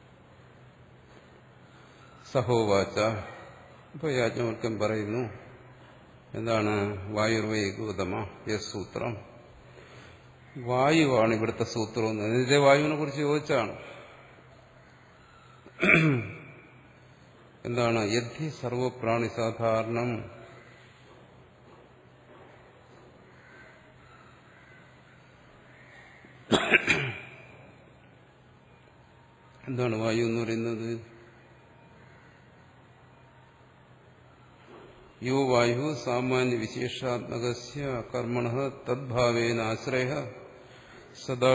സഹോവാച ഇപ്പൊ യാജ്ഞവൽക്കം പറയുന്നു എന്താണ് വായുർവൈകൂതമ യസ് സൂത്രം വായുവാണ് ഇവിടുത്തെ സൂത്രം എന്ന് ഇതിന്റെ വായുവിനെ കുറിച്ച് ചോദിച്ചാണ് എന്താണ് യദ്ധി സർവപ്രാണി സാധാരണം എന്താണ് വായു എന്ന് പറയുന്നത് യോ വായു സാമാന്യ വിശേഷാത്മകസ്യ കർമ്മണ തദ്ഭാവേന ആശ്രയ സദാ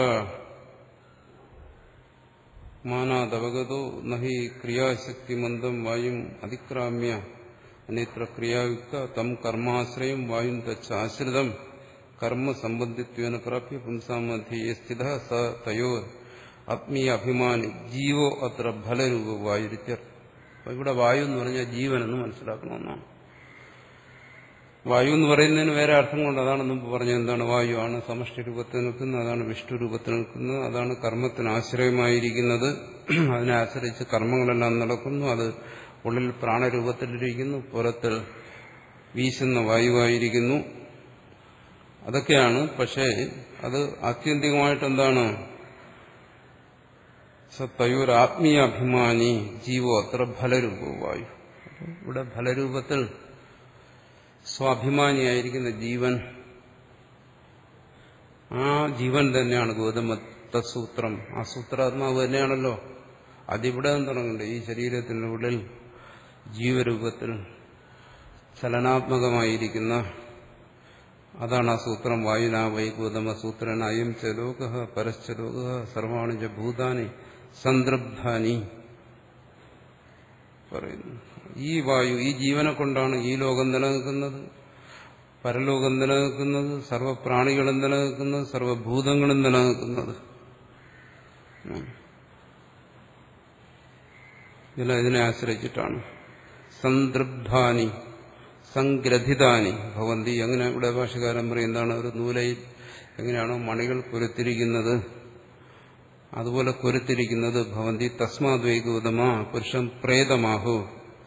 മാനാദവഗതോ നഹി ക്രിയാശക്തിമന്ദം വായും അതിക്രാമ്യ അനേത്ര ക്രിയായുക്ത തം കർമാശ്രയം വായും തച്ചാശ്രിതം കർമ്മസംബന്ധിത്വേന പ്രാപ്യ പുംസാമധ്യേ സ്ഥിത സ തയോ ആത്മീയ അഭിമാനി ജീവോ അത്ര ഫലരൂപ വായുരിത്യർ അപ്പൊ ഇവിടെ വായു എന്ന് പറഞ്ഞാൽ ജീവനെന്ന് മനസ്സിലാക്കണമെന്നാണ് വായു എന്ന് പറയുന്നതിന് വേറെ അർത്ഥം കൊണ്ട് അതാണ് മുമ്പ് പറഞ്ഞത് എന്താണ് വായു ആണ് സമഷ്ടി രൂപത്തിൽ നിൽക്കുന്നത് അതാണ് വിഷ്ണു രൂപത്തിൽ നിൽക്കുന്നത് അതാണ് കർമ്മത്തിന് ആശ്രയമായിരിക്കുന്നത് അതിനെ ആശ്രയിച്ച് കർമ്മങ്ങളെല്ലാം നടക്കുന്നു അത് ഉള്ളിൽ പ്രാണരൂപത്തിലിരിക്കുന്നു പുറത്തിൽ വീശുന്ന വായുവായിരിക്കുന്നു അതൊക്കെയാണ് പക്ഷേ അത് ആത്യന്തികമായിട്ട് എന്താണ് സത്തയൂർ ആത്മീയ അഭിമാനി ജീവോ അത്ര ഫലരൂപവും വായു ഇവിടെ ഫലരൂപത്തിൽ സ്വാഭിമാനിയായിരിക്കുന്ന ജീവൻ ആ ജീവൻ തന്നെയാണ് ഗൗതമ സൂത്രം ആ സൂത്രാത്മാവ് തന്നെയാണല്ലോ അതിവിടെ നിന്ന് തുടങ്ങണ്ടേ ഈ ശരീരത്തിന്റെ ഉള്ളിൽ ജീവരൂപത്തിൽ ചലനാത്മകമായിരിക്കുന്ന അതാണ് ആ സൂത്രം വായുന വൈഗോതമ സൂത്രൻ അയം ച ലോക പരശ്ച ലോക സർവാണി ച ഭൂതാനി സന്ദൃബ്ധാനി പറയുന്നു ഈ വായു ഈ ജീവനെ കൊണ്ടാണ് ഈ ലോകം നിലനിൽക്കുന്നത് പരലോകം നിലനിൽക്കുന്നത് സർവപ്രാണികളും നിലനിൽക്കുന്നത് സർവഭൂതങ്ങളും നിലനിൽക്കുന്നത് ഇതെല്ലാം ഇതിനെ ആശ്രയിച്ചിട്ടാണ് സന്തൃബ്ധാനി സംഗ്രഥിതാനി ഭവന്തി അങ്ങനെ ഇവിടെ ഭാഷകാരൻ പറയും എന്താണ് ഒരു നൂലയിൽ എങ്ങനെയാണോ മണികൾ കുരുത്തിരിക്കുന്നത് അതുപോലെ കുരുത്തിരിക്കുന്നത് ഭവന്തി തസ്മാദ്വൈകൂതമാ പുരുഷം പ്രേതമാഹു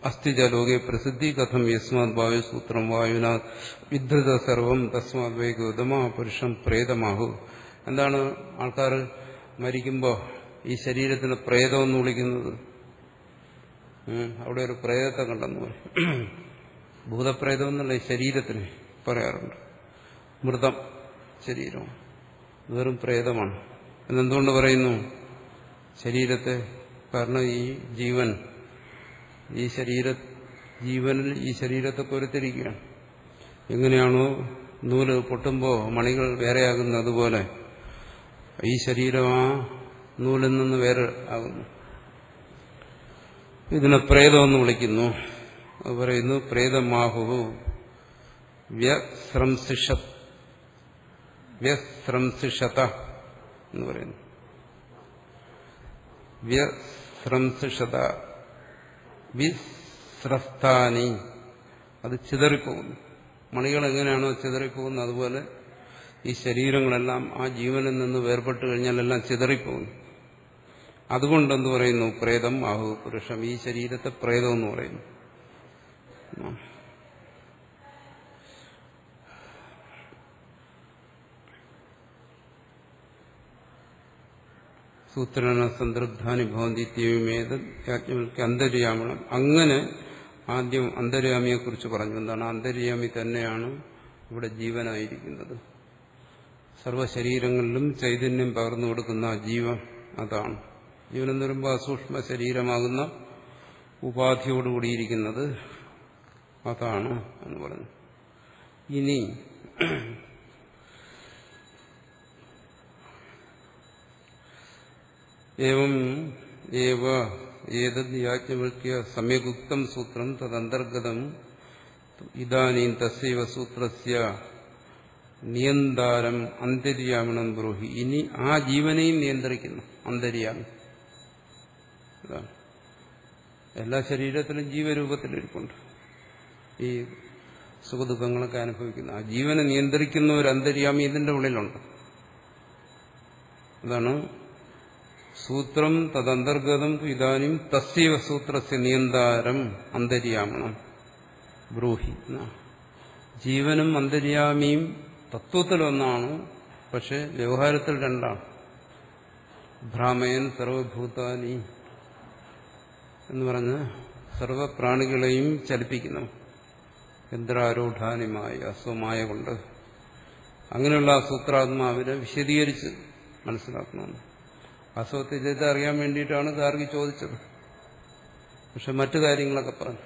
അസ്ഥിജ ലോകെ പ്രസിദ്ധി കഥം യസ്മാത് വായുസൂത്രം വായുന വിധൃത സർവം തസ്മാത് വൈ ഗൗതമ പുരുഷം പ്രേതമാഹു എന്താണ് ആൾക്കാർ മരിക്കുമ്പോൾ ഈ ശരീരത്തിന് പ്രേതമെന്ന് വിളിക്കുന്നത് ഉം, അവിടെ ഒരു പ്രേതത്തെ കണ്ടെന്ന് പറയും ഭൂതപ്രേതം എന്നുള്ള ഈ ശരീരത്തിന് പറയാറുണ്ട് മൃതം ശരീരം വെറും പ്രേതമാണ് എന്നെന്തുകൊണ്ട് പറയുന്നു ശരീരത്തെ കാരണം ഈ ജീവൻ ഈ ശരീര ജീവനിൽ ഈ ശരീരത്തെ പൊരുത്തിരിക്കുകയാണ് എങ്ങനെയാണോ നൂല് പൊട്ടുമ്പോൾ മണികൾ വേറെയാകുന്നത് അതുപോലെ ഈ ശരീരം ആ നൂലിൽ നിന്ന് വേറെ ആകുന്നു ഇതിനെ പ്രേതമെന്ന് വിളിക്കുന്നു അത് പറയുന്നു പ്രേതമാഹു വ്യസ്രംസിഷ വ്യസ്രംസിഷത എന്ന് പറയുന്നു വ്യസ്രംസിഷത വിസ്രസ്ഥാനി അത് ചിതറിപ്പോകുന്നു മണികൾ എങ്ങനെയാണോ ചിതറിപ്പോകുന്നത് അതുപോലെ ഈ ശരീരങ്ങളെല്ലാം ആ ജീവനിൽ നിന്ന് വേർപെട്ട് കഴിഞ്ഞാൽ എല്ലാം ചിതറിപ്പോകുന്നു അതുകൊണ്ടെന്ന് പറയുന്നു പ്രേതം ആഹു പുരുഷം ഈ ശരീരത്തെ പ്രേതം എന്ന് പറയുന്നു ഉം. സൂത്രന സന്ദർഭാനി ഭവന്തിത്യമേത് യാജ്ഞവൽക്ക് അന്തര്യാമണം അങ്ങനെ ആദ്യം അന്തര്യാമിയെ കുറിച്ച് പറഞ്ഞു എന്താണ് അന്തര്യാമി തന്നെയാണ് ഇവിടെ ജീവനായിരിക്കുന്നത് സർവശരീരങ്ങളിലും ചൈതന്യം പകർന്നു കൊടുക്കുന്ന ആ ജീവൻ അതാണ് ജീവൻ എന്ന് പറയുമ്പോൾ അസൂക്ഷ്മ ശരീരമാകുന്ന ഉപാധിയോടുകൂടിയിരിക്കുന്നത് അതാണ് എന്ന് പറഞ്ഞു ഇനി ഏവം ഏവ ഏതദ് യാജ്ഞവൽക്യ സമ്യഗുക്തം സൂത്രം തദന്തർഗതം ഇതാനീം തസ്യവ സൂത്രസ്യ നിയന്താരം അന്തര്യാമണം ബ്രൂഹി ഇനി ആ ജീവനെയും നിയന്ത്രിക്കുന്നു അന്തര്യാമി അതാണ് എല്ലാ ശരീരത്തിലും ജീവരൂപത്തിലിരിപ്പുണ്ട് ഈ സുഖദുഃഖങ്ങളൊക്കെ അനുഭവിക്കുന്ന ആ ജീവനെ നിയന്ത്രിക്കുന്ന ഒരു അന്തര്യാമി ഇതിന്റെ ഉള്ളിലുണ്ട് അതാണ് സൂത്രം തദന്തർഗതം ഇതാനും തസ്യവ സൂത്രസ്യ നിയന്താരം അന്തര്യാമണം ബ്രൂഹി എന്നാണ്. ജീവനും അന്തര്യാമിയും തത്വത്തിലൊന്നാണ് പക്ഷെ വ്യവഹാരത്തിൽ രണ്ടാണ് ഭ്രാമയൻ സർവഭൂതാനി എന്ന് പറഞ്ഞ് സർവപ്രാണികളെയും ചലിപ്പിക്കുന്നു യന്ത്രാരൂഢാനിമായ അസ്വമായ കൊണ്ട് അങ്ങനെയുള്ള ആ സൂത്രാത്മാവിനെ വിശദീകരിച്ച് മനസ്സിലാക്കണം അസ്വത്യത്തെ അറിയാൻ വേണ്ടിയിട്ടാണ് ഗാർഗി ചോദിച്ചത് പക്ഷെ മറ്റു കാര്യങ്ങളൊക്കെ പറഞ്ഞു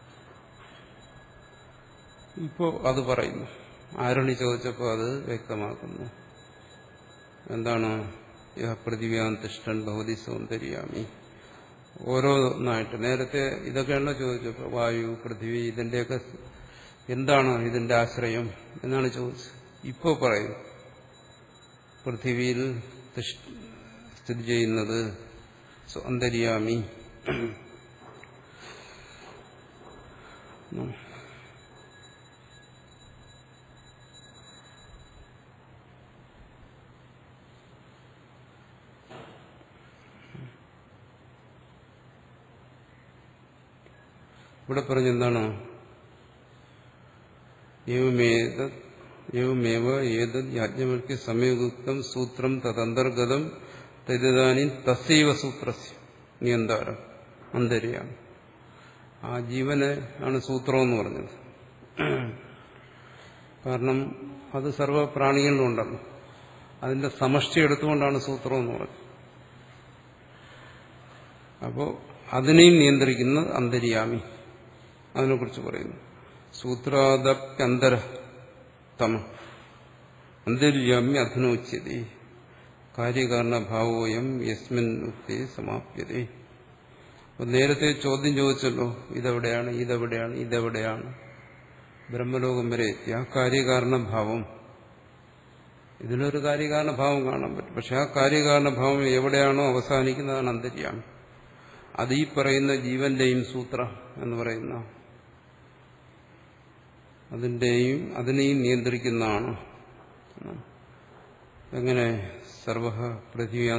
ഇപ്പോ അത് പറയുന്നു ആരണി ചോദിച്ചപ്പോൾ അത് വ്യക്തമാക്കുന്നു എന്താണ് യഹ പൃഥിവ്യാൻ തിഷ്ടൻ ഭവതി സൗന്ദര്യാമി ഓരോന്നായിട്ട് നേരത്തെ ഇതൊക്കെയാണല്ലോ ചോദിച്ചപ്പോൾ വായു പൃഥ്വി ഇതിന്റെയൊക്കെ എന്താണ് ഇതിന്റെ ആശ്രയം എന്നാണ് ചോദിച്ചത് ഇപ്പോൾ പറയും പൃഥിവിയിൽ തിഷ്- സ്ഥിതി ചെയ്യുന്നത് അന്തര്യാമി ഇവിടെ പറഞ്ഞെന്താണ് ഏവമേത ഏവമേവ ഏതത് യാജ്ഞവൽക്ക് സമയയുക്തം സൂത്രം തദന്തർഗതം തദിതാനി തസ്സൈവ സൂത്രസ്യ നിയന്താരം അന്തര്യാണ് ആ ജീവനെ ആണ് സൂത്രം എന്ന് പറഞ്ഞത് കാരണം അത് സർവ്വപ്രാണികളിലും ഉണ്ടല്ലോ അതിന്റെ സമഷ്ടി എടുത്തുകൊണ്ടാണ് സൂത്രം എന്ന് പറഞ്ഞത് അപ്പോൾ അതിനെയും നിയന്ത്രിക്കുന്ന അന്തര്യാമി അതിനെക്കുറിച്ച് പറയുന്നു സൂത്രാദപ്യന്തര തമ അന്തര്യാമി അധനോച്യത കാര്യകാരണഭാവോയം യസ്മിൻ ഉക്തി സമാപ്യത അപ്പൊ നേരത്തെ ചോദ്യം ചോദിച്ചല്ലോ ഇതെവിടെയാണ് ഇതെവിടെയാണ് ഇതെവിടെയാണ് ബ്രഹ്മലോകം വരെ എത്തി ആ കാര്യകാരണഭാവം ഇതിലൊരു കാര്യകാരണഭാവം കാണാൻ പറ്റും പക്ഷെ ആ കാര്യകാരണഭാവം എവിടെയാണോ അവസാനിക്കുന്നതാണ് അന്തര്യാമി അത് ഈ പറയുന്ന ജീവന്റെയും സൂത്ര എന്ന് പറയുന്ന അതിന്റെയും അതിനെയും നിയന്ത്രിക്കുന്നതാണ് എങ്ങനെ സർവ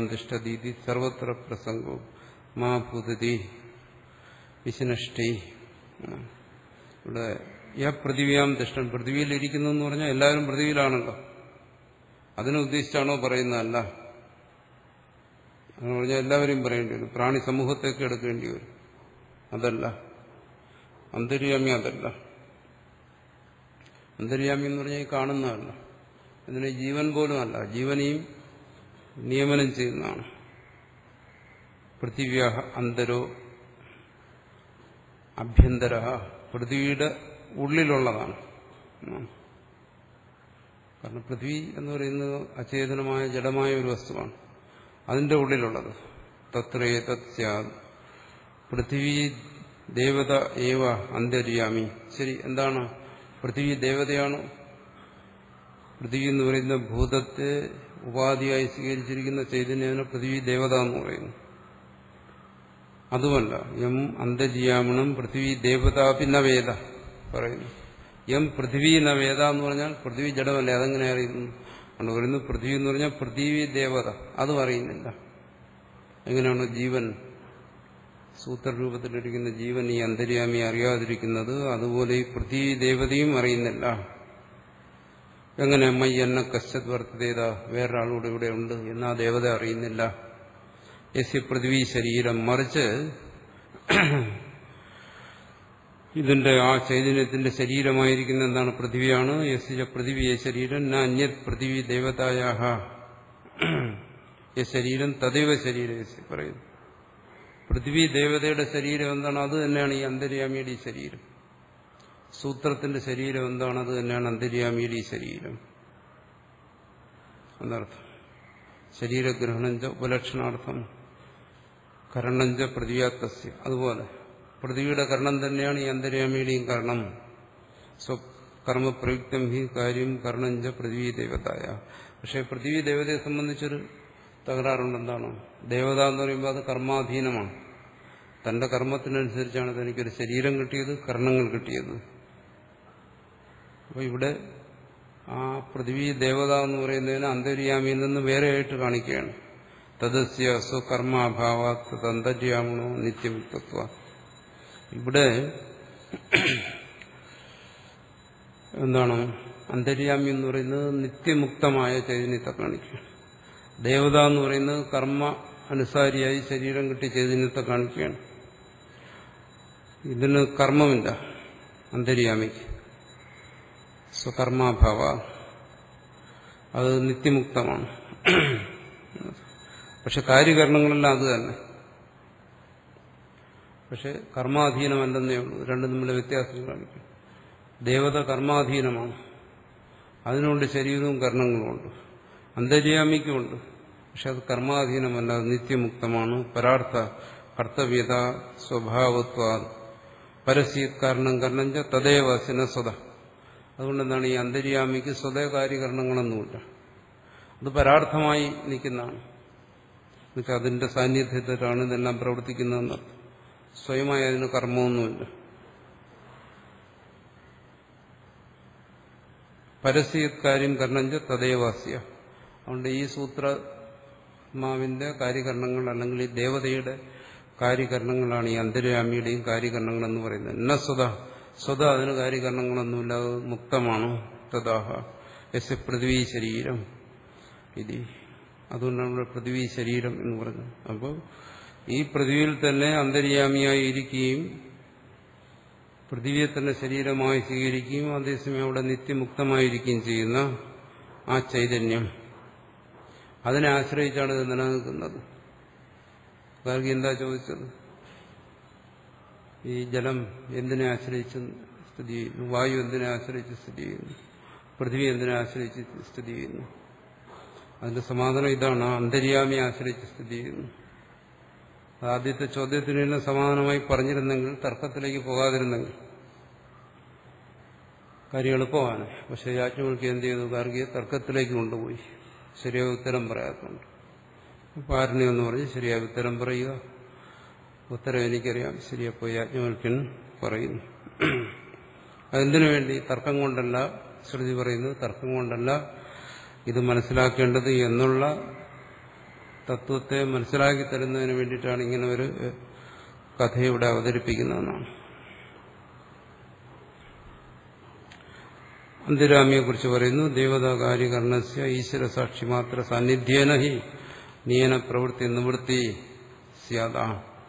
പൃഥ്വിയാന്തിഷ്ഠതീതി സർവത്ര പ്രസംഗവും മാ ഭൂതതി വിശനഷ്ടി ഇവിടെ യ പൃഥിവിയാം തിഷ്ടൻ പൃഥ്വിയിൽ ഇരിക്കുന്നു എന്ന് പറഞ്ഞാൽ എല്ലാവരും പൃഥ്വിയിലാണല്ലോ അതിനെ ഉദ്ദേശിച്ചാണോ പറയുന്നതല്ല എന്ന് പറഞ്ഞാൽ എല്ലാവരെയും പറയേണ്ടി വരും പ്രാണി സമൂഹത്തേക്ക് എടുക്കേണ്ടി വരും അതല്ല അന്തര്യാമി അതല്ല അന്തര്യാമി എന്ന് പറഞ്ഞാൽ ഈ കാണുന്നതല്ല അതിന് ജീവൻ പോലും അല്ല ജീവനെയും നിയമനം ചെയ്യുന്നതാണ് പൃഥിവ്യ അന്തരോ അഭ്യന്തര പൃഥ്വിയുടെ ഉള്ളിലുള്ളതാണ് ഉം. കാരണം പൃഥ്വി എന്ന് പറയുന്നത് അചേതനമായ ജഡമായ ഒരു വസ്തുവാണ് അതിന്റെ ഉള്ളിലുള്ളത് തത്രേ തത്സ്യാദ് പൃഥ്വി ദേവത ഏവ അന്തര്യാമി ശരി എന്താണ് പൃഥ്വി ദേവതയാണോ പൃഥ്വി എന്ന് പറയുന്ന ഭൂതത്തെ ഉപാധിയായി സ്വീകരിച്ചിരിക്കുന്ന ചൈതന്യവിനെ പൃഥ്വി ദേവത എന്ന് പറയുന്നു അതുമല്ല യം അന്തര്യാമണം പൃഥ്വി ദേവതാപി നവേദ പറയുന്നു യം പൃഥ്വി നവേദ എന്ന് പറഞ്ഞാൽ പൃഥ്വി ജഡമല്ലേ അതെങ്ങനെ അറിയുന്നു അതുകൊണ്ട് പറയുന്നു പൃഥ്വി എന്ന് പറഞ്ഞാൽ പൃഥ്വി ദേവത അതും അറിയുന്നില്ല എങ്ങനെയാണ് ജീവൻ സൂത്രരൂപത്തിലിരിക്കുന്ന ജീവൻ ഈ അന്തര്യാമി അറിയാതിരിക്കുന്നത് അതുപോലെ ഈ പൃഥ്വി ദേവതയും അറിയുന്നില്ല എങ്ങനെ അമ്മ എന്നെ കശ്ചത് വർത്തതേത വേറൊരാളൂടെ ഇവിടെ ഉണ്ട് എന്ന് ആ ദേവത അറിയുന്നില്ല യസ്യ പൃഥ്വി ശരീരം മറിച്ച് ഇതിന്റെ ആ ചൈതന്യത്തിന്റെ ശരീരമായിരിക്കുന്ന എന്താണ് പൃഥ്വിയാണ് യസ്യ പൃഥ്വിയെ ശരീരം ന അന്യത് പൃഥ്വി ദേവതായ ശരീരം തദൈവ ശരീരം യസ്യ പറയുന്നു പൃഥ്വി ദേവതയുടെ ശരീരം എന്താണ് അത് തന്നെയാണ് ഈ അന്തര്യാമിയുടെ ഈ ശരീരം സൂത്രത്തിന്റെ ശരീരം എന്താണ് അത് തന്നെയാണ് അന്തര്യാമിയുടെ ഈ ശരീരം എന്നർത്ഥം ശരീരഗ്രഹണഞ്ച ഉപലക്ഷണാർത്ഥം കരണഞ്ച പൃഥ്വിയാത്തസ്യ അതുപോലെ പൃഥ്വിയുടെ കർണം തന്നെയാണ് ഈ അന്തര്യാമിയുടെയും കർണം സ്വകർമ്മപ്രയുക്തം ഹി കാര്യം കർണഞ്ച പൃഥ്വി ദേവതായ പക്ഷെ പൃഥ്വി ദേവതയെ സംബന്ധിച്ചൊരു തകരാറുണ്ടെന്താണ് ദേവത എന്ന് പറയുമ്പോൾ അത് കർമാധീനമാണ് തന്റെ കർമ്മത്തിനനുസരിച്ചാണ് തനിക്കൊരു ശരീരം കിട്ടിയത് കർണങ്ങൾ കിട്ടിയത് അപ്പോൾ ഇവിടെ ആ പൃഥ്വി ദേവത എന്ന് പറയുന്നതിന് അന്തര്യാമിയിൽ നിന്ന് വേറെയായിട്ട് കാണിക്കുകയാണ് തദസ്യ സ്വകർമാഭാവാത് തന്തര്യാമണോ നിത്യമുക്തത്വ ഇവിടെ എന്താണ് അന്തര്യാമി എന്ന് പറയുന്നത് നിത്യമുക്തമായ ചൈതന്യത്തെ കാണിക്കുകയാണ് ദേവത എന്ന് പറയുന്നത് കർമ്മ അനുസാരിയായി ശരീരം കിട്ടിയ ചൈതന്യത്തെ കാണിക്കുകയാണ് ഇതിന് കർമ്മമില്ല അന്തര്യാമിക്ക് സ്വകർമാഭാവ അത് നിത്യമുക്തമാണ് പക്ഷെ കാര്യകരണങ്ങളെല്ലാം അത് തന്നെ പക്ഷെ കർമാധീനമല്ലെന്നേ ഉള്ളൂ രണ്ടും തമ്മിലെ വ്യത്യാസം കാണിക്കും ദേവത കർമാധീനമാണ് അതിനുണ്ട് ശരീരവും കർണങ്ങളുമുണ്ട് അന്തര്യാമിക്കുമുണ്ട് പക്ഷെ അത് കർമാധീനമല്ല അത് നിത്യമുക്തമാണ് പരാർത്ഥ കർത്തവ്യത സ്വഭാവത്വ പരസ്യത് കാരണം കർണഞ്ച തദേവ സിനസ്വത അതുകൊണ്ടെന്താണ് ഈ അന്തര്യാമിക്ക് സ്വതേ കാര്യകരണങ്ങളൊന്നുമില്ല അത് പരാർത്ഥമായി നിൽക്കുന്നതാണ് എന്നുവെച്ചാൽ അതിന്റെ സാന്നിധ്യത്തിലാണ് ഇതെല്ലാം പ്രവർത്തിക്കുന്നതെന്നർത്ഥം സ്വയമായി അതിന് കർമ്മമൊന്നുമില്ല പരസ്യത് കാര്യം കർണഞ്ച തദൈവാസ്യ അതുകൊണ്ട് ഈ സൂത്രമാവിന്റെ കാര്യകരണങ്ങൾ അല്ലെങ്കിൽ ഈ ദേവതയുടെ കാര്യകരണങ്ങളാണ് ഈ അന്തര്യാമിയുടെയും കാര്യകരണങ്ങൾ എന്ന് പറയുന്നത് എന്ന സ്വത സ്വത അതിന് കാര്യകരണങ്ങളൊന്നുമില്ല അത് മുക്തമാണ് തഥാഹ യസ് പൃഥ്വി ശരീരം ഇത് അതുകൊണ്ടാണ് ഇവിടെ പൃഥ്വി ശരീരം എന്ന് പറഞ്ഞത് അപ്പോൾ ഈ പൃഥ്വിയിൽ തന്നെ അന്തര്യാമിയായി ഇരിക്കുകയും പൃഥ്വിയെ തന്നെ ശരീരമായി സ്വീകരിക്കുകയും അതേസമയം അവിടെ നിത്യമുക്തമായിരിക്കുകയും ചെയ്യുന്ന ആ ചൈതന്യം അതിനെ ആശ്രയിച്ചാണ് ഇത് നിലനിൽക്കുന്നത് ഗാർഗി എന്താ ചോദിച്ചത് ഈ ജലം എന്തിനെ ആശ്രയിച്ച് സ്ഥിതി ചെയ്യുന്നു വായു എന്തിനെ ആശ്രയിച്ച് സ്ഥിതി ചെയ്യുന്നു പൃഥ്വി എന്തിനെ ആശ്രയിച്ച് സ്ഥിതി ചെയ്യുന്നു അതിന്റെ സമാധാനം ഇതാണ് അന്തര്യാമിയെ ആശ്രയിച്ച് സ്ഥിതി ചെയ്യുന്നു ആദ്യത്തെ ചോദ്യത്തിന് തന്നെ സമാധാനമായി പറഞ്ഞിരുന്നെങ്കിൽ തർക്കത്തിലേക്ക് പോകാതിരുന്നെങ്കിൽ കാര്യം എളുപ്പമാണ് പക്ഷെ യാജ്ഞവൽക്ക് എന്ത് ചെയ്തു ഗാർഗിയെ തർക്കത്തിലേക്ക് കൊണ്ടുപോയി ശരിയായ ഉത്തരം പറയാത്തതുകൊണ്ട് പാരണി എന്ന് പറഞ്ഞ് ശരിയായ ഉത്തരം പറയുക ഉത്തരം എനിക്കറിയാം ശരിയപ്പോ യാജ്ഞവൽക്കൻ പറയുന്നു അതെന്തിനു വേണ്ടി തർക്കം കൊണ്ടല്ല ശ്രുതി പറയുന്നത് തർക്കം കൊണ്ടല്ല ഇത് മനസ്സിലാക്കേണ്ടത് എന്നുള്ള തത്വത്തെ മനസ്സിലാക്കി തരുന്നതിന് വേണ്ടിയിട്ടാണ് ഇങ്ങനെ ഒരു കഥ ഇവിടെ അവതരിപ്പിക്കുന്നതെന്നാണ് അന്തിരാമിയെ കുറിച്ച് പറയുന്നു ദേവതാകാര്യകരണസ്യ ഈശ്വര സാക്ഷി മാത്ര സാന്നിധ്യേന ഹി നിയന പ്രവൃത്തി നിവൃത്തി സ്യാദാ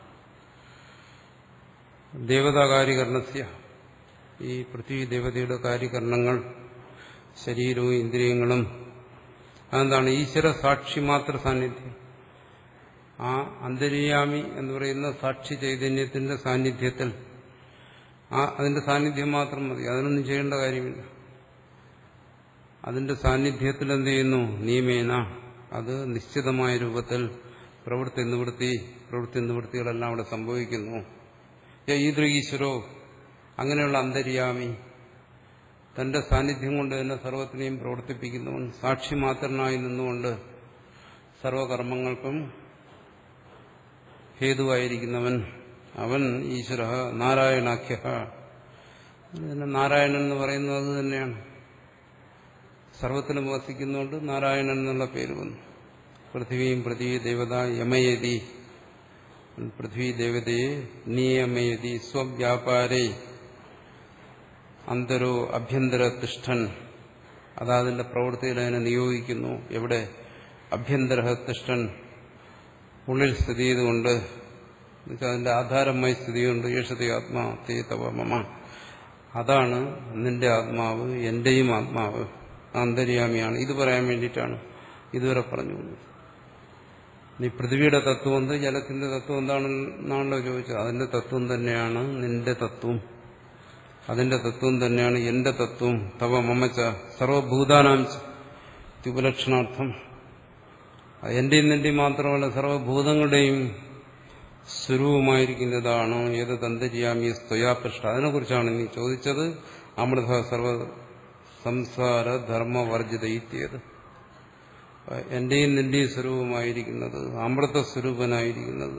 ദേവതാകാര്യകരണസ്യ ഈ പൃഥ്വി ദേവതയുടെ കാര്യകരണങ്ങൾ ശരീരവും ഇന്ദ്രിയങ്ങളും അതെന്താണ് ഈശ്വര സാക്ഷി മാത്ര സാന്നിധ്യം ആ അന്തര്യാമി എന്ന് പറയുന്ന സാക്ഷി ചൈതന്യത്തിന്റെ സാന്നിധ്യത്തിൽ ആ അതിന്റെ സാന്നിധ്യം മാത്രം മതി അതിനൊന്നും ചെയ്യേണ്ട കാര്യമില്ല അതിന്റെ സാന്നിധ്യത്തിൽ എന്ത് ചെയ്യുന്നു നിയമേന അത് നിശ്ചിതമായ രൂപത്തിൽ പ്രവൃത്തി നിവൃത്തി പ്രവൃത്തി നിവൃത്തികളെല്ലാം അവിടെ സംഭവിക്കുന്നു ഈദ്ര ഈശ്വരോ അങ്ങനെയുള്ള അന്തര്യാമി തന്റെ സാന്നിധ്യം കൊണ്ട് തന്നെ സർവത്തിനെയും പ്രവർത്തിപ്പിക്കുന്നവൻ സാക്ഷി മാത്രനായി നിന്നുകൊണ്ട് സർവകർമ്മങ്ങൾക്കും ഹേതുവായിരിക്കുന്നവൻ അവൻ ഈശ്വര നാരായണാഖ്യ പിന്നെ നാരായണൻ എന്ന് പറയുന്നത് അത് തന്നെയാണ് സർവത്തിലും വസിക്കുന്നുകൊണ്ട് നാരായണൻ എന്നുള്ള പേര് വന്നു പൃഥ്വിയും പൃഥ്വി ദേവത യമയതി പൃഥ്വി ദേവതയെ നിയമയതി സ്വവ്യാപാരേ അന്തരോ അഭ്യന്തര തിഷ്ഠൻ അതാതിന്റെ പ്രവൃത്തിയിൽ അതിനെ നിയോഗിക്കുന്നു എവിടെ അഭ്യന്തര തിഷ്ഠൻ ഉള്ളിൽ സ്ഥിതി ചെയ്തുകൊണ്ട് എന്നുവെച്ചാൽ അതിന്റെ ആധാരമായി സ്ഥിതി ചെയ്യുന്നുണ്ട് യേശതി ആത്മാ തേ തവ മമ അതാണ് നിന്റെ ആത്മാവ് എന്റെയും ആത്മാവ് അന്തര്യാമിയാണ് ഇത് പറയാൻ വേണ്ടിയിട്ടാണ് ഇതുവരെ പറഞ്ഞു നീ പൃഥ്വിയുടെ തത്വം എന്ത് ജലത്തിന്റെ തത്വം എന്താണെന്നാണല്ലോ ചോദിച്ചത് അതിന്റെ തത്വം തന്നെയാണ് നിന്റെ തത്വം അതിന്റെ തത്വം തന്നെയാണ് എന്റെ തത്വം തവ മമച്ച സർവഭൂതാനാംശ ഉപലക്ഷണാർത്ഥം എന്റെയും നിന്റെയും മാത്രമല്ല സർവഭൂതങ്ങളുടെയും സ്വരൂപമായിരിക്കുന്നതാണ് ഏത് തന്തര്യാമി സ്ത്വയാപൃഷ്ട അതിനെക്കുറിച്ചാണ് നീ ചോദിച്ചത് അമൃത സർവ സംസാര ധർമ്മവർജിത ഇത്യത് എന്റെയും നിന്റെയും സ്വരൂപമായിരിക്കുന്നത് അമൃത സ്വരൂപനായിരിക്കുന്നത്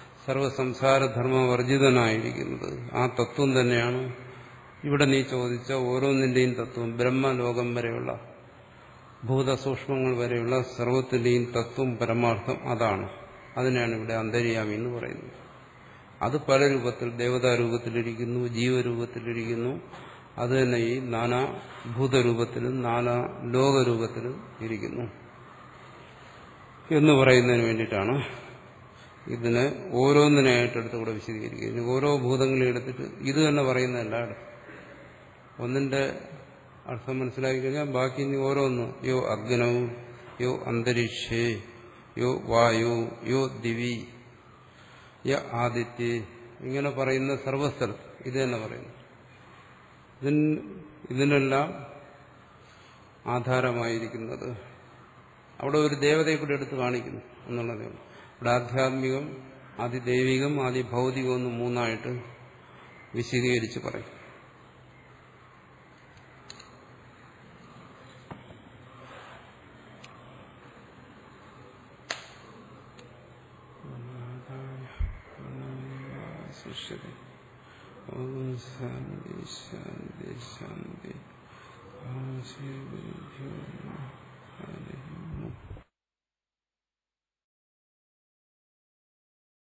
സർവസംസാരധർമ്മവർജിതനായിരിക്കുന്നത് ആ തത്വം തന്നെയാണ് ഇവിടെ നീ ചോദിച്ച ഓരോന്നിന്റെയും തത്വം ബ്രഹ്മലോകം വരെയുള്ള ഭൂതസൂക്ഷ്മങ്ങൾ വരെയുള്ള സർവത്തിന്റെയും തത്വം പരമാർത്ഥം അതാണ് അതിനാണ് ഇവിടെ അന്തര്യാമി എന്ന് പറയുന്നത് അത് പല രൂപത്തിൽ ദേവതാരൂപത്തിലിരിക്കുന്നു ജീവരൂപത്തിലിരിക്കുന്നു അത് തന്നെ ഈ നാനാ ഭൂതരൂപത്തിലും നാനാ ലോകരൂപത്തിലും ഇരിക്കുന്നു എന്ന് പറയുന്നതിന് വേണ്ടിയിട്ടാണ് ഇതിനെ ഓരോന്നിനായിട്ട് കൂടെ വിശദീകരിക്കുന്നത് ഇനി ഓരോ ഭൂതങ്ങളെ എടുത്തിട്ട് ഇത് തന്നെ പറയുന്നതല്ല ഒന്നിന്റെ അർത്ഥം മനസ്സിലാക്കി കഴിഞ്ഞാൽ ബാക്കി ഇനി ഓരോന്ന് യോ അഗ്നവും യോ അന്തരീക്ഷേ യോ വായു യോ ദിവി യ ആദിത്യ ഇങ്ങനെ പറയുന്ന സർവസ്ഥലത്ത് ഇത് തന്നെ പറയുന്നു ഇതിന് ഇതിനെല്ലാം ആധാരമായിരിക്കുന്നത് അവിടെ ഒരു ദേവതയെ കൂടി എടുത്ത് കാണിക്കുന്നു എന്നുള്ളതേ ഉള്ളൂ ഇവിടെ ആധ്യാത്മികം ആദിദൈവികം ആദിഭൗതികം എന്ന് മൂന്നായിട്ട് വിശദീകരിച്ച് പറയും ശിഷ്യത ഓം ശാന്തി ശാന്തി ശാന്തി ഓം ശ്രീ ഗുരുഭ്യോ നമഃ ഹരി ഓം